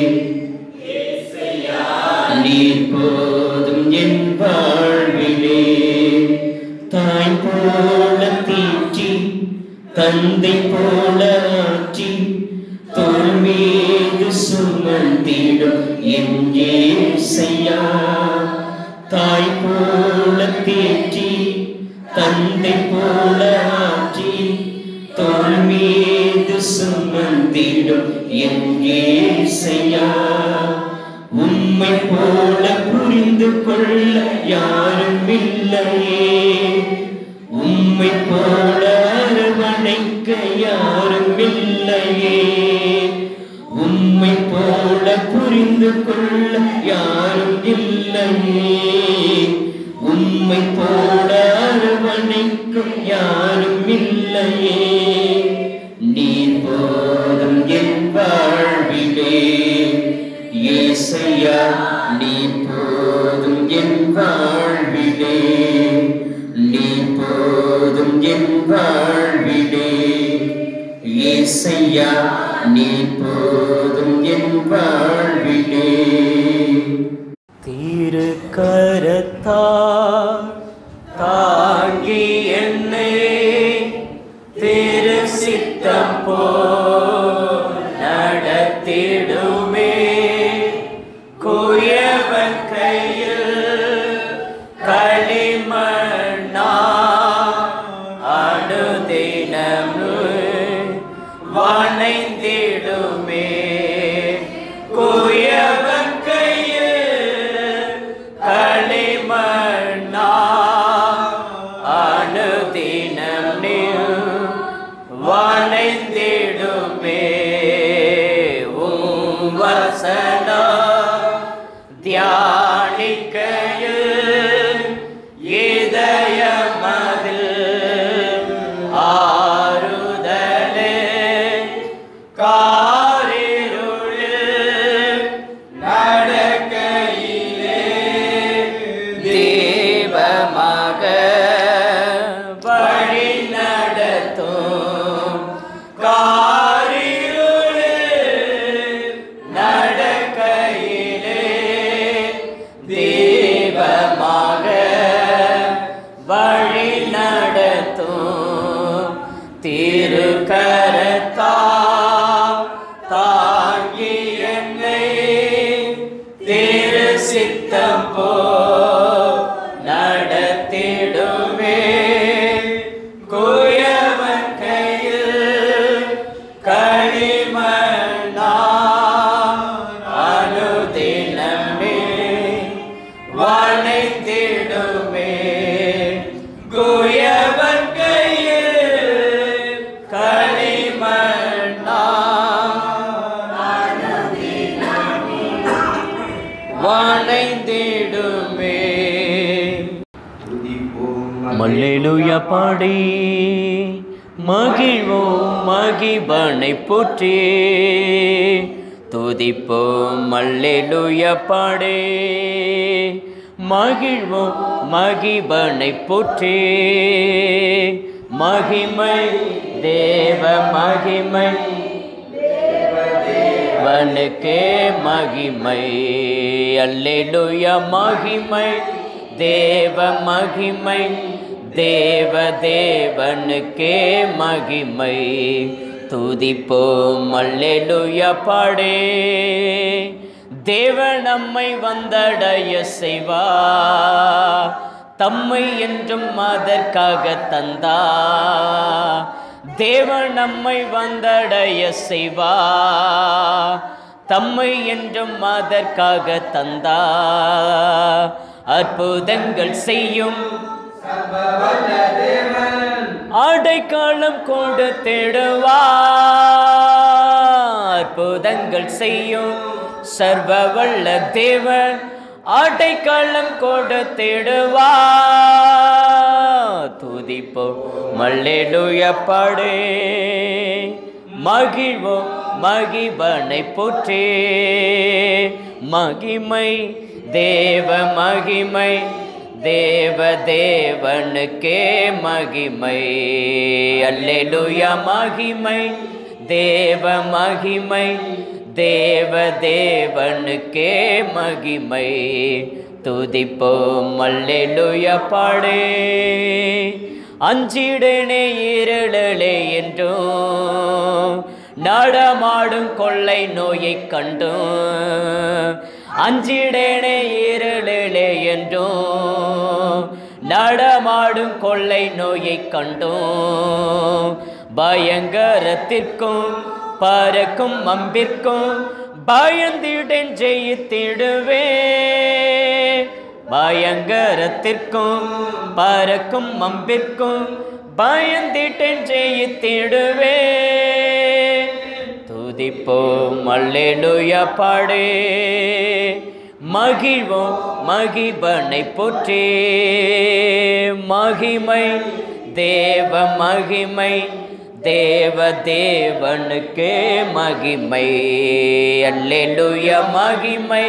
நீ போதும் என் வாழ்விலே தாய் போல தீற்றி தந்தை போல ஆற்றி தோல் மீது சுமந்திடும் என் ஏசையா தாய் போல தேற்றி தந்தை போல ஆற்றி தோல் மீது சுமந்திடும் என் ஏசையா உம்மை போல புரிந்து கொள்ள யாரும் இல்லையே உம்மை போல அரவணைக்க யாரும் இல்லையே உம்மை போல புரிந்து கொள்ள யாரும் இல்லையே உம்மை போல அரவணைக்கும் யாரும் இல்லையே நீ போதும் என் வாழ்விலே ஏசையா நீ போதும் என் வாழ்விலே நீ போதும் என் வாழ்விலே ஏசையா நீ போதும் என் வாழ்விலே திரு கரத்தா தாங்கி என்னை திரு சித்தம் போ நடத்திடுமே குயவன் கையில் களிமண்ணா அனுதினம் வணைந்திடுமே குயவன் கையில் களிமண்ணா அனுதினம் நீ வணைந்திடுமே உம் வசனம் தியானிக்கையில் இதயமதில் ஆறுதலே காரிருளில் நடக்கையிலே தேவமாக வழி நடத்தும் காரிருளில் நடக்கையிலே தேவமாக வழி நடத்தும் திருக்கரத்தா தாங்கி என்னை திரு சித்தம் போ நடத்திடுமே குயவன் கையில் களிமண்ணா அனுதினமே வணைந்திடுமே குயவன் கையில் களிமண்ணா வணைந்திடுமே மல்லேலூயா பாடி மகிழ்வோம் மகிபனை போற்றி துதிப்போம் மல்லேலூயா பாடி மகிழ்வோம் மகிபனை போற்றி மகிமை தேவ மகிமை தேவனுக்கே மகிமை அல்லேலூயா மகிமை தேவ மகிமை தேவ தேவனுக்கே மகிமை துதிப்போம் அல்லேலூயா பாடே தேவன் நம்மை வந்தடைய செய்வார் தம்மை என்றும் அதற்காக தந்தா தேவன் நம்மை வந்தடைய செய்வார் தம்மை என்றும் அதற்காக தந்தா அற்புதங்கள் செய்யும் அடைக்காலம் கொண்டு தேடுவார் அற்புதங்கள் செய்யும் சர்வ வல்ல தேவன் அடைக்காலம் கொண்டு தேடுவார் துதிப்போ மல்லேலுய பாடு மகிழ்வோ மகிபனை போற்றே மகிமை தேவ மகிமை தேவ தேவனுக்கே மகிமை அல்லேலூயா மகிமை தேவ மகிமை தேவ தேவனுக்கே மகிமை துதிப்போம் அல்லேலூயா பாடே அஞ்சிடனே இருளலே என்றும் நடமாடும் கொள்ளை நோயைக் கண்டும் அஞ்சிடனே இருளலே என்றும் நடமாடும் கொள்ளை நோயைக் கண்டும் பயங்கரத்திற்கும் பறக்கும் அம்பிற்கும் பயந்திடன் ஜெயித்திடுவே பயங்கரத்திற்கும் பறக்கும் அம்பிற்கும் பயந்திட்டன் ஜெயித்திடுவே துதிப்போம் அல்லேலூயா பாடே மகிழ்வோம் மகிபனை போற்றே மகிமை தேவ மகிமை தேவ தேவனுக்கே மகிமை அல்லேலூயா மகிமை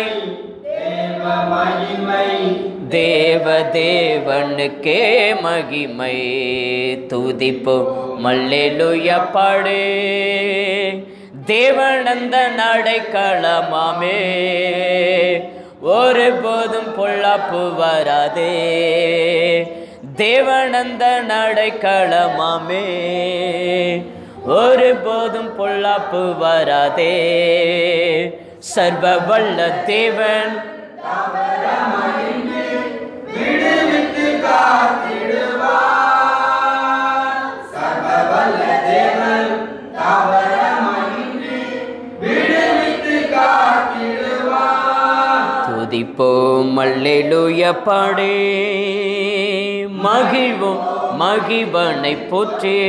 தேவ தேவனுக்கே மகிமை துதிப்போம் மல்லேலுய பாடு தேவனந்த நடைக்களமாமே ஒரு போதும் பொல்லாப்பு வராதே தேவனந்த நடைக்களமாமே ஒரு போதும் பொல்லாப்பு வராதே சர்வ வல்ல தேவன் துதிப்போம் மல்லேலூய பாடே மகிழ்வோம் மகிபனை போற்றே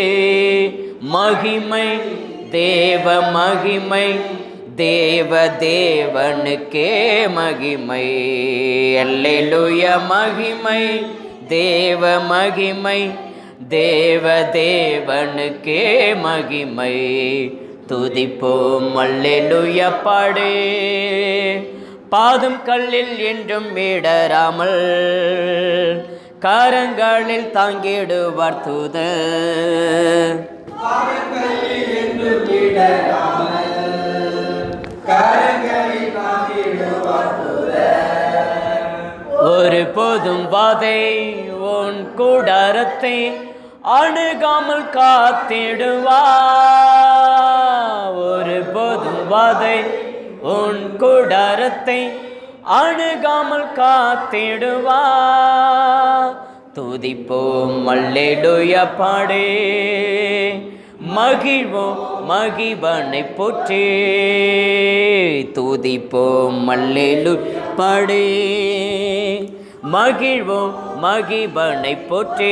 மகிமை தேவ மகிமை தேவ தேவனுக்கே மகிமை அல்லேலூய மகிமை தேவ மகிமை தேவ தேவனுக்கே மகிமை துதிப்போம் அல்லேலூய பாடே பாதம் கல்லில் என்றும் மீடராமல் காரங்களில் தாங்கிடுவார் தூதர் ஒரு போதும் வாதை உன் கூடாரத்தை அணுகாமல் காத்திடுவா ஒரு போதும் வாதை உன் கூடாரத்தை அணுகாமல் காத்திடுவா துதிப்போம் மல்லேலுய பாடே மகிழ்வோம் மகிபனை போற்றே துதிப்போம் மல்லேலு பாடே மகிழ்வோம் மகிபனை போற்றே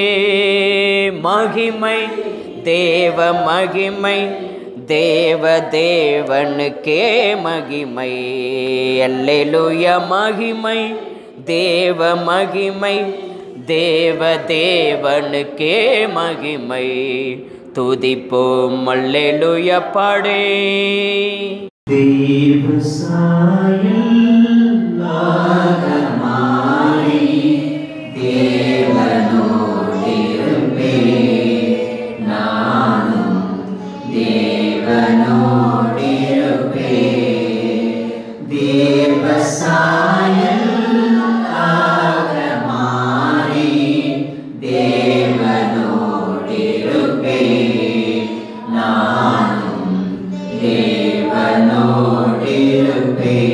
மகிமை தேவ மகிமை தேவ தேவனுக்கே மகிமை அல்லேலூய மகிமை தேவ மகிமை தேவ தேவனுக்கே மகிமை துதிப்போம் அல்லேலூய பாடே தேவ சாயல் மாறி தேவனோடிருப்பே நானும் தேவனோடிருப்பே தேவ சாயல் மாறி தேவனோடிருப்பே நானும் தேவனோடிருப்பே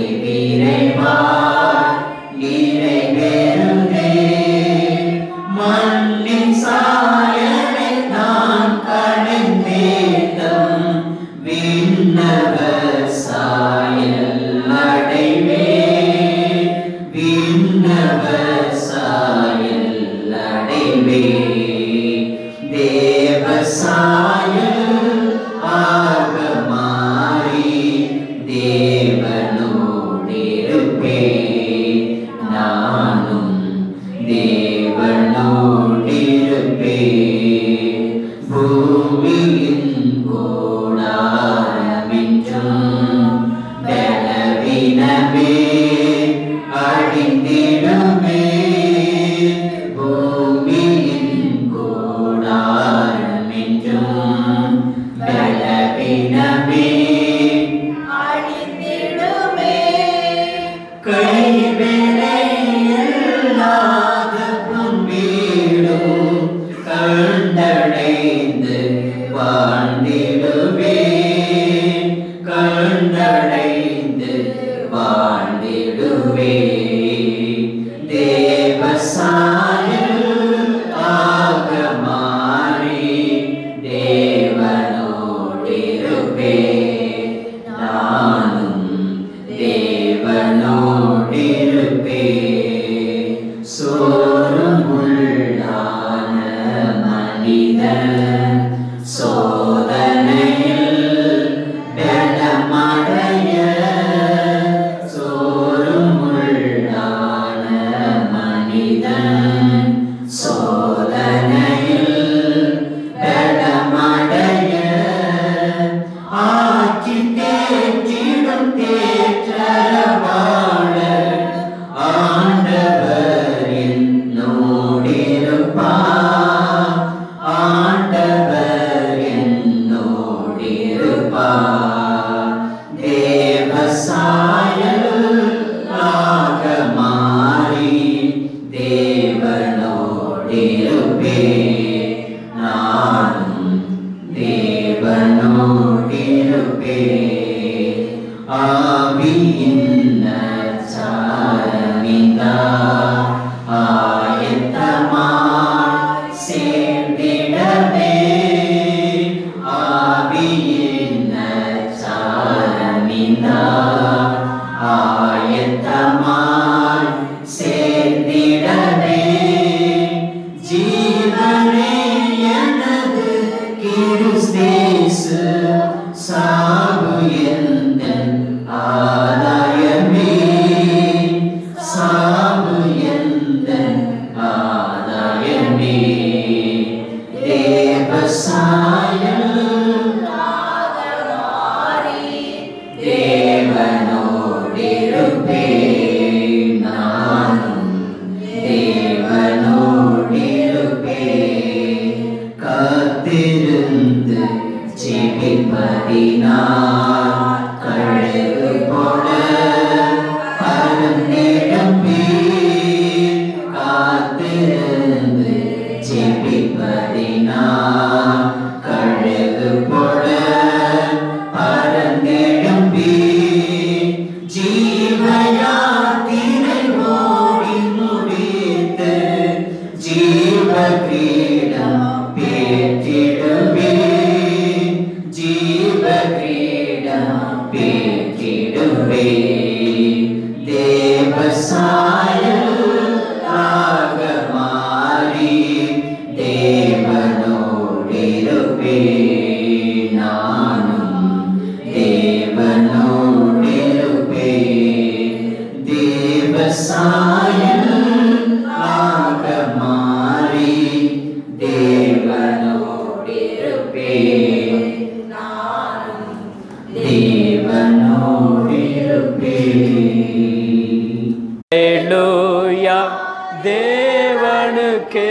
விரைவாய் நிறைவேறுதே மண்ணின் சாயலை நான் கடைந்தேதம் விண்ணவர் சாயல் அடைவே விண்ணவர் சாயல் அடைவே தேவ சாயல் ஆக மாறி தேவனோடிருப்பே நானும் தேவனோடிருப்பே பூமியின் கோடாரமின்றும் பலவீனமே அழிந்திடுமே பூமியின் கோடாரமின்றும் பலவீனமே அழிந்திடுமே கைவினையில்லாத பொன்வீடும் கண்டடைந்து வாழ்ந்திடுவே கண்டடைந்து வாழ்ந்திடுவே தேவசாயல் ஆக மாறி தேவனோடிருப்பே நானும் தேவனோடிருப்பே சோறும் உள்ளான மனிதன் சோதனையில் பலமடைய சோறும் உள்ளான மனிதன் சோதனையில் பலமடைய ஆட்சி தேற்றிடும் தேற்றரவாழ ஆண்டவரின் நோடிருப்பார் ஆண்டவரின் நோடிருப்பார் தேவசாயல் ஆக மாறி தேவனோடிருப்பே நானும் தேவனோடிருப்பே ஆவியின் சாரமிதா ஆயத்தமாய் சேர்ந்திடவே ஆவியின் சாரமிதா ஆயத்தமாய் சேர்ந்திடவே ஜீவனே எனது கிறிஸ்தேசு சாவு எந்தன் ஆதாயமே சாவு எந்தன் ஆதாயமே தேவசாயல் தேவனோடிருப்பே நானும் தேவனோடிருப்பே காத்திருந்து ஜெபிப்பதினார் கழுகு போல பரந்திடம்பி காத்திருந்து ஜெபிப்பதினார் கழுகு போல பரந்திடம்பி ஜீவயாத்திரை ஓடி முடித்து ஜீவ கிரீடம் பேற்றிடுவே ஜீவ கிரீடம் பேற்றிடுவே தேவசாயல் ஆக மாறி தேவனோடிருப்பே நானும் தேவனோடிருப்பே தேவசாயல் ஆக மாறி தேவனோடிருப்பே தேவனோடிருப்பே அல்லேலூயா தேவனுக்கே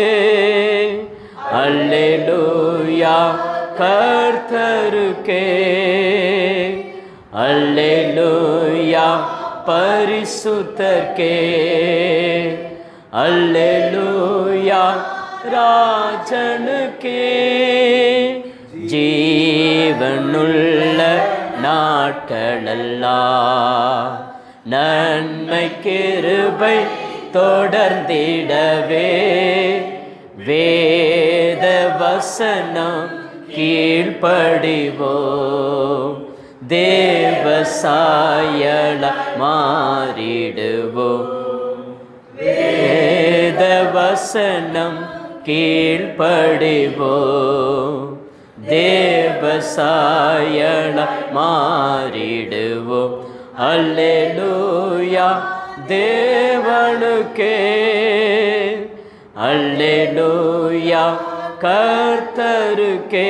அல்லேலூயா கர்த்தருக்கே அல்லேலூயா பரிசுத்தர்க்கே அல்லேலூயா ராஜனுக்கே ஜீவனுள்ள நாட்களெல்லாம் நன்மை கிருபை தொடர்ந்திடவே வேத வசனம் கீழ்ப்படிவோம் தேவ சாயல மாறிடுவோம் வேத வசனம் கீழ்ப்படிவோம் தேவ சாயல மாறிடுவோம் அல்லேலூயா தேவனுக்கே அல்லேலூயா கர்த்தருக்கே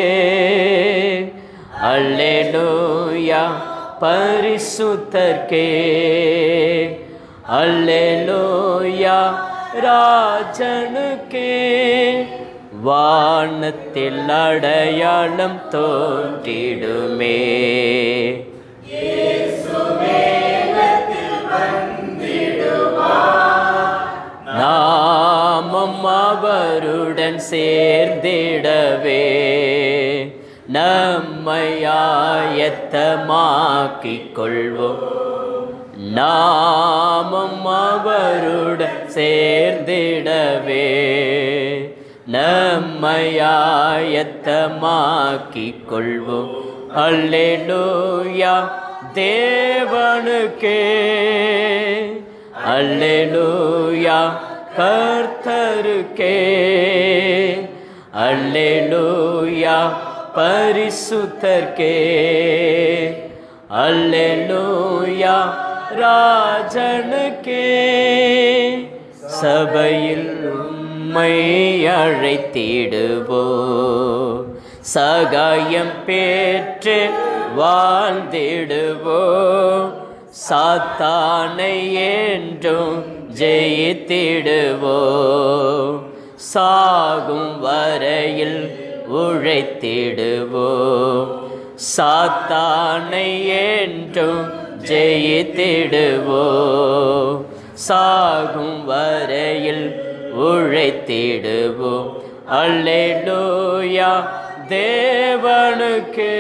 அல்லேலூயா பரிசுத்தர்க்கே அல்லேலூயா ராஜனுக்கே வானத்தில் அடையாளம் தோன்றிடுமே நாமம் அவருடன் சேர்ந்திடவே நம்மை ஆயத்தமாக்கிக் கொள்வோம் நாமம் அவருடன் சேர்ந்திடவே நம்மை ஆயத்தமாக்கிக் கொள்வோம் அல்லேலூயா தேவனுக்கே அல்லேலூயா கர்த்தருக்கே அல்லேலூயா பரிசுத்தர்க்கே அல்லேலூயா ராஜனுக்கே சபையில் உம்மை அழைத்திடுவோ சகாயம் பெற்று வாழ்ந்திடுவோ சாத்தானை என்றும் ஜெயித்திடுவோ சாகும் வரையில் உழைத்திடுவோ சாத்தானை என்றும் ஜெயித்திடுவோ சாகும் வரையில் உழைத்திடுவோ அல்லேலூயா தேவனுக்கே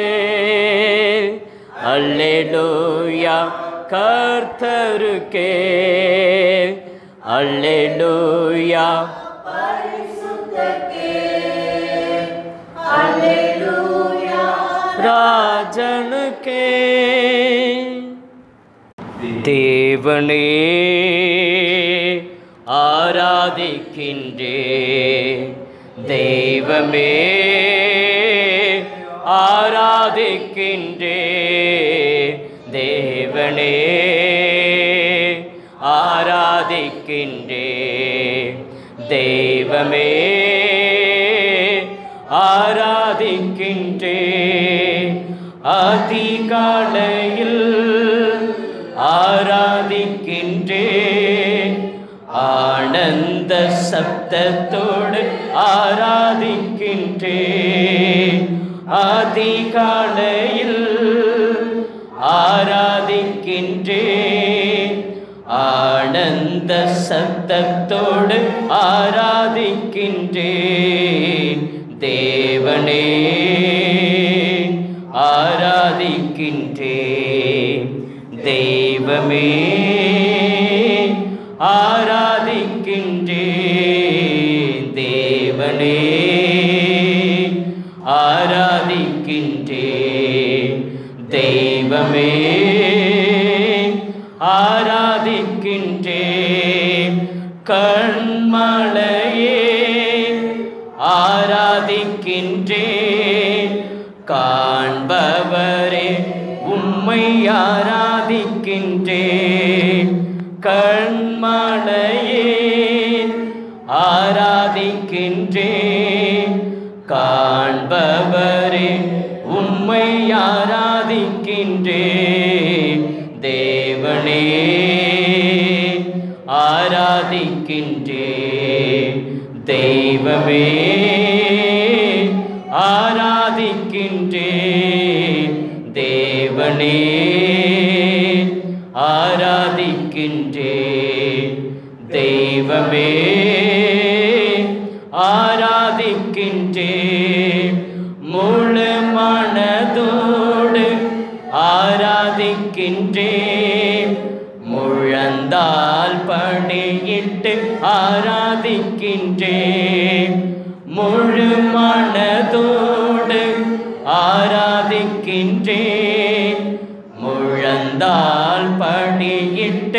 அல்லேலூயா கர்த்தருக்கே அல்லேலூயா ராஜனுக்கே தேவனே ஆராதிக்கின்றே தெய்வமே ஆராதிக்கின்றே தேவனே ஆராதிக்கின்றே தெய்வமே ஆராதிக்கின்றே அதிகாலையில் ஆராதிக்கின்றே ஆனந்த சப்தத்தோடு ஆராதிக்கின்றே அதிகாலையில் ஆராதிக்கின்றே ஆனந்த சப்தத்தோடு ஆராதிக்கின்றே தேவனே ஆராதிக்கின்றே தெய்வமே ஆராதிக்கின்றே தேவனே ஆராதிக்கின்றே தெய்வமே ஆராதிக்கின்றே கண்மலையே ஆராதிக்கின்றே காண்பவரே உம்மை ஆராதிக்கின்றே கண்மலையே ஆராதிக்கின்றே காண்பவரே உம்மை ஆராதிக்கின்றே தேவனே ஆராதிக்கின்றே தெய்வமே ஆராதிக்கின்றே தேவனே ஆராதிக்கின்றே தெய்வமே ஆராதிக்கின்றே முழு மனதோடு ஆராதிக்கின்றே முழு ஆராதிக்கின்றேன் முழு மனதோடு ஆராதிக்கின்றேன் முழந்தால் படியிட்டு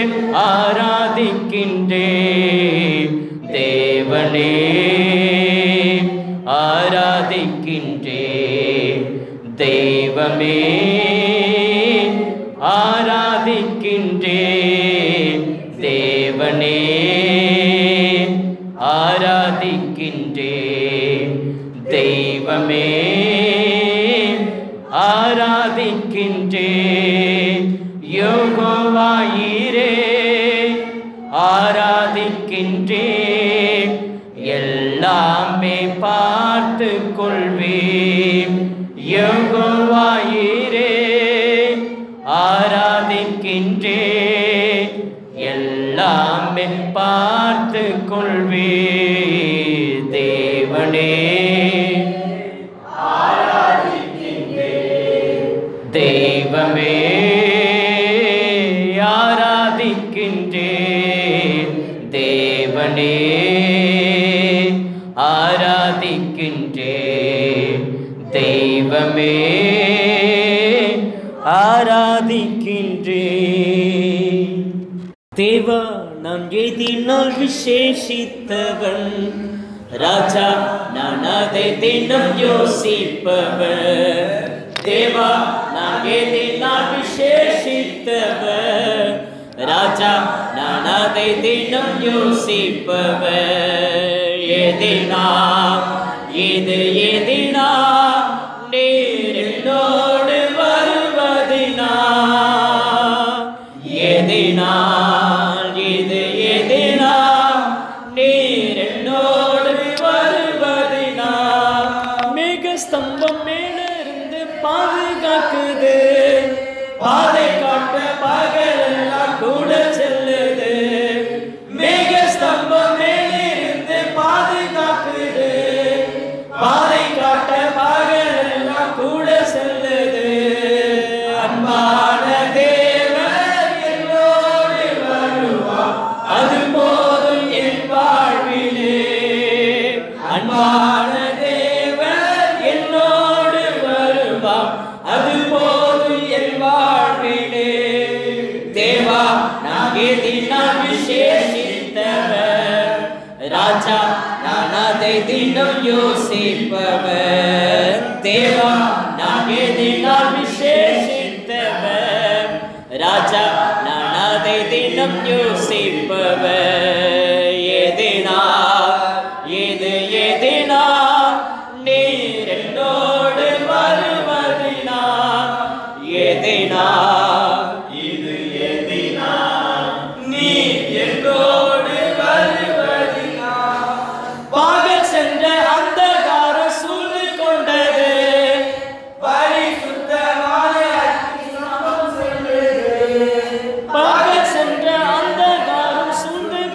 ஆராதிக்கின்றேன் தேவனே ஆராதிக்கின்றேன் தெய்வமே ஆராதிக்கின்றேன் தேவனே ஆராதிக்கின்றேன் தெய்வமே ஆராதிக்கின்றேன் யோகோவாயிரே ஆராதிக்கின்றேன் எல்லாமே பார்த்து கொள்வேன் யோகோவாயிரே ஆராதிக்கின்றேன் எல்லாமே பார்த்து கொள்வே தேவனே தெய்வமே ஆராதிக்கின்றேன் தேவனே ஆராதிக்கின்றேன் தெய்வமே ஆராதிக்கின்றேன் தேவா நான் எதினால் விசேஷித்தவன் ராஜா நான் அதை தினம் யோசிப்பவர் தேவா நான் எதினால் விசேஷித்தவர் ராஜா நான் அதை தினம் யோசிப்பவர் எதினா இது எதினா நீர் என்னோடு வருவதினா எதினால் இது எதினால் நீர் என்னோடு வருவதினா மிக ஸ்தம்பம் மேலிருந்து பாதுகாக்குது பாதை காட்ட பகலெல்லாம் கூட செல்லுது மிக ஸ்தம்பம் மேலிருந்து பாதுகாக்குது பாதை காட்ட பகலெல்லாம் கூட செல்லுது அன்பான தேவன் என்னோடு வருவார் அது போதும் என் வாழ்விலே அன்பான தேவன் என்னோடு வருவார் அது போதும் என் வாழ்விலே தேவா நான் எதினால் விசேஷித்தவர் ராஜா நான் அதை தினம் யோசிப்பவர் தேவா நான் எதினால் விசேஷித்தவர் ராஜா நான் அதை தினம் யோசிப்பவர் எதினா இது எதினா நீர் என்னோடு வருவதினா எதினா இது எதினா நீ என்னோடு வருவதினா பாகல் சென்ற அந்தகார சூழ்ந்து கொண்டது பரிசுத்தமான பாகல் சென்ற அந்தகாரம் சூழ்ந்து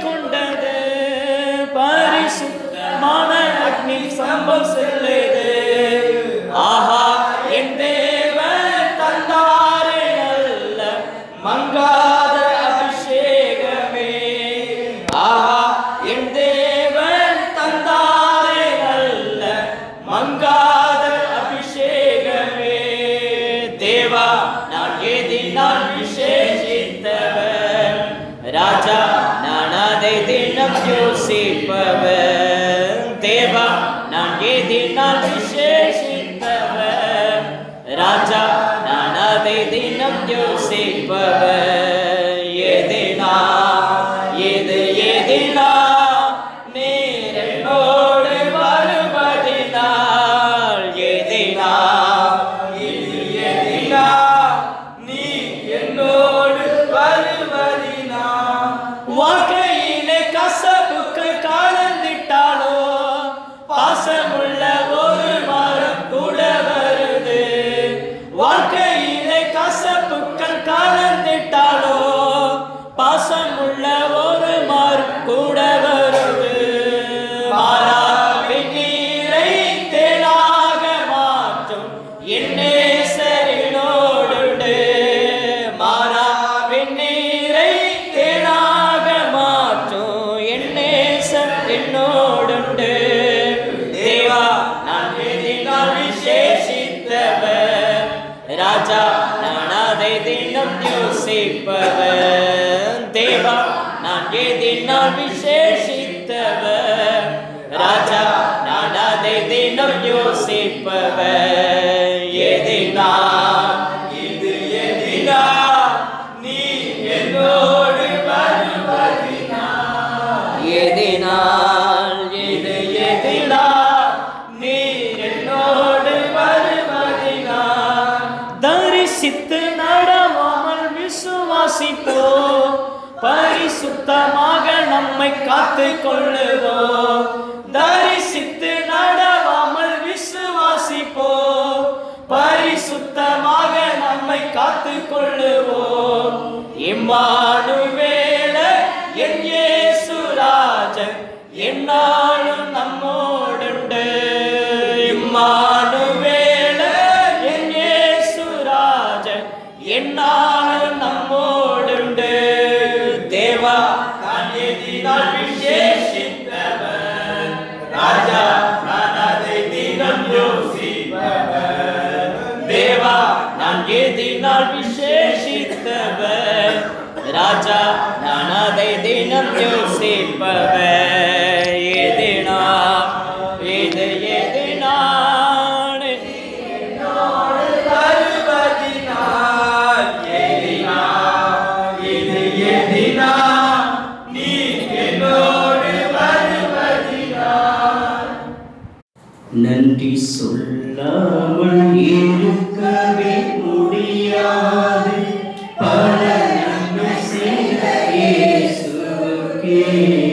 எதினால் விசேஷித்தவர் ராஜா நான் அதை தினம் யோசிப்பவர் எதினால் இது எதினா நீ என்னோடு வருவதினா எதினால் இது எதினா நீ என்னோடு வருவதினா தரிசித்து நடவாமல் விசுவாசிப்போ பரிசுத்தமாக நம்மை காத்து கொள்ளுவோம் தரிசித்து நடவாமல் விசுவாசிப்போ பரிசுத்தமாக நம்மை காத்து கொள்ளுவோம் இம்மானுவேல என் இயேசுராஜன் என்னாலும் நம்மோடுண்டு இம்மானுவேல என் இயேசுராஜன் என்னாலும் நம்மோடுண்டு தேவா நான் எதினால் விசேஷித்தவன் ராஜா நான் அதை தினம் யோசிப்பவன் தேவா நான் எதினால் விசேஷித்தவன் ராஜா நான் அதை தினம் யோசிப்பவன் எதினா இது எதினான் வருவதினால் எதினால் இது எதினால் நீ என்னோடு வருவதினால் நன்றி சொல்லாமல் இருக்கவே முடியாது பல நன்மை செய்த இயேசுவுக்கே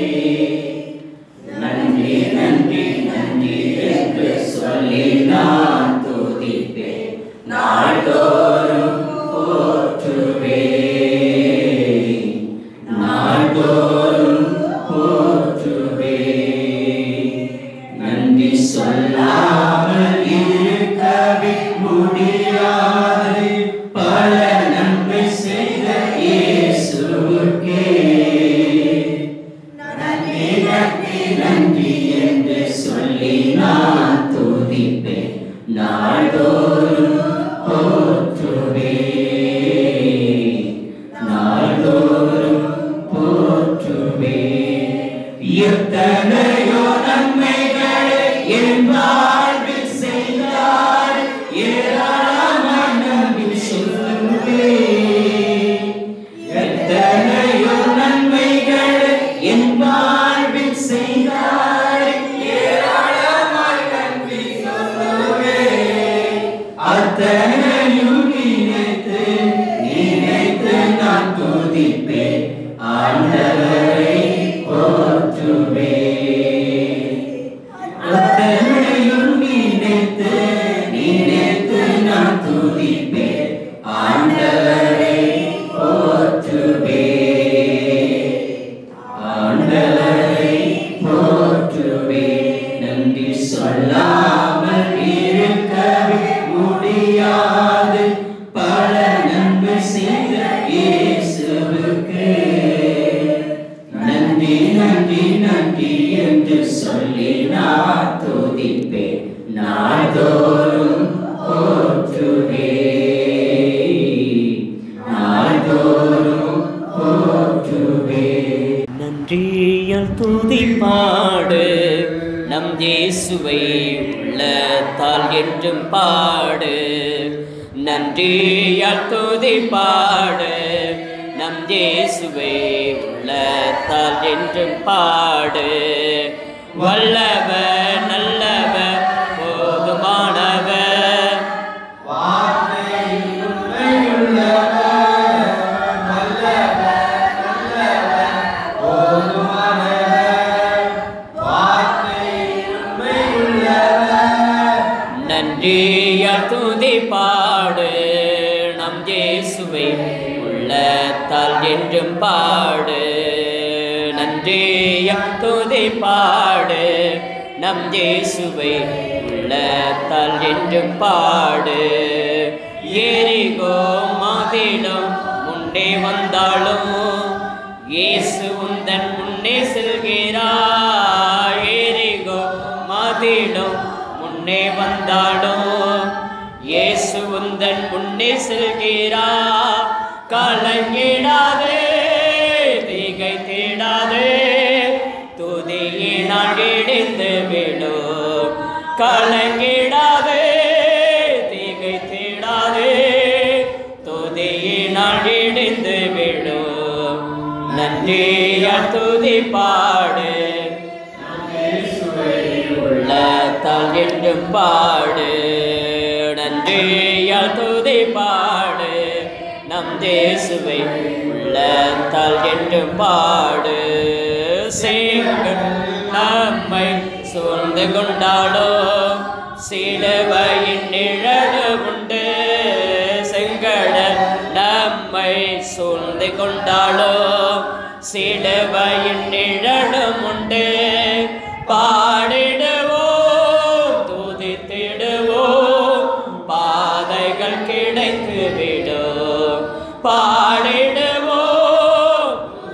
நன்றி நன்றி நன்றி என்று சொல்லி நான் துதிப்பேன் நாள்தோறும் போற்றுவேன் நாள்தோறும் போற்றுவேன் நன்றி சொல்லாமல் இருக்கவே முடியாது பல நன்மை செய்த இயேசுவுக்கே நன்றி நன்றி நன்றி என்று சொல்லி நான் துதிப்பேன் நாள்தோறும் போற்றுவேன் நாள்தோறும் போற்றுவேன் எத்தனையோ நன்மைகளை என் வாழ்வில் செய்தார் ஏராளமான நன்றி சொல்லுவேன் எத்தனையோ நன்மைகளை என் வாழ்வில் செய்தார் ஏராளமாய் நன்றி சொல்லுவேன் அத்தனையும் நினைத்து நினைத்து நான் துதிப்பேன் ஆண்டவரை போற்றுவேன் அத்தனையும் நினைத்து நினைத்து நான் துதிப்பேன் ஆண்டவரை போற்றுவேன் ஆண்டவரை போற்றுவேன் நன்றி சொல்லாமல் இருக்கவே முடியாது பல நன்மை செய்த இயேசுவுக்கு நன்றி நன்றி நன்றி என்று சொல்லி நான் துதிப்பேன் நாள்தோறும் போற்றுவேன் நாள்தோறும் போற்றுவேன் நன்றியால் துதி பாடு நம் இயேசுவை உள்ளத்தால் என்றும் பாடு நன்றியால் துதி பாடு நம் இயேசுவை உள்ளத்தால் என்றும் பாடு வல்லவர் நல்லவர் போதுமானவர் நன்றியால் துதி பாடு நம் இயேசுவை உள்ளத்தால் என்றும் பாடு நன்றியால் துதி பாடு நம் இயேசுவை உள்ளத்தால் என்றும் பாடு ஏரிகோ மாதிலும் முன்னே வந்தாலும் இயேசு உந்தன் முன்னே செல்கிறார் ஏரிகோ மாதிலும் முன்னே வந்தாலும் இயேசு உந்தன் முன்னே செல்கிறா கலங்கிடாதே திகை தேடா கலங்கிடாதே தீகை தேடாதே துதியினால் இடிந்து விடும் நன்றியா துதி பாடு உள்ளத்தால் என்றும் பாடு நன்றியால் துதி பாடு நம் தேசுவை உள்ளத்தால் என்றும் பாடு சேங்கள் நம்மை சூழ்ந்து கொண்டாடோ சிலுவையின் நிழல் உண்டு செங்கட நம்மை சூழ்ந்து கொண்டாளோ சிலுவையின் நிழலும் உண்டு பாடிடுவோம் துதித்திடுவோம் பாதைகள் கிடைத்து விடும் பாடிடுவோம்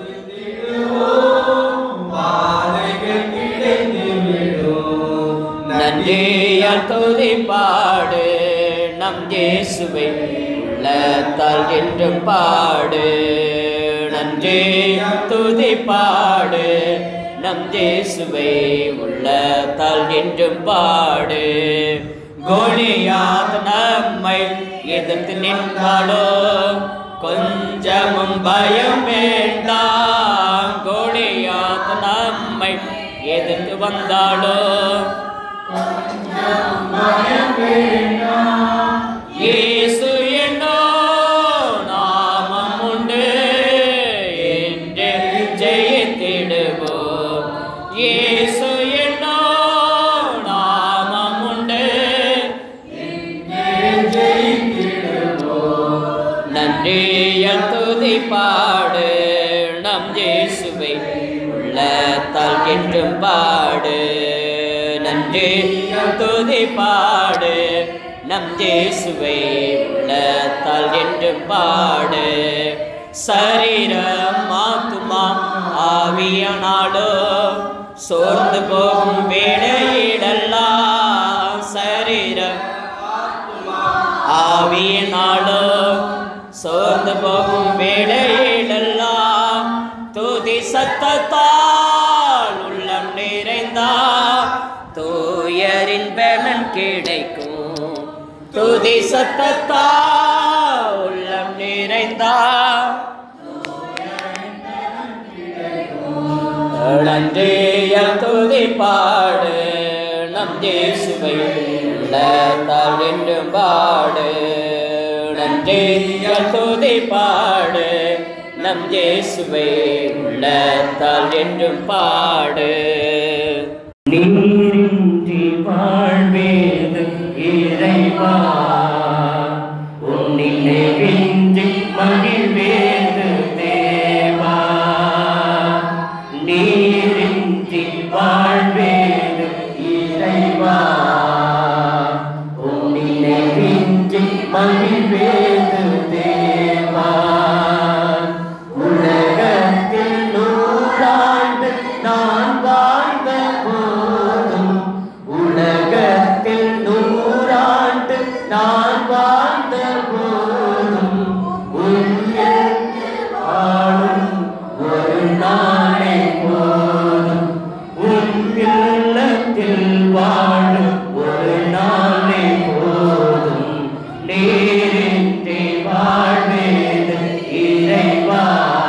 நன்றியால் துதி பாடு நம் இயேசுவை உள்ளத்தால் என்றும் பாடு நன்றி துதி பாடு நம் இயேசுவை உள்ளத்தால் என்றும் பாடு கோலியாத் நம்மை எதிர்த்து நின்றாலோ கொஞ்சமும் பயம் வேண்டாம் கோலியாத் நம்மை எதிர்த்து வந்தாலோ இயேசு என்னோ நாமம் உண்டு என்று ஜெயித்திடுவோம் இயேசு என்னோ நாமம் உண்டு நன்றியல் துதி பாடு நம் இயேசுவை உள்ளத்தால் என்றும் பாடு நன்றி துதி பாடு நம் இயேசுவை உள்ளத்தால் என்றும் பாடு சரீரம் ஆத்துமா ஆவியனாலோ சோர்ந்து போகும் வேளையிடெல்லாம் சரீரம் ஆவியினாலோ சோர்ந்து போகும் வேளையிலெல்லாம் துதி சத்தத்தால் உள்ளம் நிறைந்தா தூயரின் பலன் கிடைக்கும் துதி சத்தத்தால் உள்ளம் நிறைந்தா நன்றிய துதி பாடு நம் இயேசுவை உள்ளத்தால் என்றும் பாடு நன்றிய துதி பாடு நம் இயேசுவை உள்ளத்தால் என்றும் பாடு நீரின்றி வாழ்வேது இறைவா உன்னிலே விஞ்சி மகிழ்வேது தேவா நீரின்றி வாழ்வேது இறைவா உன்னிலே விஞ்சி மகிழ்வேது தேவா உலகத்தில் நூறாண்டு நான் வாழ்ந்த போதும் உலகத்தில் நூறாண்டு நான் வாழ்ந்த போதும் உன்னில் வாழும் ஒரு நாளை போதும் உன் இல்லத்தில் வாழும் ஒரு நாளை போதும் நேரின்றி வாழ்வேது இறைவா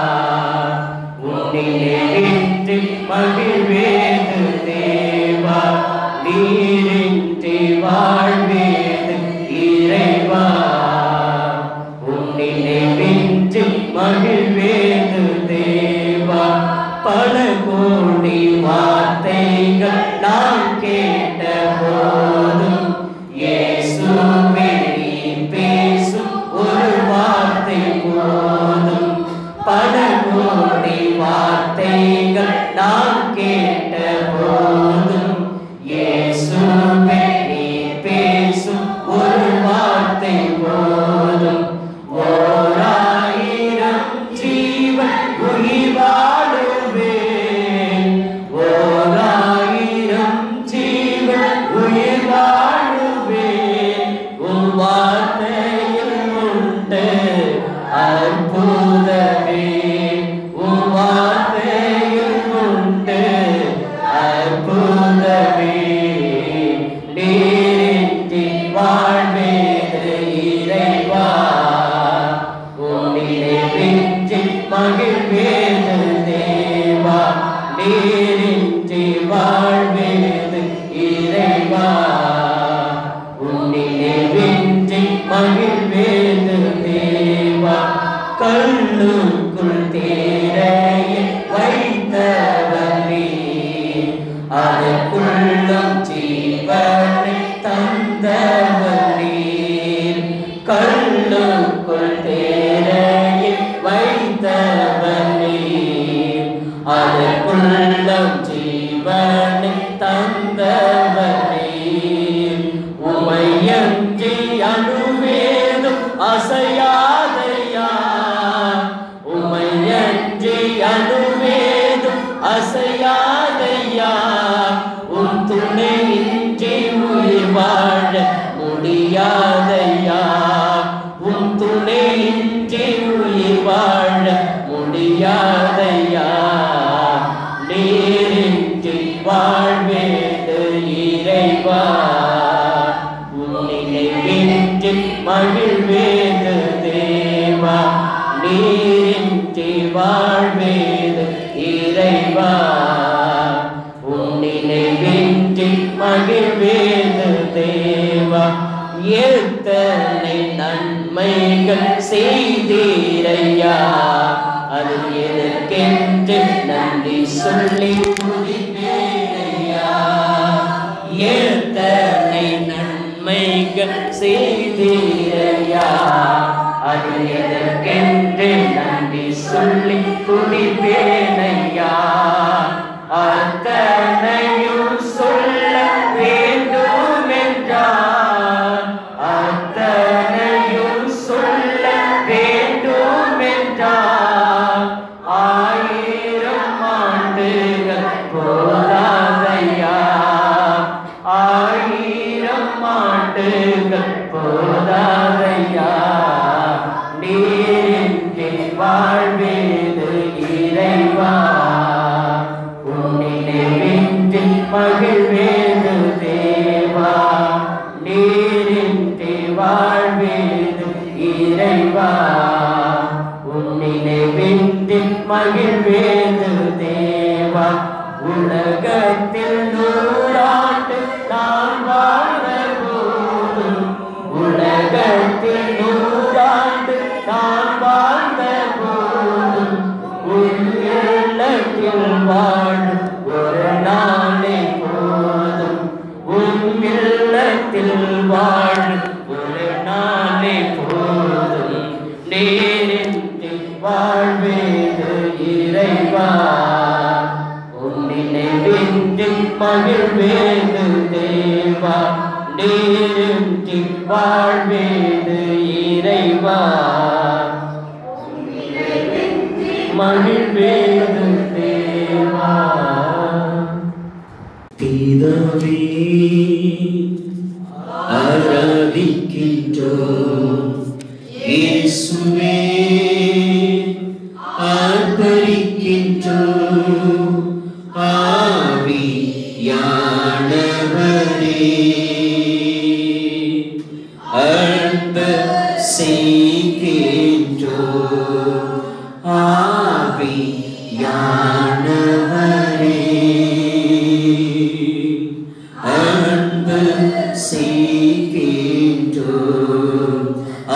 உன்னிலே விட்டு மகிழ்வேது தேவா நீரின்றி வாழ்வேது இறைவா உன்னிலே விட்டு மகிழ்வேது தேவா பல கோடி வார்த்தைகள் நான் கேட்ட போதும் இயேசுவே நீ பேசும் ஒரு வார்த்தை போதும் பல கோடி வார்த்தைகள் நான் கே மகிழ்வேது தேவா நீரின்றி வாழ்வேது இறைவா உன்னிலே வென்றி மகிழ்வேது தேவா கண்ணுக்குள் தேரையில் வைத்தவரே அதற்குள்ளும் ஜீவனை தந்தவரே கண்ணுக்குள் தேரையில் வைத்தவரே அதற்குள்ளும் ஜீவனை தந்தவரே உமையன்றி அணுவேதும் அசையாதையா உமையன்றி அணுவேதும் அசையாதையா உன் துணையின்றி உயிர் வாழ முடியாதையா உன் துணையின்றி உயிர் வாழ முடியாதையா நீரின்றி வாழ்வேது இறைவா உன்னிலை வெற்றி மகிழ்வேது தேவா நீரின்றி வாழ்வேது இறைவா உன்னிலை வெற்றி மகிழ்வேது தேவா எத்தனை நன்மைகள் செய்தீரையா அது எதற்கென்று நன்றி சொல்லி துதிப்பேனையா எத்தனை நன்மைகள் செய்தீரையா அது எதற்கென்று நன்றி சொல்லி துதிப்பேனையா அத்தனையும் சொல்ல வேண்டும் என்றார் அத்தனையும் சொல்ல வேண்டும் என்றார் ஆயிரம் ஆண்டுகள் போதாதையா ஆயிரம் ஆண்டுகள் போதாதையா நீரின்றி வாழ்வேது இறைவா உன்னிலே வெற்றி மகிழ்வேது தேவா நீரின்றி வாழ்வேது இறைவா உன்னிலே வெற்றி மகிழ்வேது தேவா உலகத்தில் நூறாண்டு நான் வாழ்ந்த போதும் உலகத்தில் நூறாண்டு நான் வாழ்ந்த போதும் உன் இல்லத்தில் வாழும் ஒரு நாளை போதும் உன் இல்லத்தில் வாழும் ஒரு நாளை போதும் நேரின்றி வாழ்வேது இறைவா உன்னிலை வென்று மகிழ்வேது தேவா நேரின்றி வாழ்வேது இறைவா மகிழ்வேது தேவா பிதாவே ஆராதிக்கின்றோம் இயேசுவே ஆர்ப்பரிக்கின்றோம் ஆவியானவரே அன்பு செய்கின்றோம் ஆவியானவரே அன்பு செய்கின்றோம்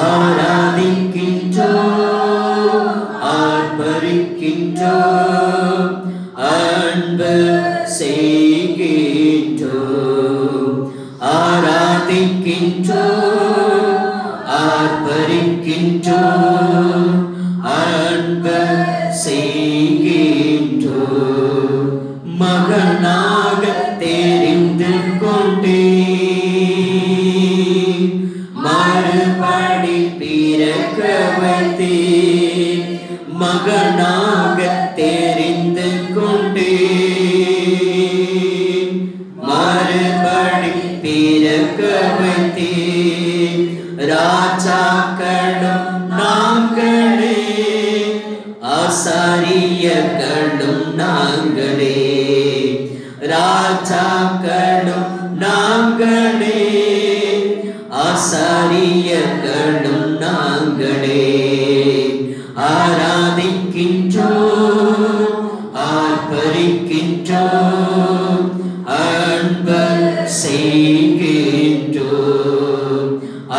ஆராதிக்கின்றோம் ஆர்ப்பரிக்கின்றோம் அன்பு செய்கின்றோம் ஆராதிக்கின்றோம் ஆர்ப்பரிக்கின்றோம் அன்பு செய்கின்றோம் மகனாக தெரிந்து கொண்டே மறுபடி பிறக்க வைத்தே மகனாக தெரிந்து கொண்டே மறுபடி பிறக்க வைத்தே ராஜாக்களும் நாங்களே ஆசாரியர்களும் நாங்களே ராஜாக்களும் நாங்களே ஆசாரியர்களும் நாங்களே ஆராதிக்கின்றோம் ஆர்ப்பரிக்கின்றோம் அன்பு செய்கின்றோம்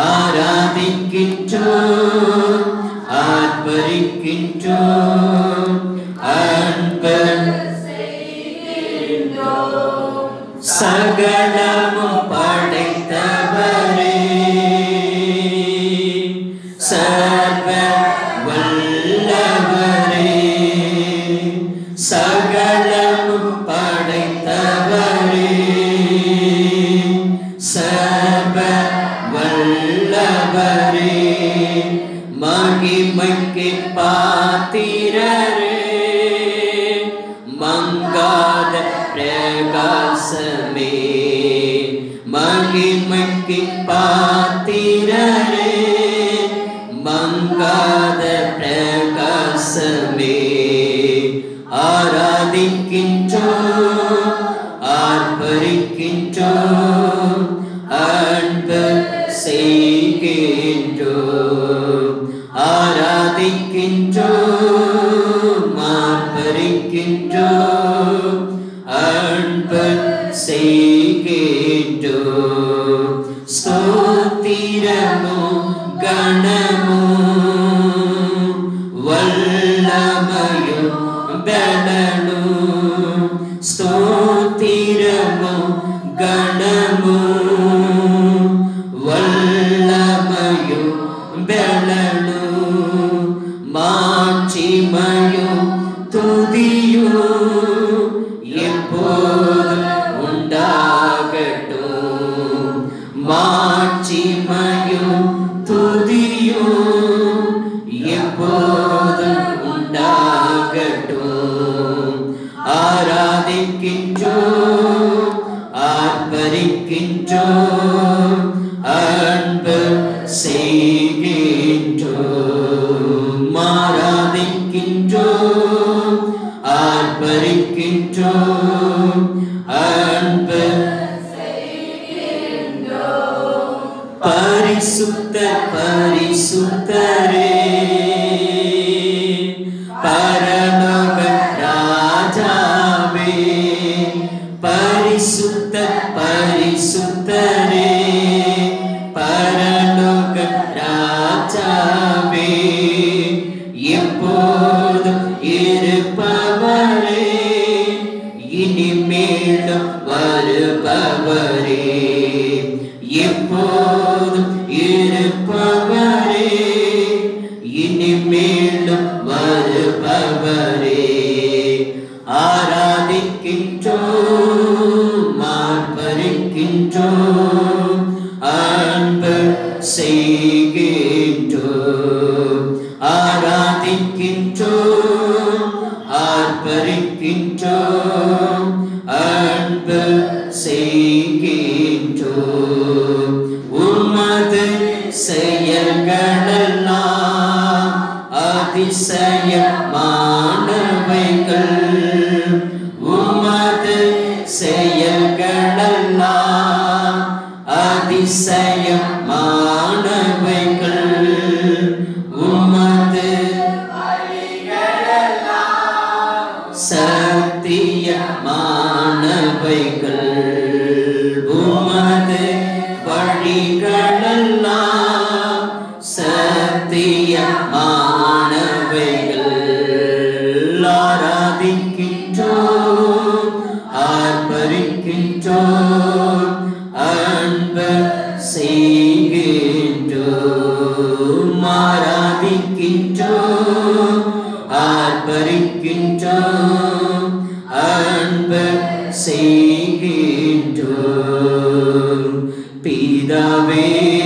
ஆராதிக்கின்றோம் ஆர்ப்பரிக்கின்றோம் அன்பு சகலமும் படைத்தவரே சர்வ வல்லவரே சகலமும் படைத்தவரே சர்வ வல்லவரே மகிமைக்கு பாத்திரரே மங்காத பிரகாசமே மகிமைக்கு பாத்திரரே மங்காத பிரகாசமே ஆராதிக்கின்றோம் ஆர்ப்பரிக்கின்றோம் அன்பு செய்கின்றோம் ஆராதிக்கின்றோம் ஆர்ப்பரிக்கின்றோம் அன்பு செய்கின்றோம் ஸ்தோத்திரமோ கணமோ வல்லமையோ பலனோ ஸ்தோத்திரமோ கணமோ வல்லமையோ பலனோ மாட்சிமையோ துதியோ எப்போதும் உண்டாகட்டும் மாட்சிமையும் துதியும் எப்போதும் உண்டாகட்டும் ஆராதிக்கின்றோம் ஆர்ப்பரிக்கின்றோம் அன்பு செய்கின்றோம் ஆராதிக்கின்றோம் ஆர்ப்பரிக்கின்றோம் அன்பு பரிசுத்த பரிசுத்தரே பரலோக ராஜாவே பரிசுத்த பரிசுத்தரே பரலோக ராஜாவே எப்போதும் இருப்பவரே இனிமேலும் வருபவரே எப்போதும் இருப்பவரே இனிமேலும் வருபவரே ஆராதிக்கின்றோம் ஆர்ப்பரிக்கின்றோம் அன்பு செய்கின்றோம் ஆராதிக்கின்றோம் ஆர்ப்பரிக்கின்றோம் அன்பு செய்கின்றோம் உமது செயல்களெல்லாம் அதிசயமானவைகள் உமது செயல்களெல்லாம் அதிசயமானவைகள் உமது சத்தியமானவைகள் உமது வழிகளெல்லாம் சத்தியமானவைகள் ஆராதிக்கின்றோம் ஆர்ப்பரிக்கின்றோம் அன்பு செய்கின்றோம் ஆராதிக்கின்றோம் ஆர்ப்பரிக்கின்றோம் அன்பு செய்கின்றோம் பிதாவே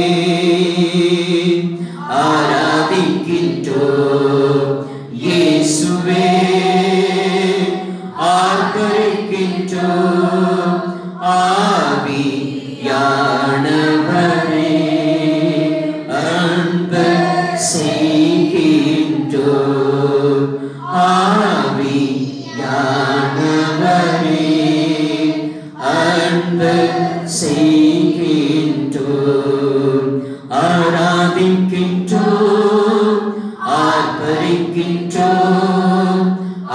ஆராதிக்கின்றோம் இயேசுவே ஆர்ப்பரிக்கின்றோம் ஆவியானவரே அன்பு செய்கின்றோம் ஆவியானவரே அன்பு செய்கின்றோம் ஆராதிக்கின்றோம் ஆர்ப்பரிக்கின்றோம்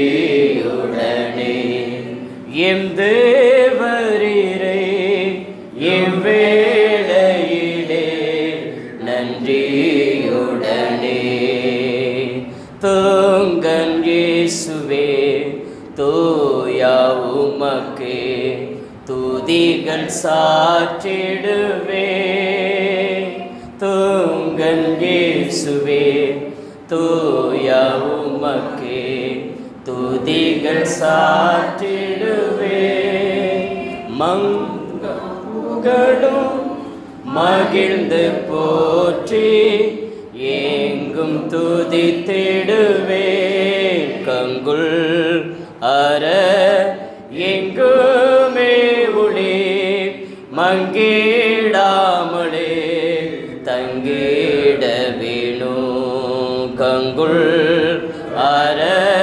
எம் தேவரீரே எம் வேளையிலே நன்றியுடனே தூங்கன் இயேசுவே தூயா உமக்கே துதிகள் சாற்றிடுவே தூங்கன் இயேசுவே தூயா உமக்கே துதிகள் சாற்றிடுவே மங்களும் மகிழ்ந்து போற்றி எங்கும் துதித்திடுவே கங்குள் அற எங்குமே ஒளி மங்கிடாமலே தங்கிட வேணும் கங்குள் அற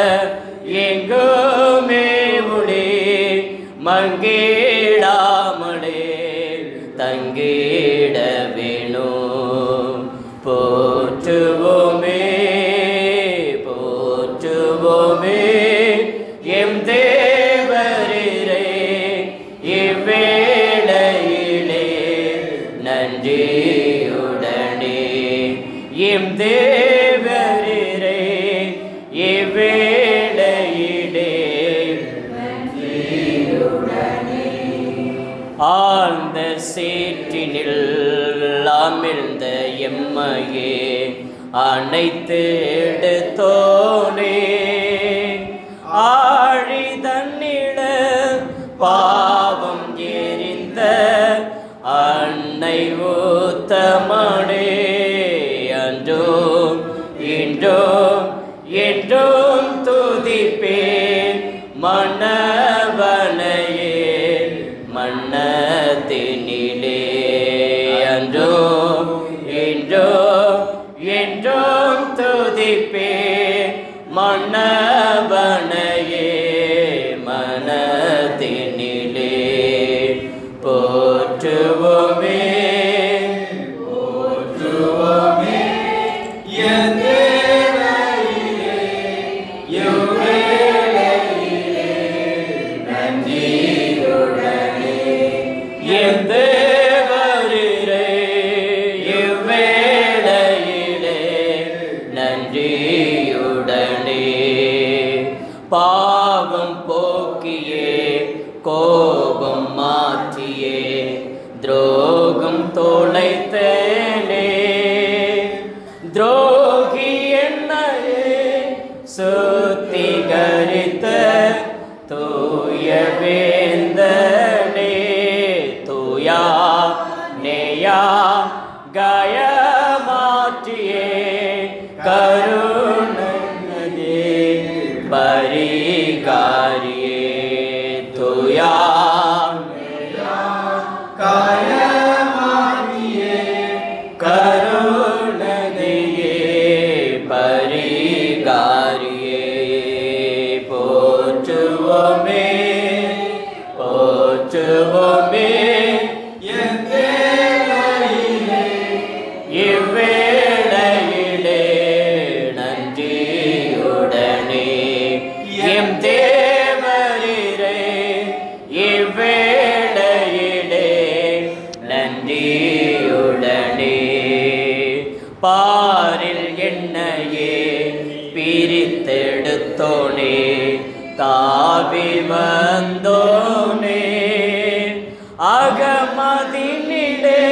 எங்குமே ஒளி மங்கிடாமலே தங்கிட வேணும் போற்றுவோமே போற்றுவோமே எம் தேவரீரே இவ்வேளையிலே நன்றியுடனே எம் தேவரீரே இவ்வேளையிலே ஆழ்ந்த சேற்றினில் அமிழ்ந்த எம்மையே அனைத்து எடுத்தோனே ஆழி தன்னிட பாவம் எரிந்த அன்னை ஊத்தமடே அன்றோ இன்றோ என்றும் துதிப்பேன் மன்னவனையே மன்னத்தினிலே அன்றோ என்றோ என்றும் துதிப்பேன் மன்னவனையே மனத்தினிலே போற்றுவோமே போற்றுவோமே என் தேவரீரே, இவ்வேளையிலே நன்றியுடனே என் தேவரீரே, இவ்வேளையிலே நன்றியுடனே பாவம் போக்கியே கோபம் மாற்றியே துரோகம் தொலைத்தேனே துரோகி என்னையே சுத்திகரித்த தூய வேந்தனே தூயா நேயா காய மாற்றியே கருணனதே பரிகாரியே தூயா காய மாற்றியே கருணதையே பரிகாரியே போற்றுவோமே போற்றுவோமே என் தேவையிலே இவ்வேளையிலே நன்றியுடனே எம் தேவரீரே இவ்வேளையிலே நன்றியுடனே பாரில் என்னையே பிரித்தெடுத்தோனே தாவி வந்தோனே அகமதினிலே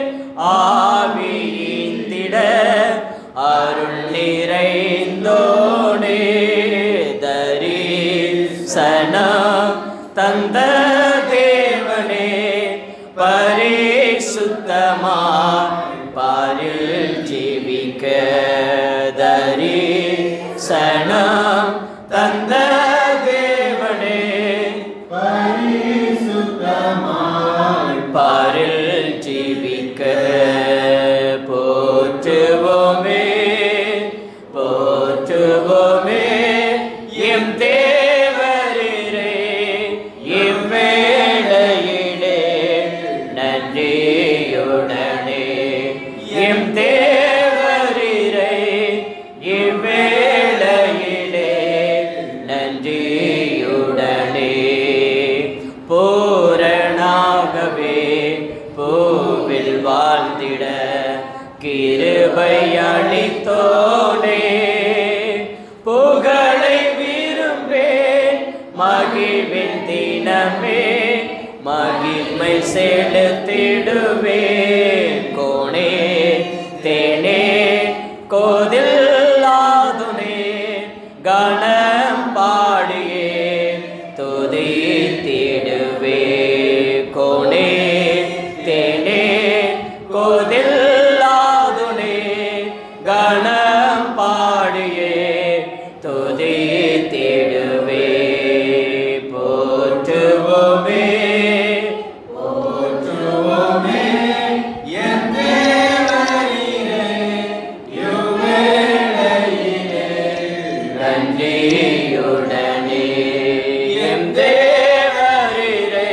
ஆவியிந்திட அருள் நிறைந்தோனே தரிசனம் தந்த தேவனே பரிசுத்தமா பாரில் ஜீவிக்க தரிசனம் தந்த தேவனே பாரில் ஜீவிக்க போற்றுவோமே போற்றுவோமே எம் தேவரீரே இவ்வேளையிலே நன்றியுடனே எம் தேவரீரே இவ்வேளையிலே நன்றி மகிழ்வின் தினமே மகிமை செலுத்திடுவே கோணே தேனே கோதில்லாதுனே கணம் பாடியே துதித்திடுவே கோணே தேனே கோதில்லாதுனே கணம் பாடியே துதித்திடுவே போற்றுவோமே போற்றுவோமே என் தேவரீரே யுவேளையிலே நன்றியுடனே எம் தேவரீரே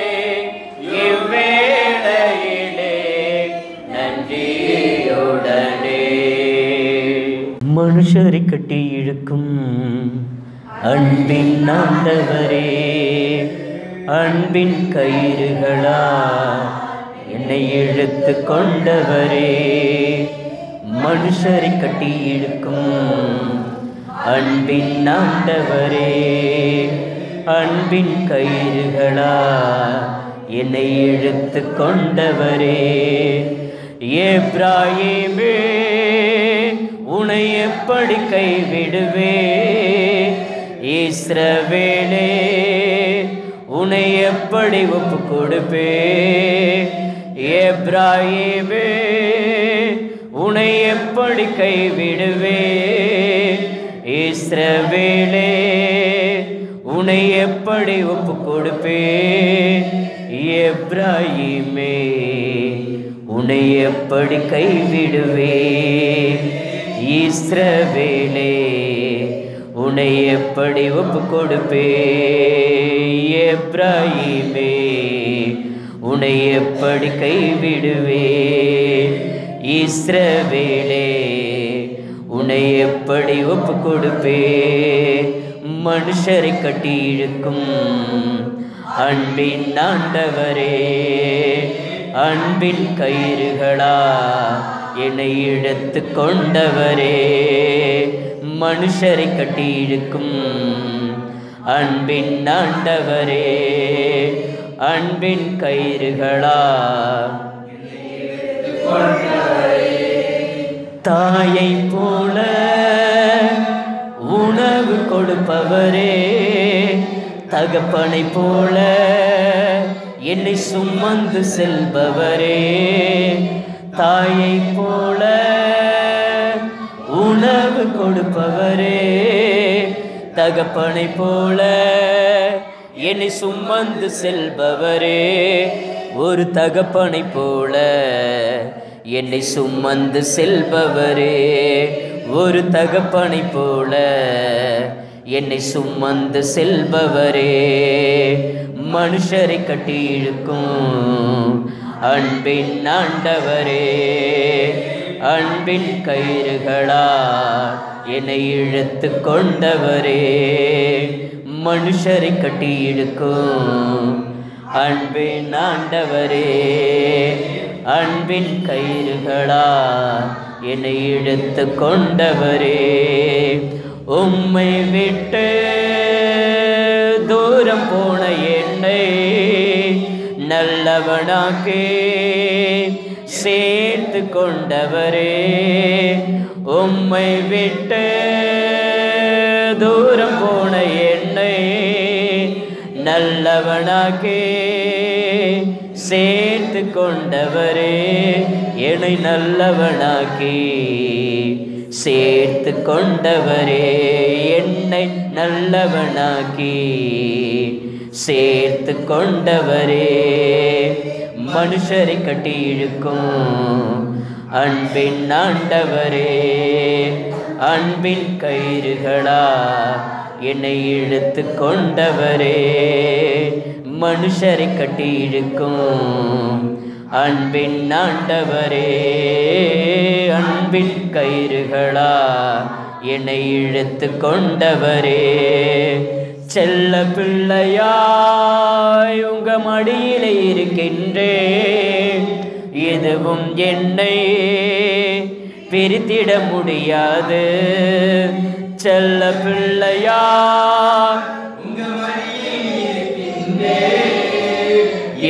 இவ்வேளையிலே நன்றியுடனே மனுஷரை கட்டி இழுக்கும் அன்பின் ஆண்டவரே அன்பின் கயிறுகளா என்னை இழுத்து கொண்டவரே மனுஷரை கட்டி இழுக்கும் அன்பின் ஆண்டவரே அன்பின் கயிறுகளா என்னை இழுத்து கொண்டவரே ஏப்ராயிமே உனை எப்படி கைவிடுவே இஸ்ரவேலே உனை எப்படி ஒப்பு கொடுப்பே ஏப்ராயிமே உனை எப்படி கைவிடுவே இஸ்ரவேலே உனை எப்படி ஒப்பு கொடுப்பே எப்ராயிமே உன்னை எப்படி கைவிடுவே இஸ்ரவேலே உன்னை எப்படி ஒப்பு கொடுப்பே எப்ராயிமே உன்னை எப்படி கைவிடுவே இஸ்ரவேலே உன்னை எப்படி ஒப்பு கொடுப்பே மனுஷரை கட்டி இழுக்கும் அன்பின் ஆண்டவரே அன்பின் கயிறுகளா என்னை இழுத்து கொண்டவரே மனுஷரை கட்டி இழுக்கும் அன்பின் ஆண்டவரே அன்பின் கயிறுகளா தாயை போல உணவு கொடுப்பவரே தகப்பனை போல என்னை சுமந்து செல்பவரே தாயை போல உணவு கொடுப்பவரே தகப்பனை போல என்னை சுமந்து செல்பவரே ஒரு தகப்பனை போல என்னை சுமந்து செல்பவரே ஒரு தகப்பனை போல என்னை சுமந்து செல்பவரே மனுஷரை கட்டி இழுக்கும் அன்பின் ஆண்டவரே அன்பின் கயிறுகளா என்னை இழுத்து கொண்டவரே மனுஷரை கட்டி இழுக்கும் அன்பின் ஆண்டவரே அன்பின் கயிறுகளா என்னை இழுத்து கொண்டவரே உம்மை விட்டு தூரம் போன என்னை நல்லவனாக்கே சேர்த்து கொண்டவரே உம்மை விட்டு தூரம் போன என்னை நல்லவனாக்கே சேர்த்து கொண்டவரே என்னை நல்லவனாக்கி சேர்த்து கொண்டவரே என்னை நல்லவனாக்கி சேர்த்து கொண்டவரே மனுஷரை கட்டி இழுக்கும் அன்பின் ஆண்டவரே அன்பின் கயிறுகளா என்னை இழுத்து கொண்டவரே மனுஷரை கட்டி இழுக்கும் அன்பின் ஆண்டவரே அன்பின் கயிறுகளா என்னை இழுத்து கொண்டவரே செல்ல பிள்ளையாய் உங்க மடியிலே இருக்கின்றேன் எதுவும் என்னை பிரித்திட முடியாது செல்ல பிள்ளையா உங்க வழியில்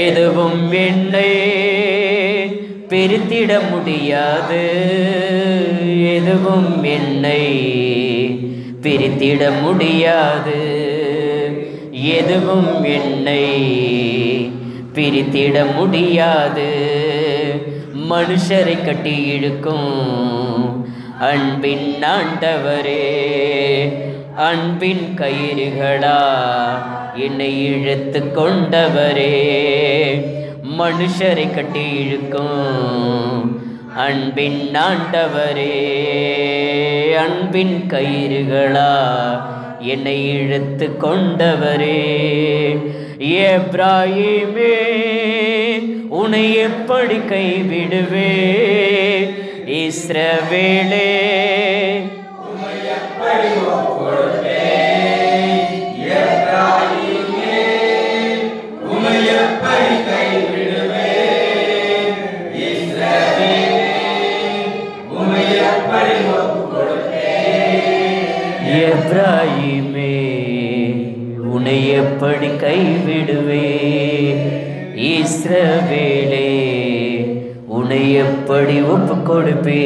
எதுவும் என்னை பிரித்திட முடியாது எதுவும் என்னை பிரித்திட முடியாது எதுவும் என்னை பிரித்திட முடியாது மனுஷரை கட்டி இழுக்கும் அன்பின் ஆண்டவரே அன்பின் கயிறுகளா என்னை இழுத்து கொண்டவரே மனுஷரை கட்டி இழுக்கும் அன்பின் ஆண்டவரே அன்பின் கயிறுகளா என்னை இழுத்து கொண்டவரே ஏப்ராயிமே உன்னை எப்படி கைவிடுவே இஸ்ரவேலே எப்ராயிமே உன்னை எப்படி கைவிடுவே இஸ்ரவேலே உன்னை எப்படி ஒப்பு கொடுப்பே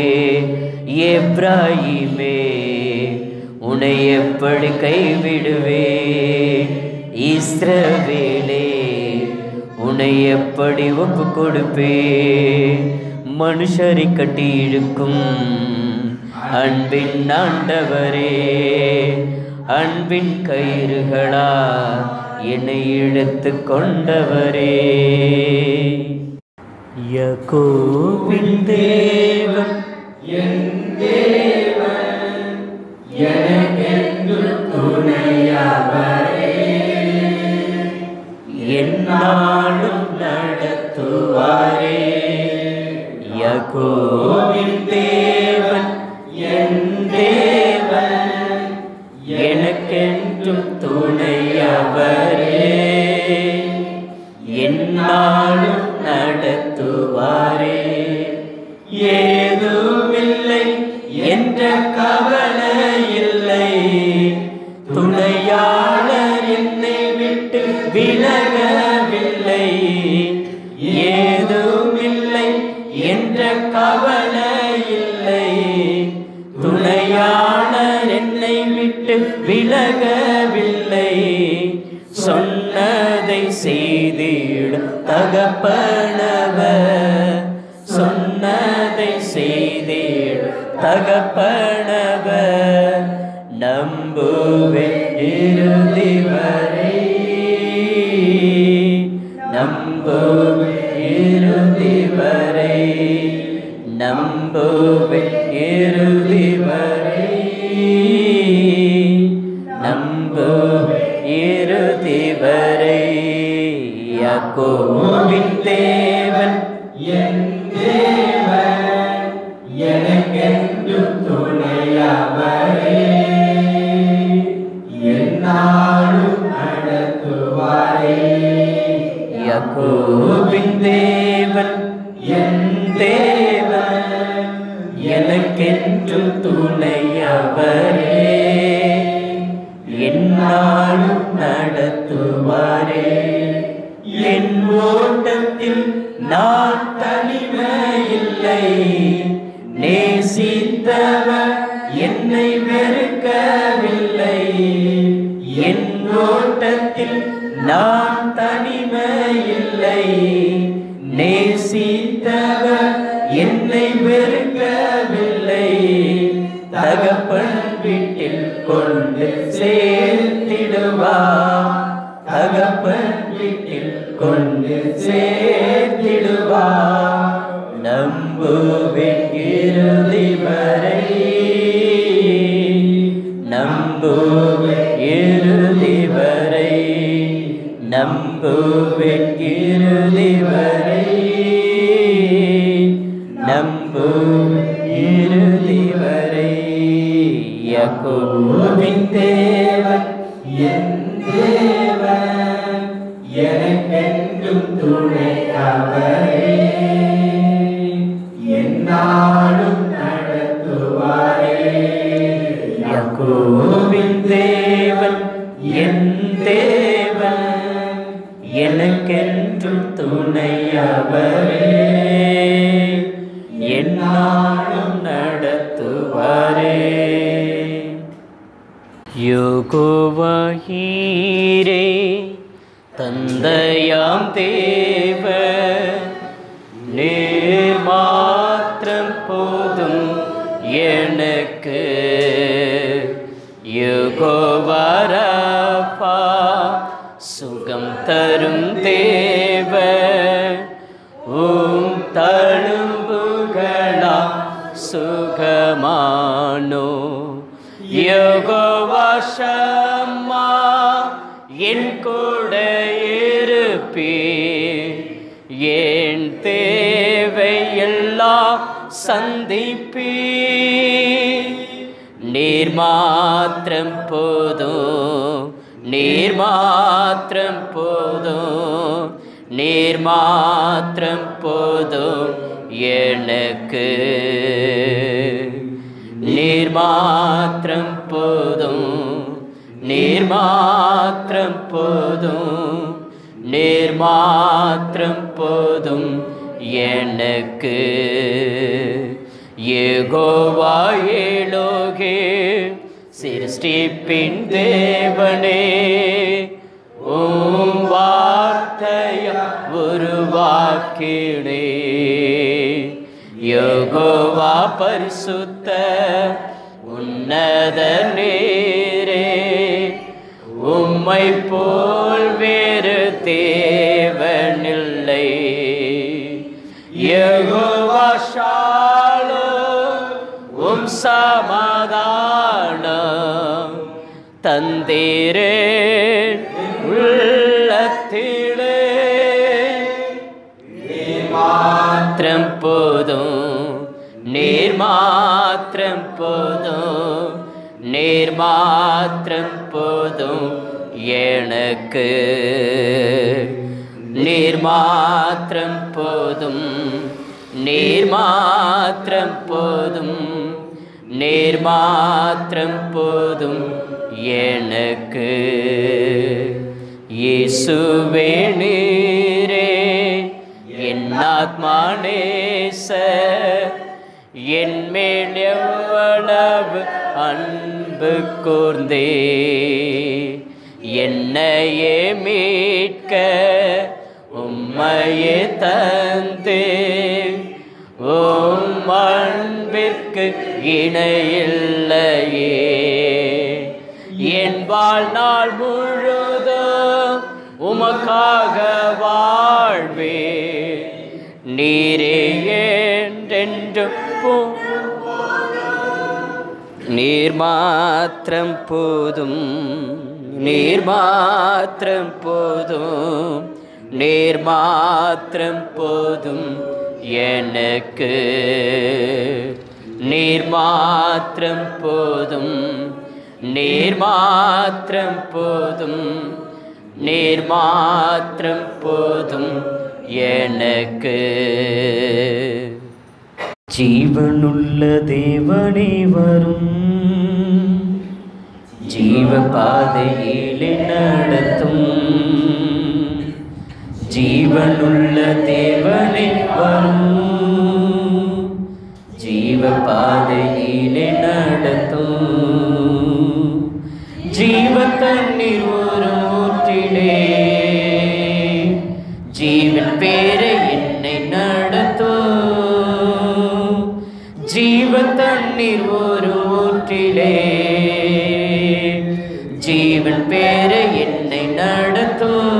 எப்ராயிமே உன்னை எப்படி கைவிடுவே இஸ்ரவேலே உன்னை எப்படி ஒப்பு கொடுப்பே மனுஷரை கட்டி இழுக்கும் அன்பின் ஆண்டவரே அன்பின் கயிறுகளா என்னை இழுத்து கொண்டவரே யகோபின் தேவன் என் தேவன் எனக்கென்று துணையவரே என்னாலும் நடத்துவாரே யகோவின் தேவன் என் தேவன் எனக்கென்றும் துணையவரே என்னாலும் நடத்துவாரே ஏதுமில்லை என்ற கவலை இல்லை துணையாளர் என்னை விட்டு விலகவில்லை ஏதுமில்லை என்ற கவலை இல்லை துணையாளர் என்னை விட்டு விலகவில்லை சொன்னதை செய்திடும் தகப்பனவர் சொன்னதை செய்திடும் தகப்பனவர் நம்புவேன் இறுதி வரை நம்புவேன் இறுதி வரை நம்புவேன் இறுதி வரை நம்புவேன் இறுதி வரை யாக்கோபின் தேவன் என் தேவன் எனக்கென்று துணையவரே என்னாலும் நடத்துவாரே யாக்கோபின் தேவன் என் தேவன் எனக்கென்று துணையவரே என்னாலும் நடத்துவாரே என் ஓட்டத்தில் நான் தனிமையில்லை நேசித்தவர் என்னை வெறுக்கவில்லை என் ஓட்டத்தில் நான் தனிமையில்லை நேசித்தவர் என்னை வெறுக்கவில்லை தகப்பன் வீட்டில் கொண்டு சேர்த்திடுவா தகப்பன் வீட்டில் கொண்டு சேர்த்திடுவா நம்புவேன் இறுதி வரை நம்புவேன் இறுதி வரை நம்புவேன் இறுதி வரை நம்புவேன் இறுதி வரை யகோவின் தேவன் என் தேவன் எனக்கென்றும் துணை அவரே என்னாலும் நடத்துவாரே யகோவின் தேவன் என் தேவன் எனக்கென்றும் துணையவரே என்னாலும் நடத்துவாரே யோகோவஹீரே தந்தையாம் தேவ நீர் மாத்திரம் போதும் எனக்கு யுகோவரப்பா சுகம் தரும் தேவ உம் தழும்புகளா சுகமானோ யோகோவாஷம்மா என் கூட இருப்பே என் தேவையெல்லாம் சந்திப்பே நீர் மாத்திரம் போதும் நீர் மாத்திரம் போதும் நீர் மாத்திரம் போதும் எனக்கு நீர் மாத்திரம் போதும் நீர் மாத்திரம் போதும் நீர் மாத்திரம் போதும் எனக்கு ஏகோவா ஏலோகே சிருஷ்டிப்பின் தேவனே உம் வார்த்தையா உருவாக்கினே யோகோவா பரிசுத்த உன்னத நேரே உம்மை போல் வேறு தேவனில்லை யெகோவா ஷாலோம் உம் சமாதானம் தந்தீரே உள்ளத்திலே மாத்திரம் போதும் நீர் மாத்திரம் போதும் நீர் மாத்திரம் போதும் எனக்கு நீர் மாத்திரம் போதும் நீர் மாத்திரம் போதும் நீர் மாத்திரம் போதும் எனக்கு இயேசுவே நீரே என் ஆத்மா நேச என் மேல் எவ்வளவு அன்பு கூர்ந்தே என்னையே மீட்க உம்மையே தந்தே உம் அன்பிற்கு இணையில்லையே என் வாழ்நாள் முழுதும் உமக்காக வாழ்வே நீரே என்றென்றும் போ நீர் மாத்திரம் போதும் நீர் மாத்திரம் போதும் நீர் மாத்திரம் போதும் எனக்கு நீர் மாத்திரம் போதும் நீர் மாத்திரம் போதும் நீர் மாத்திரம் போதும் எனக்கு ஜீவனுள்ள தேவனே வரும் ஜீவ பாதையிலே நடத்தும் ஜீவனுள்ள தேவனே வரும் ஜீவ பாதையிலே நடத்தும் ஜீவ தண்ணீர் ஒரு ஊற்றிலே ஜீவன் பேரை என்னை நடத்தும் ஜீவ தண்ணீர் ஒரு ஊற்றிலே ஜீவன் பேரை என்னை நடத்தும்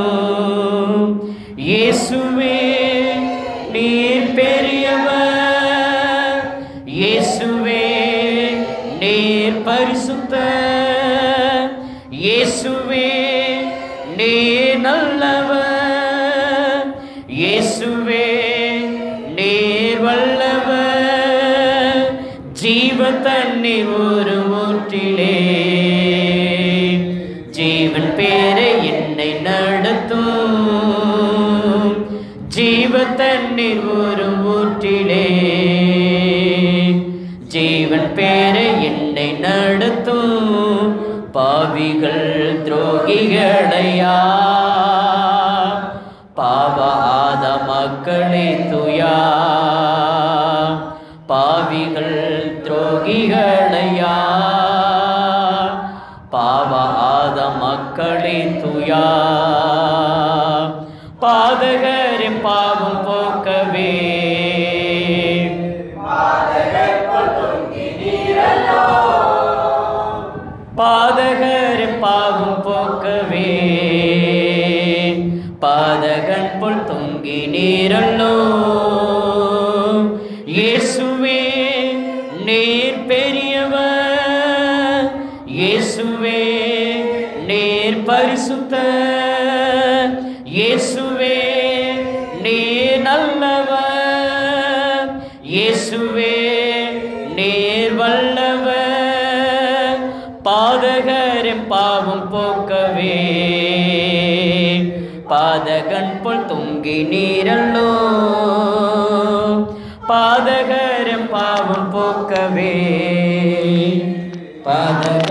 இயேசுவே நீர் பெரியவர் இயேசுவே நீர் பரிசுத்த இயேசுவே நீர் நல்லவர் இயேசுவே நீர் வல்லவர் ஜீவ தண்ணீர் ஒரு ஊற்றிலே ஜீவன் பேரை என்னை நடத்தும் ஜீவ தண்ணீர் ஒரு ஊற்றிலே ஜீவன் பேரை என்னை நடத்தும் பாவிகள் துரோகிகளையா மக்களே துயா பாதகரின் பாவம் போக்கவே பாதகரின் பாவம் போக்கவே பாதகன் புல் தொங்கி நீரல்லோ இயேசுவே நீர் பெரியவர் இயேசுவே நீர் பரிசுத்த இயேசுவே நீர் நல்லவர் இயேசுவே நீர் வல்லவர் பாதகரின் பாவம் போக்கவே பாதகன் போல் தொங்கி நீரல்லோ பாதகரின் பாவம் போக்கவே பாதக